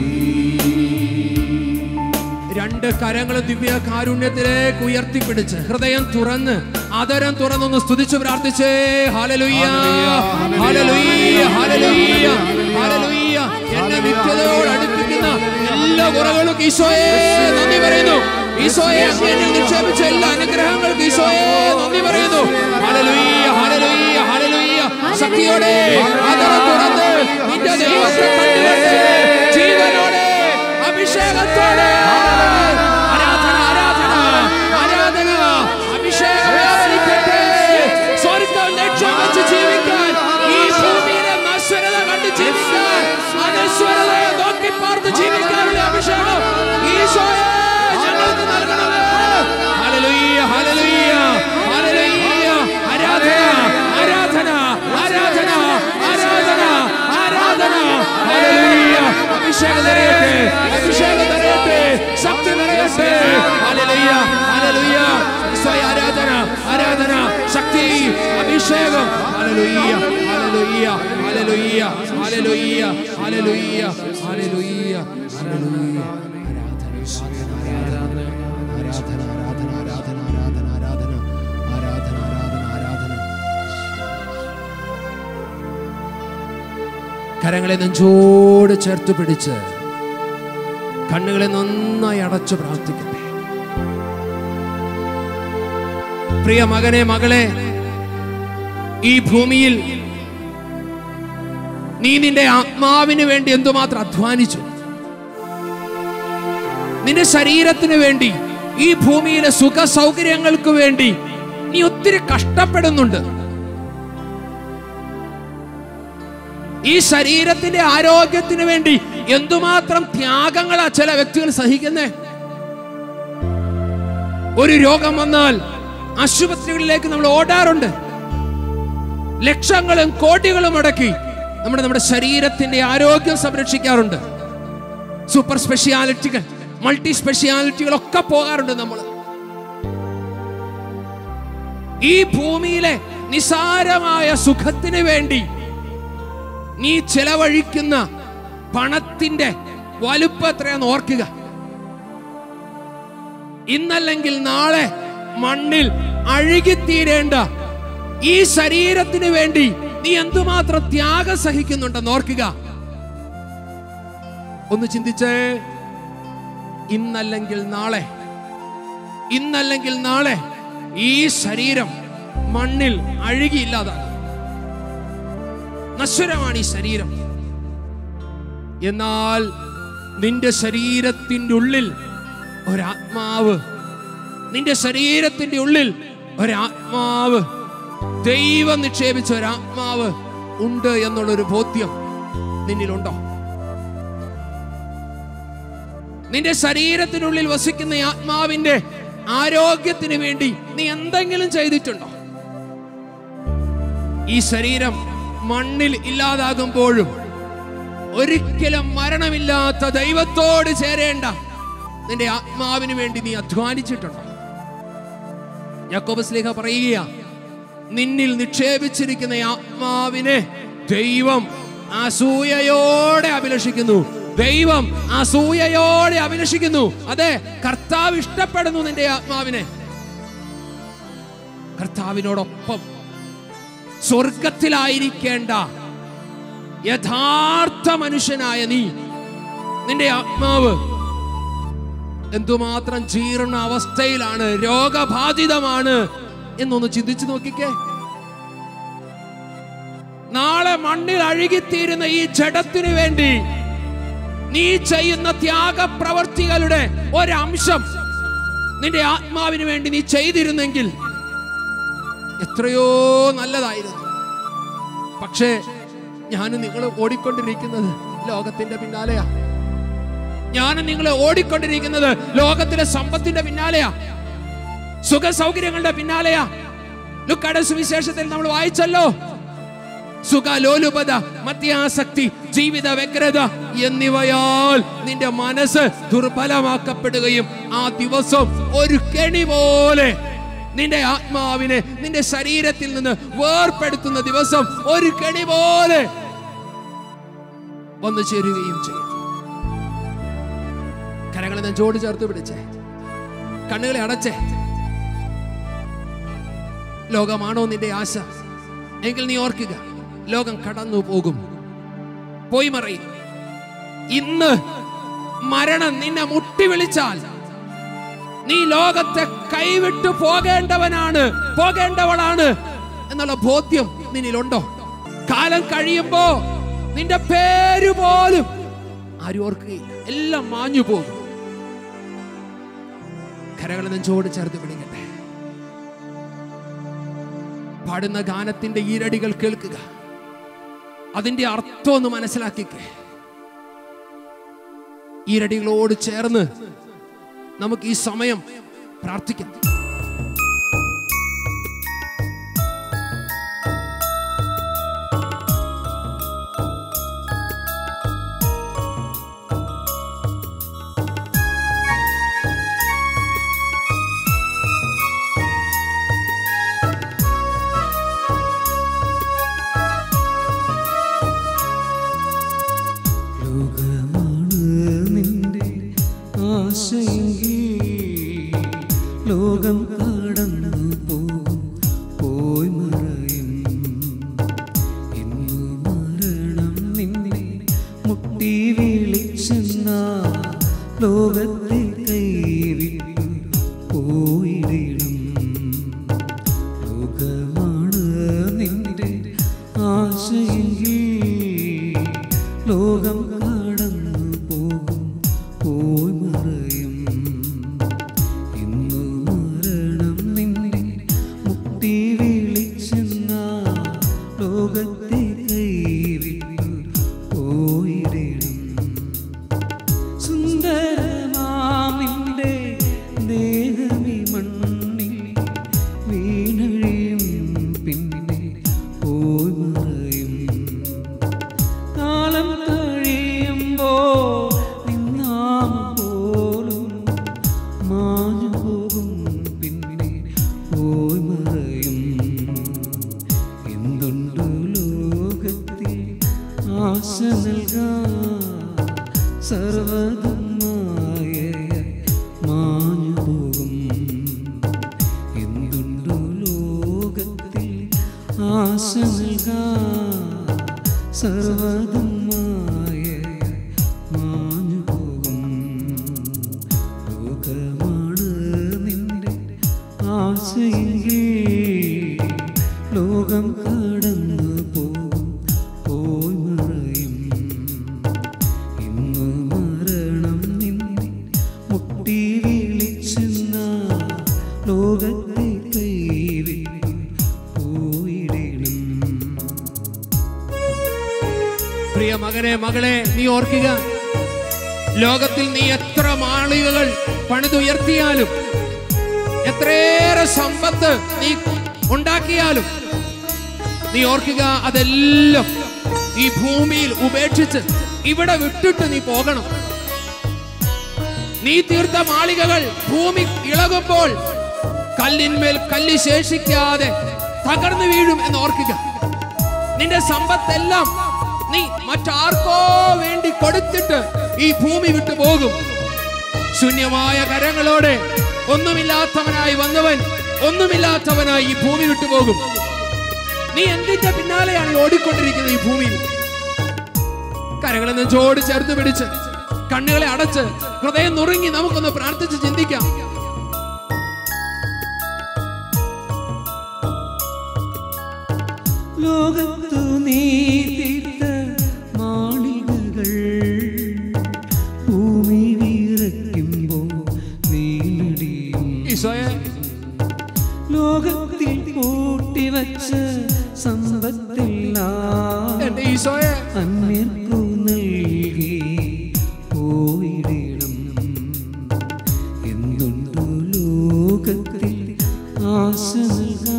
രണ്ട് കരങ്ങൾ ദിവ്യ കാരുണ്യത്തിലേക്ക് ഉയർത്തിപ്പിടിച്ച് ഹൃദയം തുറന്ന് ആദരം തുറന്നൊന്ന് സ്തുതിച്ച് പ്രാർത്ഥിച്ചേ ഹാലലുയ്യ ഹാലലുയ്യ ഹാലലുയ്യ ഹാലലുയ്യ എന്നെ നിത്യതയോട് അടുപ്പിക്കുന്ന എല്ലാ കുറവുകളും ഈശോയെ നന്ദി പറയുന്നു ഈശോയെ അങ്ങനെ നിക്ഷേപിച്ച എല്ലാ അനുഗ്രഹങ്ങൾക്കും ഈശോയെ നന്ദി പറയുന്നു ഹാലലുയ്യ ഹാലലുയ്യ ഹാലലുയ്യ ശക്തിയോടെ ആദരം തുറന്ന് നിന്റെ ദൈവത്തെ കണ്ടുകൊണ്ട് ജീവനോടെ അഭിഷേകത്തോടെ ആരാധന ആരാധന ആരാധന അഭിഷേകം വ്യാപരിക്കട്ടെ സ്വർഗം ലക്ഷ്യം വെച്ച് ജീവിക്കാൻ ഈ ഭൂമിയിലെ നശ്വരത കണ്ട് ജീവിക്കാൻ അനശ്വരതയെ നോക്കി പാർത്ത് ജീവിക്കാനുള്ള അഭിഷേകം ഈശോയെ ഞങ്ങൾക്ക് നൽകണമേ ഹല്ലേലൂയ ഹല്ലേലൂയ ഹല്ലേലൂയ ആരാധന ആരാധന ആരാധന ആരാധന ആരാധന ഹല്ലേലൂയ അഭിഷേകം നിറയട്ടെ അഭിഷേകം നിറയട്ടെ ശക്തി നിറയട്ടെ ഹല്ലേലൂയ ഹല്ലേലൂയ ഈശോയെ ആരാധന ആരാധന ശക്തി അഭിഷേകം hallelujah hallelujah hallelujah hallelujah hallelujah hallelujah hallelujah ആരാധന ആരാധന ആരാധന ആരാധന ആരാധന ആരാധന ആരാധന ആരാധന കരങ്ങളെ നെഞ്ചോട് ചേർത്ത് പിടിച്ച് കണ്ണുകളെ നന്നായി അടച്ചു പ്രാർത്ഥിക്കട്ടെ പ്രിയ മകനെ മകളെ ഈ ഭൂമിയിൽ നീ നിന്റെ ആത്മാവിന് വേണ്ടി എന്തുമാത്രം അധ്വാനിച്ചു നിന്റെ ശരീരത്തിന് വേണ്ടി ഈ ഭൂമിയിലെ സുഖ സൗകര്യങ്ങൾക്ക് വേണ്ടി നീ ഒത്തിരി കഷ്ടപ്പെടുന്നുണ്ട് ഈ ശരീരത്തിന്റെ ആരോഗ്യത്തിന് വേണ്ടി എന്തുമാത്രം ത്യാഗങ്ങളാ ചില വ്യക്തികൾ സഹിക്കുന്നേ ഒരു രോഗം വന്നാൽ ആശുപത്രികളിലേക്ക് നമ്മൾ ഓടാറുണ്ട് ലക്ഷങ്ങളും കോടികളും മുടക്കി നമ്മുടെ നമ്മുടെ ശരീരത്തിന്റെ ആരോഗ്യം സംരക്ഷിക്കാറുണ്ട് സൂപ്പർ സ്പെഷ്യാലിറ്റികൾ മൾട്ടി സ്പെഷ്യാലിറ്റികളൊക്കെ പോകാറുണ്ട് നമ്മൾ ഈ ഭൂമിയിലെ നിസാരമായ സുഖത്തിന് വേണ്ടി നീ ചെലവഴിക്കുന്ന പണത്തിന്റെ വലുപ്പം എത്രയാന്ന് ഓർക്കുക ഇന്നല്ലെങ്കിൽ നാളെ മണ്ണിൽ അഴുകിത്തീരേണ്ട ഈ ശരീരത്തിന് വേണ്ടി നീ എന്തുമാത്രം ത്യാഗം സഹിക്കുന്നുണ്ടെന്ന് ഓർക്കുക ഒന്ന് ചിന്തിച്ചേ ഇന്നല്ലെങ്കിൽ നാളെ ഇന്നല്ലെങ്കിൽ നാളെ ഈ ശരീരം മണ്ണിൽ അഴുകിയില്ലാതാകും നശ്വരമാണ് ഈ ശരീരം എന്നാൽ നിന്റെ ശരീരത്തിൻ്റെ ഉള്ളിൽ ഒരാത്മാവ് നിന്റെ ശരീരത്തിന്റെ ഉള്ളിൽ ഒരാത്മാവ് ദൈവം നിക്ഷേപിച്ച ഒരാത്മാവ് ഉണ്ട് എന്നുള്ളൊരു ബോധ്യം നിന്നിലുണ്ടോ നിന്റെ ശരീരത്തിനുള്ളിൽ വസിക്കുന്ന ഈ ആത്മാവിന്റെ ആരോഗ്യത്തിന് വേണ്ടി നീ എന്തെങ്കിലും ചെയ്തിട്ടുണ്ടോ ഈ ശരീരം മണ്ണിൽ ഇല്ലാതാകുമ്പോഴും ഒരിക്കലും മരണമില്ലാത്ത ദൈവത്തോട് ചേരേണ്ട നിന്റെ ആത്മാവിന് വേണ്ടി നീ അധ്വാനിച്ചിട്ടുണ്ടോ യാക്കോബസ് ലേഖ പറയുക നിന്നിൽ നിക്ഷേപിച്ചിരിക്കുന്ന ഈ ആത്മാവിനെ ദൈവം അസൂയയോടെ അഭിലഷിക്കുന്നു ദൈവം അസൂയയോടെ അഭിലഷിക്കുന്നു അതെ കർത്താവ് ഇഷ്ടപ്പെടുന്നു നിന്റെ ആത്മാവിനെ കർത്താവിനോടൊപ്പം സ്വർഗത്തിലായിരിക്കേണ്ട യഥാർത്ഥ മനുഷ്യനായ നീ നിന്റെ ആത്മാവ് എന്തുമാത്രം ജീർണ അവസ്ഥയിലാണ് രോഗബാധിതമാണ് എന്നൊന്ന് ചിന്തിച്ചു നോക്കിക്കേ നാളെ മണ്ണിൽ അഴുകിത്തീരുന്ന ഈ ജഡത്തിനു വേണ്ടി നീ ചെയ്യുന്ന ത്യാഗപ്രവർത്തികളുടെ ഒരംശം നിന്റെ ആത്മാവിന് വേണ്ടി നീ ചെയ്തിരുന്നെങ്കിൽ എത്രയോ നല്ലതായിരുന്നു പക്ഷേ ഞാനും നിങ്ങൾ ഓടിക്കൊണ്ടിരിക്കുന്നത് ലോകത്തിന്റെ പിന്നാലെയാ ഞാനും നിങ്ങൾ ഓടിക്കൊണ്ടിരിക്കുന്നത് ലോകത്തിലെ സമ്പത്തിന്റെ പിന്നാലെയാ സുഖ സൗകര്യങ്ങളുടെ പിന്നാലെയാ ലുക്കാടെ സുവിശേഷത്തിൽ നമ്മൾ വായിച്ചല്ലോ സുഖ ലോലുപത മദ്യാസക്തി ജീവിത വ്യഗ്രത എന്നിവയാൽ നിന്റെ മനസ്സ് ദുർബലമാക്കപ്പെടുകയും ആ ദിവസം ഒരു കെണി പോലെ നിന്റെ ആത്മാവിനെ നിന്റെ ശരീരത്തിൽ നിന്ന് വേർപ്പെടുത്തുന്ന ദിവസം ഒരു കെണി പോലെ വന്നു ചേരുകയും ചെയ്യും കരങ്ങളെ നെഞ്ചോട് ചേർത്ത് പിടിച്ചേ കണ്ണുകളെ അടച്ചേ ലോകമാണോ നിന്റെ ആശ എങ്കിൽ നീ ഓർക്കുക ലോകം കടന്നു പോകും പോയി മറയും ഇന്ന് മരണം നിന്നെ മുട്ടി വിളിച്ചാൽ നീ ലോകത്തെ കൈവിട്ടു പോകേണ്ടവനാണ് പോകേണ്ടവളാണ് എന്നുള്ള ബോധ്യം നിന്നിലുണ്ടോ കാലം കഴിയുമ്പോ നിന്റെ പേര് പോലും ആരും ഓർക്കുകയില്ല എല്ലാം മാഞ്ഞു പോകും കരകളെ നെഞ്ചോട് ചേർത്ത് പിടിക്കട്ടെ പാടുന്ന ഗാനത്തിന്റെ ഈരടികൾ കേൾക്കുക അതിന്റെ അർത്ഥം ഒന്ന് മനസ്സിലാക്കിക്കേ ഈരടികളോട് ചേർന്ന് നമുക്ക് ഈ സമയം പ്രാർത്ഥിക്കാം ലോകമാണ് നിന്റെ ആശയെങ്കിൽ ലോകം കടന്നു പോകും പോയി മറയും ഇന്നു മരണം നിന്നെ മുട്ടി വിളിച്ചെന്ന ലോകത്തെ കൈവിട്ടു പോയിടണം ലോകമാണ് നിന്റെ ആശയെങ്കിൽ ലോകം കടന്നു പോകും പോയി മറയും ഇന്നു മരണം നിന്നെ പോയി മറയും എന്തുണ്ടു ലോകത്തിൽ ആശ നൽകാൻ സർവതും മായയായി മാഞ്ഞു പോകും എന്തുണ്ടു ലോകത്തിൽ ആശ നൽകാൻ സർവതും മായയായി മാഞ്ഞു പോകും ലോകമാണ് നിന്റെ ആശയെങ്കിൽ ലോകം കടന്നു പോകും പോയി മറയും ഇന്ന് മരണം നിന്നെ മുട്ടി വിളിച്ചെന്ന ലോകത്തെ കൈവിട്ട് പോയിടണം പ്രിയ മകനെ മകളെ നീ ഓർക്കുക ലോകത്തിൽ നീ എത്ര മാളികകൾ പണിതുയർത്തിയാലും എത്രയേറെ സമ്പത്ത് നീ ഉണ്ടാക്കിയാലും നീ ഓർക്കുക അതെല്ലാം ഈ ഭൂമിയിൽ ഉപേക്ഷിച്ച് ഇവിടെ വിട്ടിട്ട് നീ പോകണം നീ തീർത്ത മാളികകൾ ഭൂമി ഇളകുമ്പോൾ കല്ലിന്മേൽ കല്ല് ശേഷിക്കാതെ തകർന്നു വീഴും എന്ന് ഓർക്കുക നിന്റെ സമ്പത്തെല്ലാം നീ മറ്റാർക്കോ വേണ്ടി കൊടുത്തിട്ട് ഈ ഭൂമി വിട്ടു പോകും ശൂന്യമായ കരങ്ങളോടെ ഒന്നുമില്ലാത്തവനായി വന്നവൻ ഒന്നുമില്ലാത്തവനായി ഈ ഭൂമി വിട്ടു പോകും നീ എന്തിന്റെ പിന്നാലെയാണ് ഈ ഓടിക്കൊണ്ടിരിക്കുന്നത് ഈ ഭൂമിയിൽ കരങ്ങളെ നെഞ്ചോട് ചേർത്ത് പിടിച്ച് കണ്ണുകളെ അടച്ച് ഹൃദയം നുറുങ്ങി നമുക്കൊന്ന് പ്രാർത്ഥിച്ച് ചിന്തിക്കാം ലോകത്തു നീ തീർത്ത മാളികകൾ ഭൂമി വിറയ്ക്കുമ്പോൾ വീണിടിയും ഈശോയെ ലോകത്തിൽ കൂട്ടിവച്ച സമ്പത്തെല്ലാം എന്റെ ഈശോയെ അന്യർക്കു നൽകി പോയിടണം എന്തുണ്ടു ലോകത്തിൽ ആശ നൽകാൻ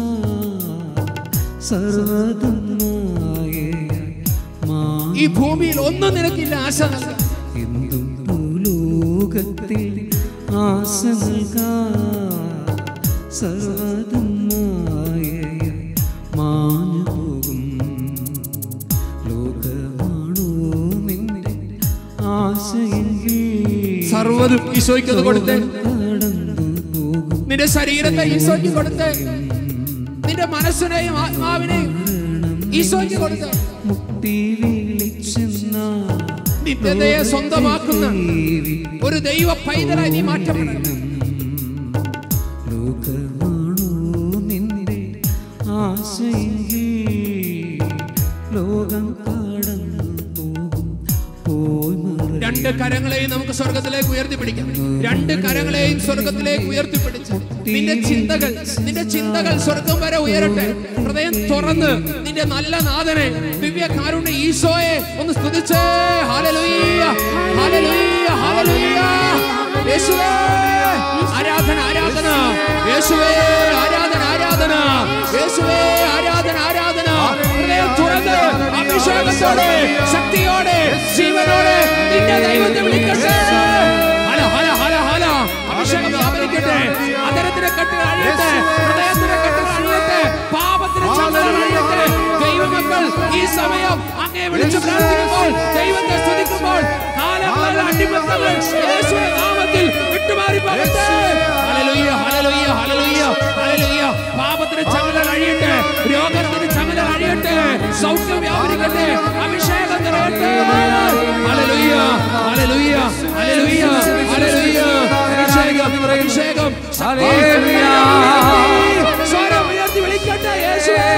സർവതുമായ ഈ ഭൂമിയിൽ ഒന്നും നിനക്കില്ല ആശ നൽകാൻ എന്തുണ്ടു ലോകത്തിൽ ആശ നൽകാൻ സർവതുമായ മാഞ്ഞു പോകും ലോകമാണോ നിന്റെ ആശയെങ്കിൽ സർവ്വതും ഈശോയ്ക്ക് അത് കൊടുത്തേ കടന്നു പോകും നിന്റെ ശരീരത്തെ ഈശോയ്ക്ക് കൊടുത്തേ നിന്റെ മനസ്സിനെയും ആത്മാവിനെയും ഈശോയ്ക്ക് കൊടുത്തേ മുട്ടി വിളിച്ചെന്ന നിത്യതയെ സ്വന്തമാക്കുന്ന ഒരു ദൈവ പൈതലായി നീ മാറ്റപ്പെടണം ലോകമാണോ നിന്റെ ആശയെങ്കിൽ ലോകം കടന്നു പോകും പോയി മറ രണ്ട് കരങ്ങളെയും നമുക്ക് സ്വർഗത്തിലേക്ക് ഉയർത്തിപ്പിടിക്കാം രണ്ട് കരങ്ങളെയും സ്വർഗത്തിലേക്ക് ഉയർത്തിപ്പിടിച്ച് നിന്റെ ചിന്തകൾ നിന്റെ ചിന്തകൾ സ്വർഗം വരെ ഉയരട്ടെ ഹൃദയം തുറന്ന് നിന്റെ നല്ല നാഥനെ ദിവ്യ കാരുണ്യ ഈശോയെ ഒന്ന് സ്തുതിച്ചേ ഹല്ലേലൂയ ഹല്ലേലൂയ ഹല്ലേലൂയ യേശുവേ ആരാധന ആരാധന യേശുവേ ആരാധന ആരാധന യേശുവേ ആരാധന ആരാധന ഹൃദയം തുറന്ന് അഭിഷേകത്തോടെ ശക്തിയോടെ ജീവനോടെ നിന്റെ ദൈവത്തെ വിളിക്കട്ടെ ഹല ഹല ഹല ഹല അഭിഷേകം വ്യാപരിക്കട്ടെ അതരത്തിന്റെ കെട്ടുകൾ അഴിയട്ടെ ഹൃദയത്തിന്റെ കെട്ടുകൾ അഴിയട്ടെ പാപത്തിന്റെ ചങ്ങലകൾ അഴിയട്ടെ ദൈവമക്കൾ ഈ സമയം അങ്ങേ വിളിച്ച് പ്രാർത്ഥിക്കുമ്പോൾ ദൈവത്തെ സ്തുതിക്കുമ്പോൾ കാലങ്ങളുടെ അടിമത്തങ്ങൾ യേശുവിന്റെ നാമത്തിൽ വിട്ടുമാറി പോകട്ടെ ഹല്ലേലൂയ ഹല്ലേലൂയ ഹല്ലേലൂയ ഹല്ലേലൂയ പാപത്തിന്റെ ചങ്ങലകൾ അഴിയട്ടെ രോഗത്തിന്റെ ചങ്ങലകൾ അഴിയട്ടെ സൗഖ്യം വ്യാപരിക്കട്ടെ അഭിഷേകം നിറയട്ടെ ഹല്ലേലൂയ ഹല്ലേലൂയ ഹല്ലേലൂയ ഹല്ലേലൂയ അഭിഷേകം അഭിഷേകം ഹല്ലേലൂയ സ്വരം ഉയർത്തി വിളിക്കട്ടെ യേശുവേ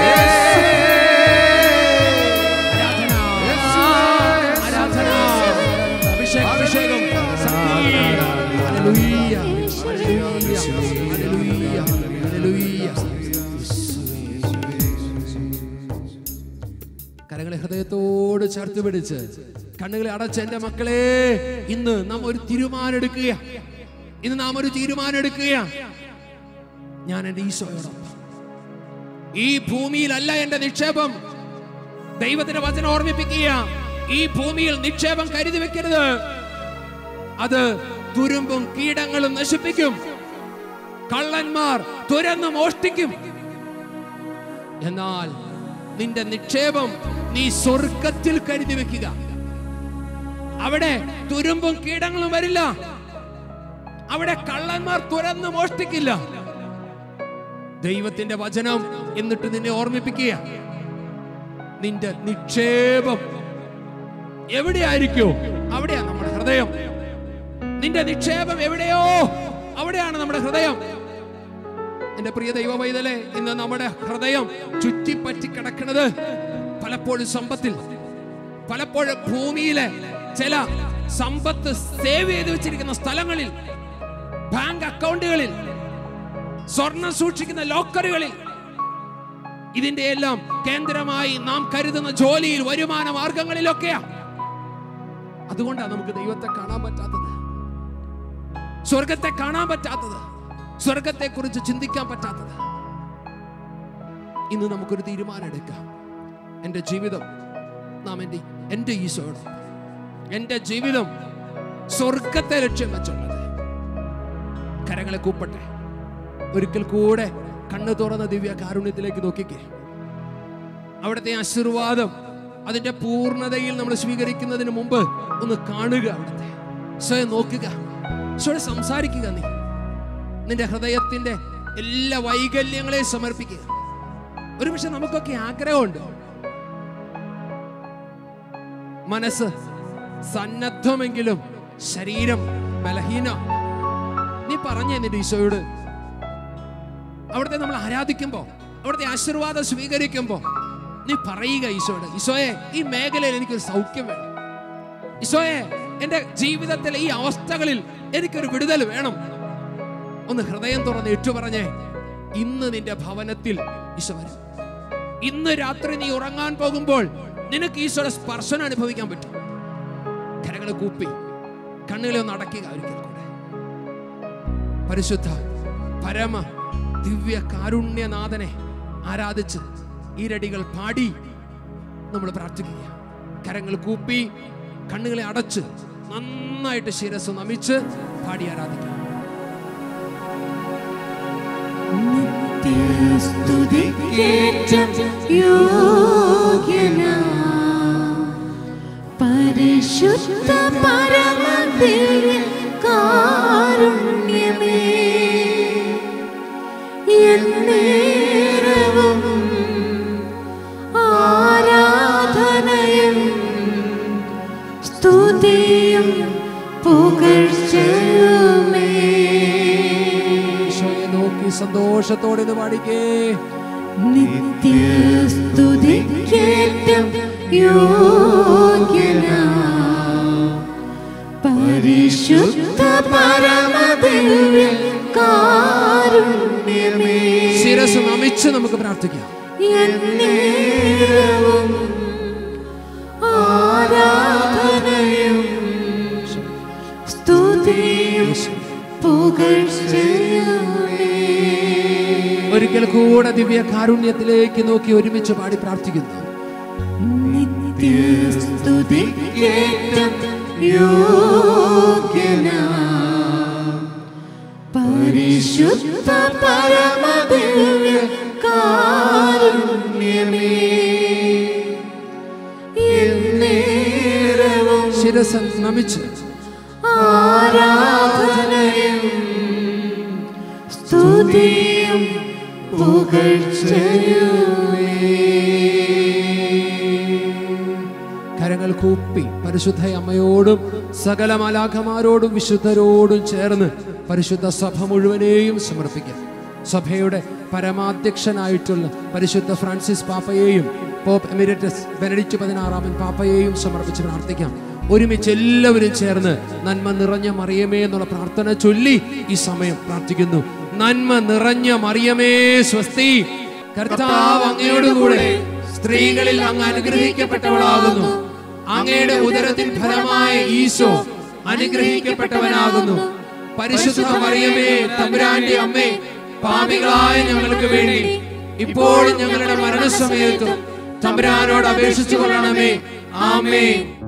ആരാധന ആരാധന അഭിഷേകം അഭിഷേകം ശക്തി ഹല്ലേലൂയ ഹല്ലേലൂയ ഹല്ലേലൂയ ഹല്ലേലൂയ കരങ്ങളെ ഹൃദയത്തോട് ചേർത്ത് പിടിച്ച് കണ്ണുകളെ അടച്ച് എന്റെ മക്കളെ ഇന്ന് നാം ഒരു തീരുമാനം എടുക്കുക ഇന്ന് നാം ഒരു തീരുമാനം എടുക്കുക ഞാൻ എന്റെ ഈശോയോടൊപ്പം ഈ ഭൂമിയിലല്ല എന്റെ നിക്ഷേപം ദൈവത്തിന്റെ വചനം ഓർമ്മിപ്പിക്കുക ഈ ഭൂമിയിൽ നിക്ഷേപം കരുതി വെക്കരുത് അത് തുരുമ്പും കീടങ്ങളും നശിപ്പിക്കും കള്ളന്മാർ തുരന്ന് മോഷ്ടിക്കും എന്നാൽ നിന്റെ നിക്ഷേപം നീ സ്വർഗത്തിൽ കരുതി വെക്കുക അവിടെ തുരുമ്പും കീടങ്ങളും വരില്ല അവിടെ കള്ളന്മാർ തുരന്ന് മോഷ്ടിക്കില്ല ദൈവത്തിന്റെ വചനം എന്നിട്ട് നിന്നെ ഓർമ്മിപ്പിക്കുക നിന്റെ നിക്ഷേപം എവിടെയായിരിക്കോ അവിടെയാ നമ്മുടെ ഹൃദയം നിന്റെ നിക്ഷേപം എവിടെയോ അവിടെയാണ് നമ്മുടെ ഹൃദയം എന്റെ പ്രിയ ദൈവ പൈതലെ ഇന്ന് നമ്മുടെ ഹൃദയം ചുറ്റിപ്പറ്റി കിടക്കുന്നത് പലപ്പോഴും സമ്പത്തിൽ പലപ്പോഴും ഭൂമിയിലെ ചില സമ്പത്ത് സേവ് ചെയ്ത് വെച്ചിരിക്കുന്ന സ്ഥലങ്ങളിൽ ബാങ്ക് അക്കൗണ്ടുകളിൽ സ്വർണം സൂക്ഷിക്കുന്ന ലോക്കറുകളിൽ ഇതിന്റെ എല്ലാം കേന്ദ്രമായി നാം കരുതുന്ന ജോലിയിൽ വരുമാന മാർഗങ്ങളിലൊക്കെയാ അതുകൊണ്ടാണ് നമുക്ക് ദൈവത്തെ കാണാൻ പറ്റാത്തത് സ്വർഗത്തെ കാണാൻ പറ്റാത്തത് സ്വർഗത്തെ കുറിച്ച് ചിന്തിക്കാൻ പറ്റാത്തത് ഇന്ന് നമുക്കൊരു തീരുമാനം എടുക്കാം എൻ്റെ ജീവിതം നാം എൻ്റെ എൻ്റെ ഈശോയോടൊപ്പം എൻ്റെ ജീവിതം സ്വർഗത്തെ ലക്ഷ്യം വെച്ചുള്ളത് കരങ്ങളെ കൂപ്പട്ടെ ഒരിക്കൽ കൂടെ കണ്ണു തുറന്ന ദിവ്യ കാരുണ്യത്തിലേക്ക് നോക്കിക്കേ അവിടുത്തെ ആശീർവാദം അതിന്റെ പൂർണ്ണതയിൽ നമ്മൾ സ്വീകരിക്കുന്നതിന് മുമ്പ് ഒന്ന് കാണുക അവിടുത്തെ സ്വയം നോക്കുക സ്വയം സംസാരിക്കുക നീ നിന്റെ ഹൃദയത്തിന്റെ എല്ലാ വൈകല്യങ്ങളെയും സമർപ്പിക്കുക ഒരു പക്ഷെ നമുക്കൊക്കെ ആഗ്രഹമുണ്ട് മനസ്സ് സന്നദ്ധമെങ്കിലും ശരീരം ബലഹീന നീ പറഞ്ഞേ നിന്റെ ഈശോയോട് അവിടുത്തെ നമ്മൾ ആരാധിക്കുമ്പോ അവിടുത്തെ ആശീർവാദം സ്വീകരിക്കുമ്പോ നീ പറയുക ഈശോയോട് ഈശോയെ ഈ മേഖലയിൽ എനിക്കൊരു സൗഖ്യം വേണം ഈശോയെ എന്റെ ജീവിതത്തിലെ ഈ അവസ്ഥകളിൽ എനിക്കൊരു വിടുതൽ വേണം ഒന്ന് ഹൃദയം തുറന്ന് ഏറ്റു പറഞ്ഞേ ഇന്ന് നിന്റെ ഭവനത്തിൽ ഈശോ വരും ഇന്ന് രാത്രി നീ ഉറങ്ങാൻ പോകുമ്പോൾ നിനക്ക് ഈശോയുടെ സ്പർശനം അനുഭവിക്കാൻ പറ്റും കരകളെ കൂപ്പി കണ്ണുകളെ ഒന്ന് അടയ്ക്കുക ഒരിക്കൽ കൂടെ പരിശുദ്ധ പരമ ദിവ്യ കാരുണ്യനാഥനെ ആരാധിച്ച് ഈരടികൾ പാടി നമ്മൾ പ്രാർത്ഥിക്കുക കരങ്ങൾ കൂപ്പി കണ്ണുകളെ അടച്ച് നന്നായിട്ട് ശിരസ് നമിച്ച് പാടി ആരാധിക്കുക സ്തുതിക്കേറ്റം യോഗ്യനാ പരിശുദ്ധ പരമദിവ്യ കാരുണ്യമേ എന്നേരവും ആരാധനയും സ്തുതിയും പുകഴ്ചയുമേ ഈശോയെ നോക്കി സന്തോഷത്തോടെ ഇത് പാടിക്കേ നിത്യസ്തുതിക്കേറ്റം യോഗ്യനാ പരിശുദ്ധ പരമദിവ്യ കാരുണ്യമേ ശിരസ് നമിച്ച് നമുക്ക് പ്രാർത്ഥിക്കാം എന്നേരവും ആരാധനയും സ്തുതിയും പുകഴ്ചയുമേ ഒരിക്കൽ കൂടെ ദിവ്യ കാരുണ്യത്തിലേക്ക് നോക്കി ഒരുമിച്ച് പാടി പ്രാർത്ഥിക്കുന്നു നിത്യസ്തുതിക്കേറ്റം യോഗ്യനാ പരിശുദ്ധ പരമദിവ്യ കാരുണ്യമേ എന്നേരവും ശിരസ് നമിച്ച് ആരാധനയും സ്തുതിയും പുകഴ്ചയുമേ കരങ്ങൾ കൂപ്പി പരിശുദ്ധ അമ്മയോടും സകല മാലാഖമാരോടും വിശുദ്ധരോടും ചേർന്ന് പരിശുദ്ധ സഭ മുഴുവനെയും സമർപ്പിക്കാം സഭയുടെ പരമാധ്യക്ഷനായിട്ടുള്ള പരിശുദ്ധ ഫ്രാൻസിസ് പാപ്പയെയും പോപ്പ് എമിരറ്റസ് ബെനഡിക്റ്റ് പതിനാറാമൻ പാപ്പയെയും സമർപ്പിച്ച് പ്രാർത്ഥിക്കാം ഒരുമിച്ച് എല്ലാവരും ചേർന്ന് നന്മ നിറഞ്ഞ മറിയമേ എന്നുള്ള പ്രാർത്ഥന ചൊല്ലി ഈ സമയം പ്രാർത്ഥിക്കുന്നു നന്മ നിറഞ്ഞ മറിയമേ സ്വസ്തി കർത്താവ് അങ്ങയോടുകൂടെ സ്ത്രീകളിൽ അങ്ങ് അനുഗ്രഹിക്കപ്പെട്ടവളാകുന്നു അങ്ങയുടെ ഉദരത്തിൻ ഫലമായ ഈശോ അനുഗ്രഹിക്കപ്പെട്ടവനാകുന്നു പരിശുദ്ധ മറിയമേ തമ്പുരാന്റെ അമ്മേ പാപികളായ ഞങ്ങൾക്ക് വേണ്ടി ഇപ്പോഴും ഞങ്ങളുടെ മരണസമയത്തും തമ്പുരാനോട് അപേക്ഷിച്ചു കൊള്ളണമേ ആമേ